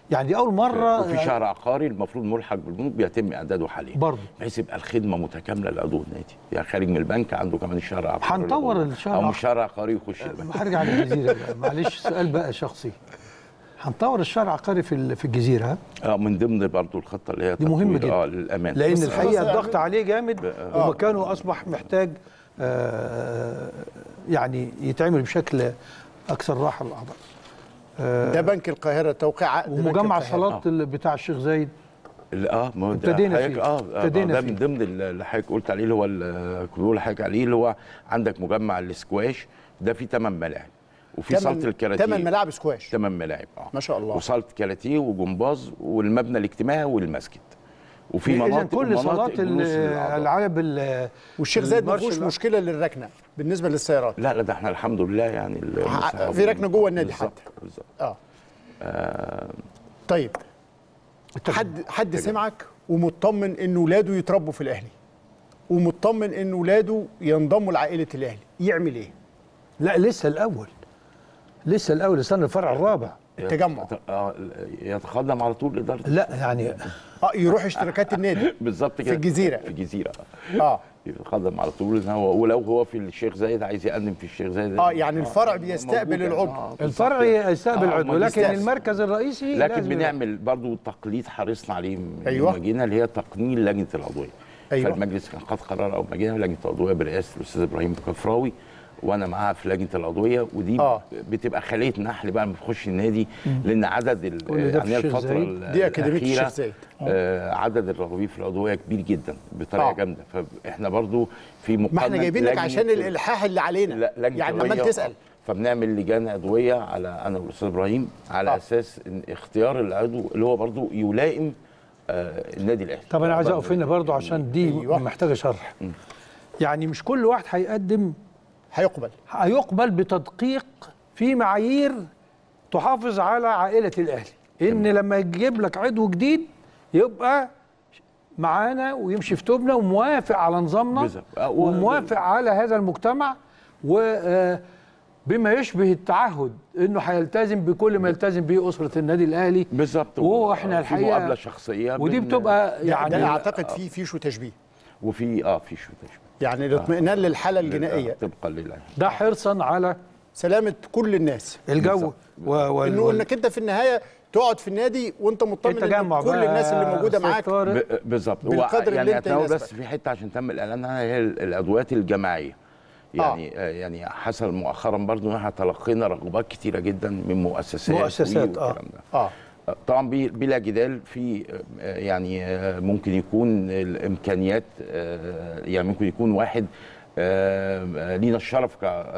يعني دي اول مره وفي شهر عقاري المفروض ملحق بالبنوك بيتم اعداده حاليا برضه بحيث يبقى الخدمه متكامله لعضو النادي يعني خارج من البنك عنده كمان الشهر عقاري هنطور الشهر او العقاري. مش شهر عقاري يخش البنك هرجع للجزيره بقى معلش سؤال بقى شخصي هنطور الشارع العقاري في ال- في الجزيره ها؟ اه من ضمن برضه الخطه اللي هي دي مهمة تطوير- جدا. اه للامان لان بس- الحقيقه بس- الضغط عليه جامد ومكانه اصبح محتاج آه، يعني يتعمل بشكل اكثر راحه للاعضاء آه، ده بنك القاهره توقيع عقد بنك ومجمع القاهرة. الصالات اللي بتاع الشيخ زايد ال- اه ما هو ده ابتدينا حضرتك- فيه. اه آه، ابتدينا ده فيه. من ضمن اللي حضرتك قلت عليه اللي هو ال- كنت بقول لحضرتك عليه اللي هو عندك مجمع الاسكواش ده فيه ثمان ملاعب وفي تمن- صاله الكاراتيه تمن ملاعب سكواش ثمان ملاعب اه ما شاء الله وصاله كاراتيه وجمباز والمبنى الاجتماعي والمسجد وفي اذا مناطق كل ومناطق صالات جلوس للأعضاء. الالعاب ال- والشيخ زايد ما المارش فيهوش اللي- مشكله للركنه بالنسبه للسيارات لا لا ده احنا الحمد لله يعني المساحة في ركنه جوه النادي بالظبط، حتى بالظبط اه آه طيب حد حد سمعك ومطمن ان ولاده يتربوا في الاهلي ومطمن ان ولاده ينضموا لعائله الاهلي يعمل ايه لا لسه الاول لسه الاول استنى الفرع الرابع التجمع اه يتقدم على طول اداره لا يعني اه يروح اشتراكات النادي بالظبط كده في الجزيرة. في الجزيره اه يتقدم على طول إن هو ولو هو في الشيخ زايد عايز يقدم في الشيخ زايد اه يعني الفرع بيستقبل موجودة. العضو آه، بالظبط الفرع كده. يستقبل آه، عضو ما لكن بيستقبل. المركز الرئيسي لكن لازم بنعمل برضو تقليد حريصنا عليه من أيوة. لما جينا اللي هي تقنين لجنه العضويه أيوة. فالمجلس كان خد قرار اول ما جينا لجنه العضويه برئاسه الاستاذ ابراهيم كفراوي وانا معاها في لجنه العضويه ودي آه. بتبقى خليه نحل بقى لما بتخش النادي لان عدد ال- كل ده في يعني الشيخ الفتره زايد. ال- دي أكاديمية الأخيرة، الشيخ زايد. آه عدد الراغبين في العضويه كبير جدا بطريقه آه. جامده فاحنا برضو في مقارنه ما احنا جايبين لك لجنة عشان الالحاح اللي علينا لا لجنه يعني عمال الرؤية، تسال فبنعمل لجان عضويه على انا والاستاذ ابراهيم على آه. آه. اساس ان اختيار العضو اللي هو برضو يلائم آه النادي الاهلي طب انا عايز برضو اقف هنا برضو عشان دي أيوة. محتاجه شرح يعني مش كل واحد هيقدم هيقبل هيقبل بتدقيق في معايير تحافظ على عائله الاهلي ان لما يجيب لك عضو جديد يبقى معانا ويمشي في توبنا وموافق على نظامنا بالظبط. آه، و- وموافق على هذا المجتمع وبما يشبه التعهد انه هيلتزم بكل ما يلتزم به اسره النادي الاهلي بالظبط وهو احنا في الحقيقة- مقابله شخصيه ودي بين- بتبقى يعني يعني ده اعتقد في في شو تشبيه وفي اه في شو تشبيه يعني الاطمئنان للحاله الجنائيه طبقا لله ده حرصا على سلامه كل الناس الجو و... و... انه وال- انك انت في النهايه تقعد في النادي وانت مطمن ان التجمع كل بقى الناس اللي موجوده أستاذ معاك طارق. ب- بالظبط هو بالقدر اللي يعني أنت هتناول يناسبك. بس في حته عشان تم الاعلان عنها هي ال- الادوات الجماعيه يعني آه. يعني حصل مؤخرا برضو ان احنا تلقينا رغبات كتيره جدا من مؤسسات مؤسسات، آه. والكلام ده. اه طبعا بي- بلا جدال في آه، يعني آه، ممكن يكون الامكانيات آه، يعني ممكن يكون واحد آه، آه، لينا الشرف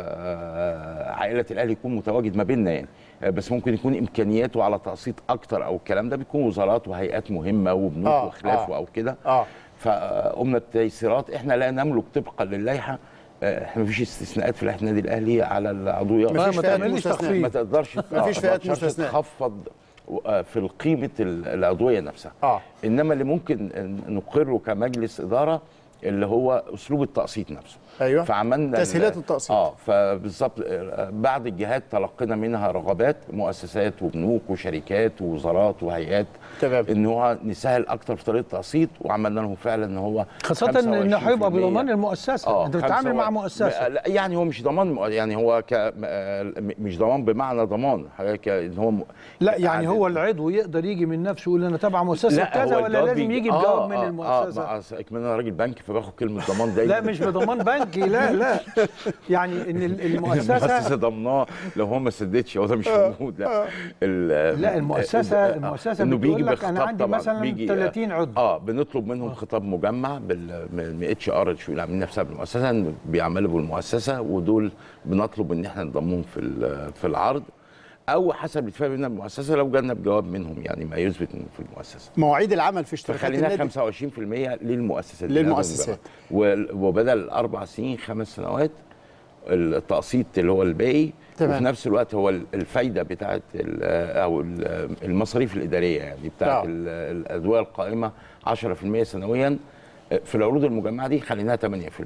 كعائله الاهلي يكون متواجد ما بيننا يعني آه، بس ممكن يكون امكانياته على تقسيط اكتر او الكلام ده بيكون وزارات وهيئات مهمه وبنوك آه، وخلافه آه. او كده اه فقمنا التيسيرات احنا لا نملك طبقا للائحه آه، احنا مفيش استثناءات في لائحه النادي الاهلي على العضويه مفيش ما فئات تعمليش مستثناة. تخفيض. ما تقدرش مفيش آه، فئات ما تقدرش مستثناة. تخفض آه، في قيمه ال- العضويه نفسها اه انما اللي ممكن نقره كمجلس اداره اللي هو اسلوب التقسيط نفسه ايوه فعملنا ال- تسهيلات التقسيط. اه فبالظبط آه، بعض الجهات تلقينا منها رغبات مؤسسات وبنوك وشركات ووزارات وهيئات تمام. ان هو نسهل اكتر في طريقه التقسيط وعملنا لهم فعلا ان هو خاصة انه هيبقى 25% بضمان المؤسسة آه، انت بتتعامل خمسة مع و- مؤسسة لا، يعني هو مش ضمان يعني هو ك آه، م- مش ضمان بمعنى ضمان حاجه ك- ان هو م- لا يعني عدد- هو العضو يقدر يجي من نفسه يقول انا تبع مؤسسة لا كذا هو ولا الجواب لازم بيجي- يجي آه، بجواب من آه، المؤسسة اه ما- اكمل انا راجل بنك فباخد كلمه ضمان دايما لا مش بضمان بنكي لا لا يعني ان ال- المؤسسه المؤسسة ضمناه لو هو ما سددش هو ده مش موجود لا ال- لا المؤسسة آه، المؤسسة إنه بتقول بيجي لك انا بخطاب عندي طبعاً، مثلا بيجي، آه، 30 عضو اه بنطلب منهم خطاب مجمع بال من اتش ار شو العاملين نفسها بالمؤسسه إن بيعملوا بالمؤسسه ودول بنطلب ان احنا نضمهم في ال- في العرض او حسب الاتفاق بين المؤسسه لو جالنا بجواب منهم يعني ما يثبت إنه في المؤسسه مواعيد العمل في اشتراكات فخلينا النادي 25% للمؤسسات للمؤسسات. و- وبدل اربع سنين خمس سنوات التقسيط اللي هو الباقي تمام. وفي نفس الوقت هو الفايده بتاعت ال- او ال- المصاريف الاداريه يعني بتاعت آه. ال- الادويه القائمه 10% سنويا في العروض المجمعه دي خليناها 8%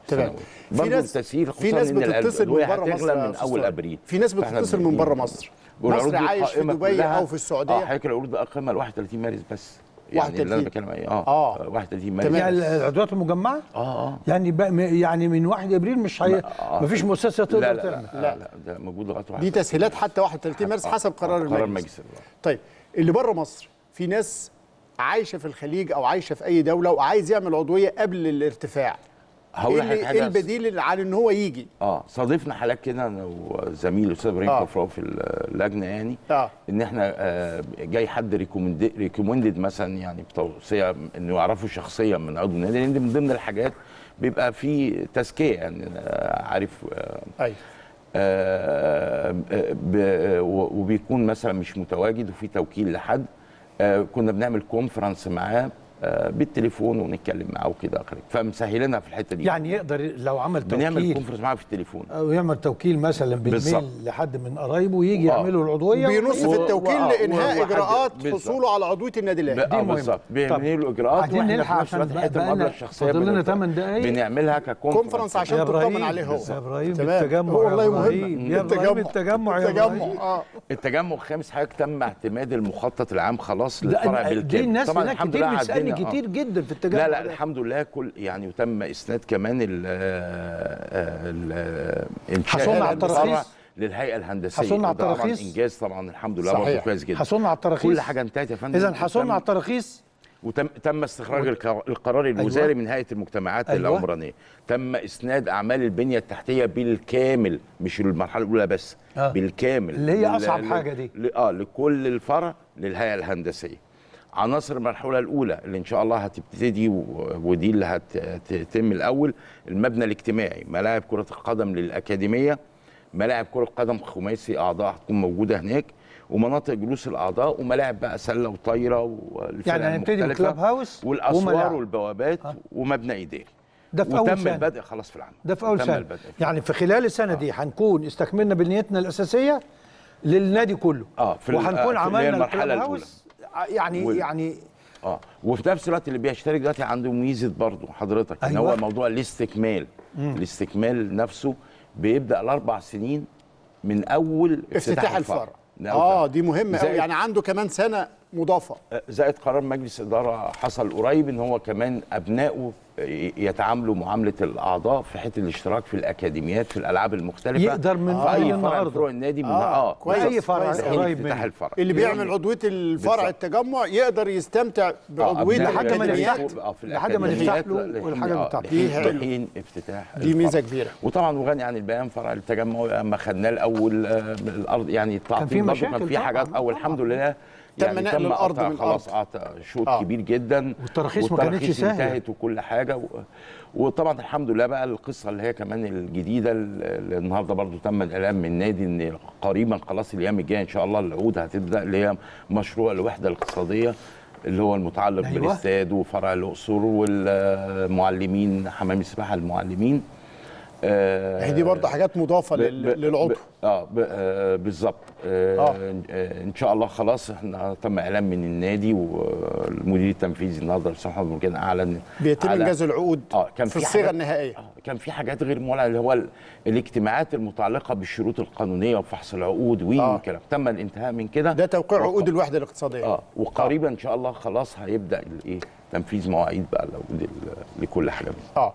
تمام. سنوية. في برضه ناس- التسهيل في خصوصا ناس ان بتتصل من الأدوية بره مصر هتغلى يا من أستاذ اول طارق. ابريل في ناس فإحنا بتتصل من بن- بره مصر والعروض مصر دي عايش في قائمة دبي كلها- او في السعوديه اه حضرتك العروض دي قائمه ل 31 مارس بس يعني اللي 31. انا بتكلم عليه اه آه. 31 مارس يعني بس. العدوات المجمعه اه اه يعني بقى م- يعني من 1 ابريل مش هي آه. مفيش مؤسسه تقدر لا لا تعمل لا, لا, لا ده موجود لغايه دي 31 تسهيلات حتى 31 مارس حسب قرار المجلس قرار مجلس الوزراء. طيب اللي بره مصر في ناس عايشه في الخليج او عايشه في اي دوله وعايز يعمل عضويه قبل الارتفاع هقول ايه لك اللي- حاجه إيه البديل على ان هو يجي اه صادفنا حالات كده انا وزميلي الاستاذ ابراهيم آه. كفراوي في اللجنه يعني اه ان احنا آه جاي حد ريكومندد مثلا يعني بتوصيه انه يعرفه شخصيا من عضو النادي لان دي من ضمن الحاجات بيبقى في تزكيه يعني آه، عارف آه ايوه آه، ب- و- وبيكون مثلا مش متواجد وفي توكيل لحد آه، كنا بنعمل كونفرنس معاه آه، بالتليفون ونتكلم معاه وكده اخرج فمسهلينها في الحته دي يعني يقدر لو عمل بنعمل توكيل كونفرنس معاه في التليفون او يعمل توكيل مثلا بالظبط. بالميل لحد من قرايبه ويجي آه. يعملوا العضويه بينص في و- التوكيل و- لانهاء وواحد- اجراءات بالظبط. حصوله على عضويه النادي ب- الاهلي اه مهمة. بالظبط طب بيعملوا له اجراءات عايزين واحنا نلحق في نفس الوقت عشان حته بقى- المقابله بقالنا- الشخصيه فاضل لنا بنبقى- 8 دقايق. بنعملها ككونفرنس كونفرنس عشان يا تطمن ابراهيم عليه هو يا ابراهيم تمام. التجمع هو يا والله مهم. ابراهيم يا ابراهيم التجمع يا التجمع ابراهيم اه التجمع الخامس حضرتك تم اعتماد المخطط العام خلاص لا للفرع أنا- بالكامل دي الناس طبعا هناك الحمد كتير لله بيسالني عدينا، آه. كتير جدا في التجمع لا لا ده. الحمد لله كل يعني وتم اسناد كمان ال ال انشاء حصلنا على الفرع التراخيص؟ للهيئه الهندسيه حصلنا على وده طبعاً التراخيص؟ انجاز طبعا الحمد لله صحيح. برضه كويس جدا حصلنا على التراخيص كل حاجه انتهت يا فندم اذا حصلنا وتم- على التراخيص وتم تم استخراج القرار, القرار الوزاري من هيئه المجتمعات أيوة. العمرانيه تم اسناد اعمال البنيه التحتيه بالكامل مش المرحله الاولى بس آه. بالكامل اللي هي لل- أصعب لل- حاجة دي. ل- اه لكل الفرع للهيئه الهندسيه عناصر المرحله الاولى اللي ان شاء الله هتبتدي و- ودي اللي هتتم الاول المبنى الاجتماعي ملاعب كره القدم للاكاديميه ملاعب كره قدم خماسي اعضاء هتكون موجوده هناك ومناطق جلوس الاعضاء وملاعب بقى سله وطايره والفرق يعني هنبتدي المختلفة بالكلاب هاوس والاسوار وملاعب. والبوابات ومبنى اداري ده في اول وتم سنه البدء خلاص في العمل ده في اول تم سنه البدء يعني في خلال السنه دي هنكون استكملنا بنيتنا الاساسيه للنادي كله اه في ال- آه، وهنكون في اللي هي عملنا المرحلة الكلاب الأولى. هاوس يعني وال- يعني اه وفي نفس الوقت اللي بيشترك دلوقتي عنده ميزه برضه حضرتك ان أيوة. هو موضوع الاستكمال الاستكمال نفسه بيبدا الاربع سنين من اول افتتاح الفرع من أول اه فرع. دي مهمه قوي زائد- يعني عنده كمان سنه مضافه زائد قرار مجلس اداره حصل قريب ان هو كمان ابنائه يتعاملوا معامله الاعضاء في حته الاشتراك في الاكاديميات في الالعاب المختلفه يقدر من في اي من فرع النهاردة. من فروع النادي من آه، اه كويس، أي فرع كويس من قريب افتتاح منه. الفرع اللي بيعمل عضويه الفرع بالظبط. التجمع يقدر يستمتع بعضويه أبناء لحد ما الأكاديميات. نفتح. آه، في لحد ما نفتح الأكاديميات له لحين- والحاجة آه، بتاعته. دي لحين- حلوة. لحين افتتاح دي ميزه الفرع. كبيره وطبعا وغني عن البيان فرع التجمع لما خدناه الاول آه، الارض يعني التعطيل في برضه مشاكل كان في طبعاً، حاجات او طبعاً. الحمد لله تم يعني نقل الأرض قطع من خلاص الأرض. قطع شوط آه. كبير جدا والتراخيص ما كانتش والتراخيص سهلة. انتهت وكل حاجه و... وطبعا الحمد لله بقى القصه اللي هي كمان الجديده اللي النهارده برضو تم الاعلان من النادي ان قريبا خلاص الايام الجايه ان شاء الله العقود هتبدا اللي هي مشروع الوحده الاقتصاديه اللي هو المتعلق أيوة. بالاستاد وفرع الاقصر والمعلمين حمام السباحه المعلمين آه، هي دي برضه حاجات مضافه ب- لل- ب- للعضو ب- اه ب- آه، بالظبط آه آه. آه. ان شاء الله خلاص احنا تم اعلان من النادي والمدير التنفيذي النهارده الاستاذ محمد مرجان اعلن بيتم على- انجاز العقود اه كان في في الصيغه حاجات- النهائيه آه، كان في حاجات غير مولعه اللي هو ال- الاجتماعات المتعلقه بالشروط القانونيه وفحص العقود وين آه. والكلام تم الانتهاء من كده ده توقيع وق- عقود الوحده الاقتصاديه اه وقريبا ان شاء الله خلاص هيبدا الايه تنفيذ مواعيد بقى العقود ال- لكل حاجه منهم. اه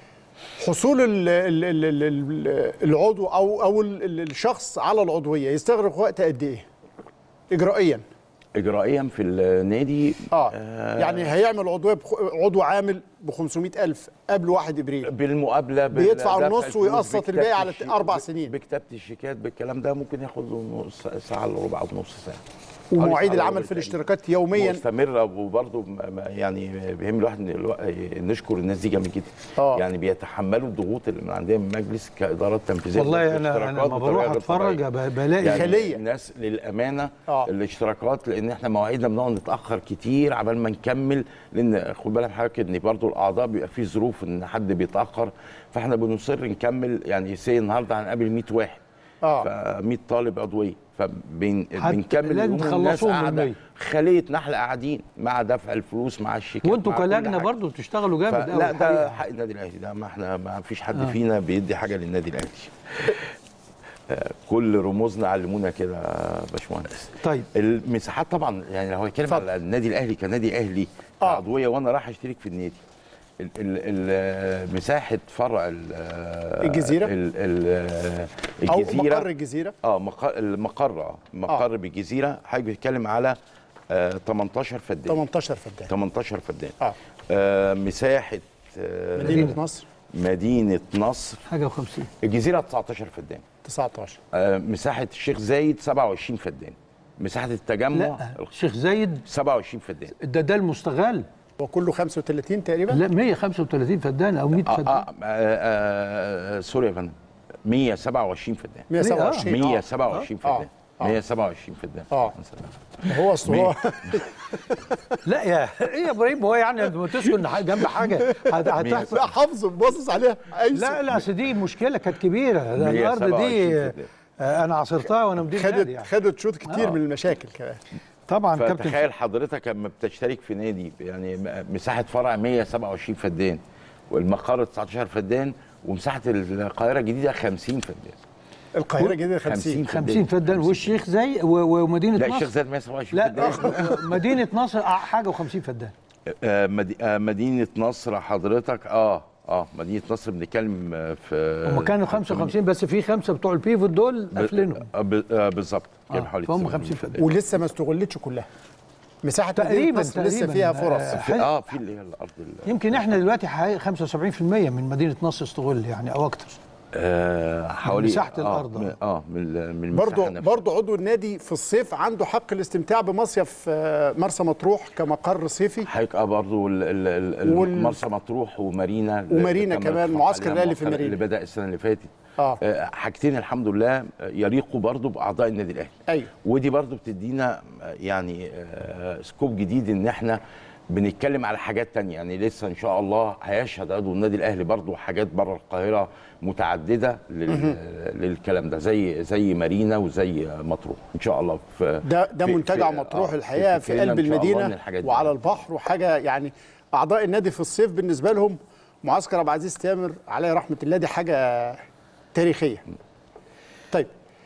حصول ال ال ال ال ال العضو او او ال- ال- الشخص على العضويه يستغرق وقت قد ايه اجرائيا اجرائيا في النادي اه يعني هيعمل عضويه بخ... عضو عامل ب 500000 قبل 1 ابريل بالمقابله بال- بيدفع دفع النص الفلوس ويقسط بكتابة الباقي على الشيك- اربع ب- سنين بكتابه الشيكات بالكلام ده ممكن ياخد له نص ساعه الا ربع او نص ساعه ومواعيد حوالي العمل ساعة في وربع الاشتراكات يوميا مستمره وبرضه م- م- يعني بيهم الواحد إن الوا- نشكر الناس دي جامد جدا آه. يعني بيتحملوا الضغوط اللي من عندنا من المجلس كادارات تنفيذيه والله انا انا الاشتراكات لما بطريقة بروح غير اتفرج طبيعية. ب- بلاقي يعني خلية. الناس للامانه آه. الاشتراكات لان احنا مواعيدنا بنقعد نتاخر كتير عبال ما نكمل لان خد بالك حضرتك ان برضه الاعضاء بيبقى في ظروف ان حد بيتاخر فاحنا بنصر نكمل يعني سي النهارده هنقابل 100 واحد آه. ف 100 طالب عضويه فبنكمل حتى لازم اليوم والناس تخلصوهم من قاعده المية. خليه نحل قاعدين مع دفع الفلوس مع الشيكات وانتوا مع كل كلجنه حاجة. برضو بتشتغلوا جامد قوي لا ده حق النادي الاهلي ده ما احنا ما فيش حد آه. فينا بيدي حاجه للنادي الاهلي آه، كل رموزنا علمونا كده يا باشمهندس طيب المساحات طبعا يعني لو هنتكلم على النادي الاهلي كنادي اهلي عضويه وانا رايح اشترك في النادي ال- ال- ال- مساحه فرع ال- الجزيرة؟ ال- ال- أو الجزيره مقر الجزيرة؟ اه مقر المقر اه مقر بالجزيره حضرتك بتتكلم على آه 18 فدان 18 فدان 18 فدان اه آه مساحه آه مدينة نصر مدينه نصر حاجه و50 الجزيره 19 فدان 19 آه مساحه الشيخ زايد 27 فدان مساحه التجمع لا الشيخ زايد 27 فدان ده ده المستغل وكله 35 تقريبا لا 135 فدان او 100 آه فدان آه آه آه آه سوري يا فندم 127 فدان 127 آه. 127 آه. فدان 127 فدان اه هو اصل هو لا يا ايه يا ابراهيم هو يعني لما تسكن ح- جنب حاجه هت- هتحصل لا حافظه باصص عليها لا لا أصل دي مشكله كانت كبيره ده الارض 127 دي فدان. آه، انا عصرتها وانا مدير نادي خدت يعني. خدت شوط كتير آه. من المشاكل كمان طبعا كابتن فتخيل حضرتك لما بتشترك في نادي يعني م- مساحه فرع 127 فدان والمقر 19 فدان ومساحه القاهره الجديده 50 فدان القاهره الجديده 50 50 فدان والشيخ زي و- ومدينه لا نصر الشيخ زايد 127 لا فدان آه، مدينه نصر آه، حاجه و50 فدان آه، مدي- آه، مدينه نصر حضرتك اه اه مدينه نصر بنتكلم آه، في هم كانوا 55 بس في خمسه بتوع البيفوت دول قافلينهم آه، ب- آه، بالظبط كان آه، حوالي فهم 80 50 فدان ولسه ما استغلتش كلها مساحه مدينة تقريبا نصر لسه تقريباً. فيها فرص آه، في اه في اللي هي الارض ال- يمكن احنا دلوقتي حوالي 75% من مدينه نصر استغل يعني او اكتر آه حوالي مساحة آه الأرض. من- اه من ال- من المساحة برضه نفسها. برضه عضو النادي في الصيف عنده حق الاستمتاع بمصيف آه، مرسى مطروح كمقر صيفي حضرتك اه برضه ال- ال- ال- وال- مرسى مطروح ومارينا اللي ومارينا تم كمان، الاتفاق معسكر عليها الأهلي في مؤخراً مارينا. اللي بدا السنه اللي فاتت اه آه، حاجتين الحمد لله يليقوا برضه باعضاء النادي الاهلي ايوه ودي برضه بتدينا آه، يعني آه، سكوب جديد ان احنا بنتكلم على حاجات تانية يعني لسه ان شاء الله هيشهد عضو النادي الاهلي برضه حاجات بره القاهره متعدده لل... للكلام ده زي زي مارينا وزي مطروح ان شاء الله في ده ده في- منتجع في- مطروح آه، الحقيقه في فكرنا قلب إن شاء الله المدينه إن الحاجات دي وعلى البحر وحاجه يعني اعضاء النادي في الصيف بالنسبه لهم معسكر عبد العزيز تامر عليه رحمه الله دي حاجه تاريخيه طيب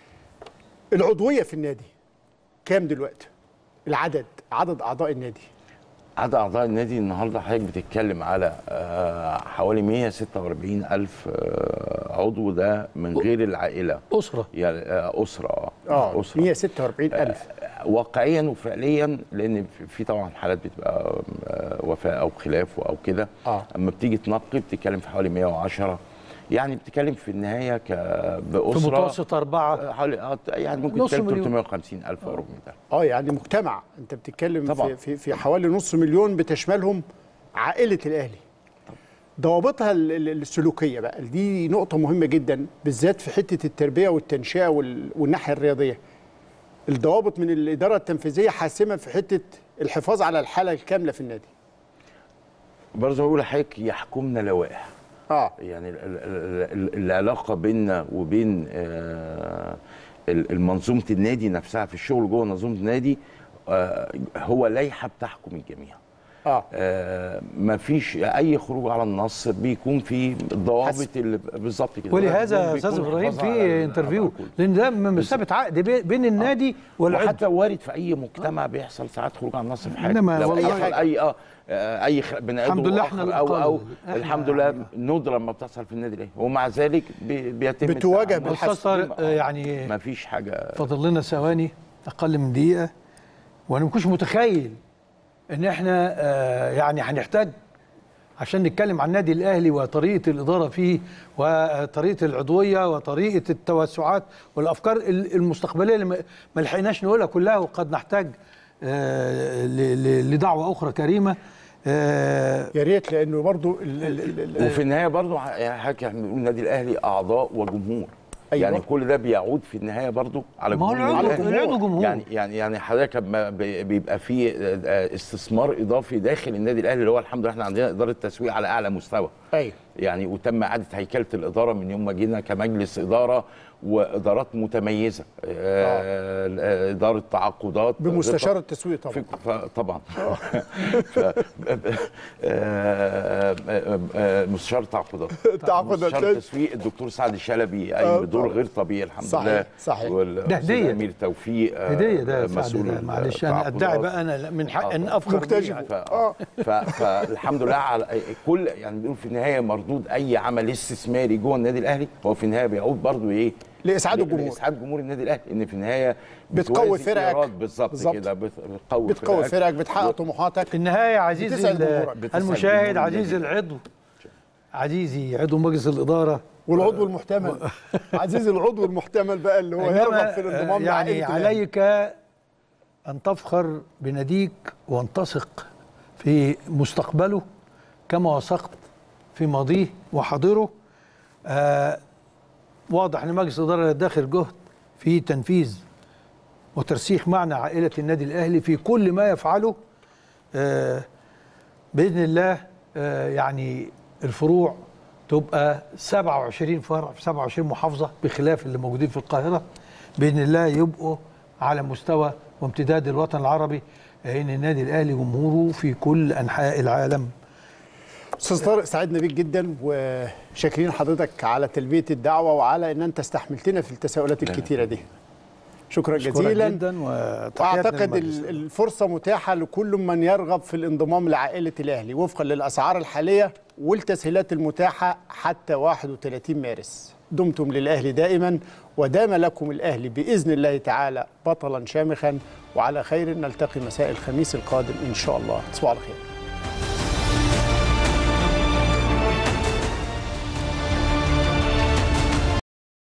العضويه في النادي كام دلوقتي العدد عدد اعضاء النادي عدد اعضاء النادي النهارده حضرتك بتتكلم على آه، حوالي 146 الف آه، عضو ده من غير العائله اسره يعني آه، اسره اه اه اسره 146000 واقعيا وفعليا لان في- في طبعا حالات بتبقى آه، وفاه او خلاف او كده اه اما بتيجي تنقي بتتكلم في حوالي 110 يعني بتتكلم في النهايه ك باسره في متوسط اربعه آه، حوالي آه، يعني ممكن نص تتكلم مليون. 350 الف او 400 الف اه يعني مجتمع انت بتتكلم طبعاً. في, في في حوالي نص مليون بتشملهم عائله الاهلي ضوابطها ال- ال- السلوكيه بقى دي نقطه مهمه جدا بالذات في حته التربيه والتنشئه وال- والناحيه الرياضيه الضوابط من الاداره التنفيذيه حاسمه في حته الحفاظ على الحاله الكامله في النادي برضه بقول لحضرتك يحكمنا لوائح اه يعني ال- ال- ال- العلاقه بيننا وبين آه، ال- المنظومه النادي نفسها في الشغل جوه منظومه النادي آه، هو لائحه بتحكم الجميع اه ما فيش اي خروج على النص بيكون في الضوابط اللي بالظبط كده ولهذا يا بيكون استاذ ابراهيم حفاظ على في ال- انترفيو لان ده مثابه عقد بي- بين النادي والعضو وحتى وارد في اي مجتمع بيحصل ساعات خروج عن النص في حاجه إنما لو والله- اي حاجه اي اه آه، اي خ- بني الحمد آدم لله آخر إحنا او او الأقل. إحنا الحمد لله ندره ما بتحصل في النادي الاهلي ومع ذلك بي- بيتم بتواجه التعامل. استاذ طارق آه، يعني ما فيش حاجه فاضل لنا ثواني اقل من دقيقه وانا ما كنتش متخيل ان احنا آه، يعني هنحتاج عشان نتكلم عن النادي الاهلي وطريقه الاداره فيه وطريقه العضويه وطريقه التوسعات والافكار ال- المستقبليه اللي ما ما لحقناش نقولها كلها وقد نحتاج آه، ل- ل- لدعوه اخرى كريمه آه، يا ريت لانه برضو ال ال ال وفي النهايه برضه ح- يعني حضرتك احنا بنقول النادي الاهلي اعضاء وجمهور أيوة. يعني كل ده بيعود في النهايه برضه على ما هو جمهور العضو- النادي الأهلي. العضو جمهور. يعني يعني يعني حضرتك لما بي- بيبقى في استثمار اضافي داخل النادي الاهلي اللي هو الحمد لله احنا عندنا اداره تسويق على اعلى مستوى ايوه يعني وتم اعاده هيكله الاداره من يوم ما جينا كمجلس اداره وادارات متميزه آه. آه. اداره تعاقدات بمستشار التسويق طبعا ف- طبعا ف... آه، آه، آه، مستشار التعاقدات التعاقدات. مستشار التسويق الدكتور سعد الشلبي قايم بدور غير طبيعي الحمد صحيح، لله صحيح. وال- ده هدية. امير توفيق آه، هديه ده يا مسؤول سعد ده. معلش انا التعاقدات. ادعي بقى انا من حق ان افخر بيه مكتشف. يعني. ف... ف... فالحمد لله على كل يعني بنقول في النهايه مردود اي عمل استثماري جوه النادي الاهلي هو في النهايه بيعود برضه ايه؟ لإسعاد ل- الجمهور. لاسعاد جمهور النادي الاهلي ان في النهايه بتقوي بتوازي فرقك. إيراد بالظبط بالظبط. كده بت- بتقوي بتقوي فرقك بتحقق طموحاتك في النهايه عزيزي بتسعد ال- جمهورك. بتسعد المشاهد جمهور عزيزي النادي. العضو عزيزي عضو مجلس الاداره والعضو المحتمل عزيزي العضو المحتمل بقى اللي هو إنما، يرغب في الانضمام آه، يعني لعائلة الأهلي. عليك ان تفخر بناديك وان تثق في مستقبله كما وثقت في ماضيه وحاضره آه واضح ان مجلس الاداره داخل جهد في تنفيذ وترسيخ معنى عائله النادي الاهلي في كل ما يفعله آه باذن الله آه يعني الفروع تبقى 27 فرع في 27 محافظه بخلاف اللي موجودين في القاهره باذن الله يبقوا على مستوى وامتداد الوطن العربي لان النادي الاهلي جمهوره في كل انحاء العالم استاذ طارق سعدنا بيك جدا وشاكرين حضرتك على تلبيه الدعوه وعلى ان انت استحملتنا في التساؤلات الكتيره دي شكرا أشكرك جزيلا جدا وتحياتنا واعتقد للمجلس. ال- الفرصه متاحه لكل من يرغب في الانضمام لعائله الاهلي وفقا للاسعار الحاليه والتسهيلات المتاحه حتى 31 مارس دمتم للاهلي دائما ودام لكم الاهلي باذن الله تعالى بطلا شامخا وعلى خير نلتقي مساء الخميس القادم ان شاء الله تصبحوا على خير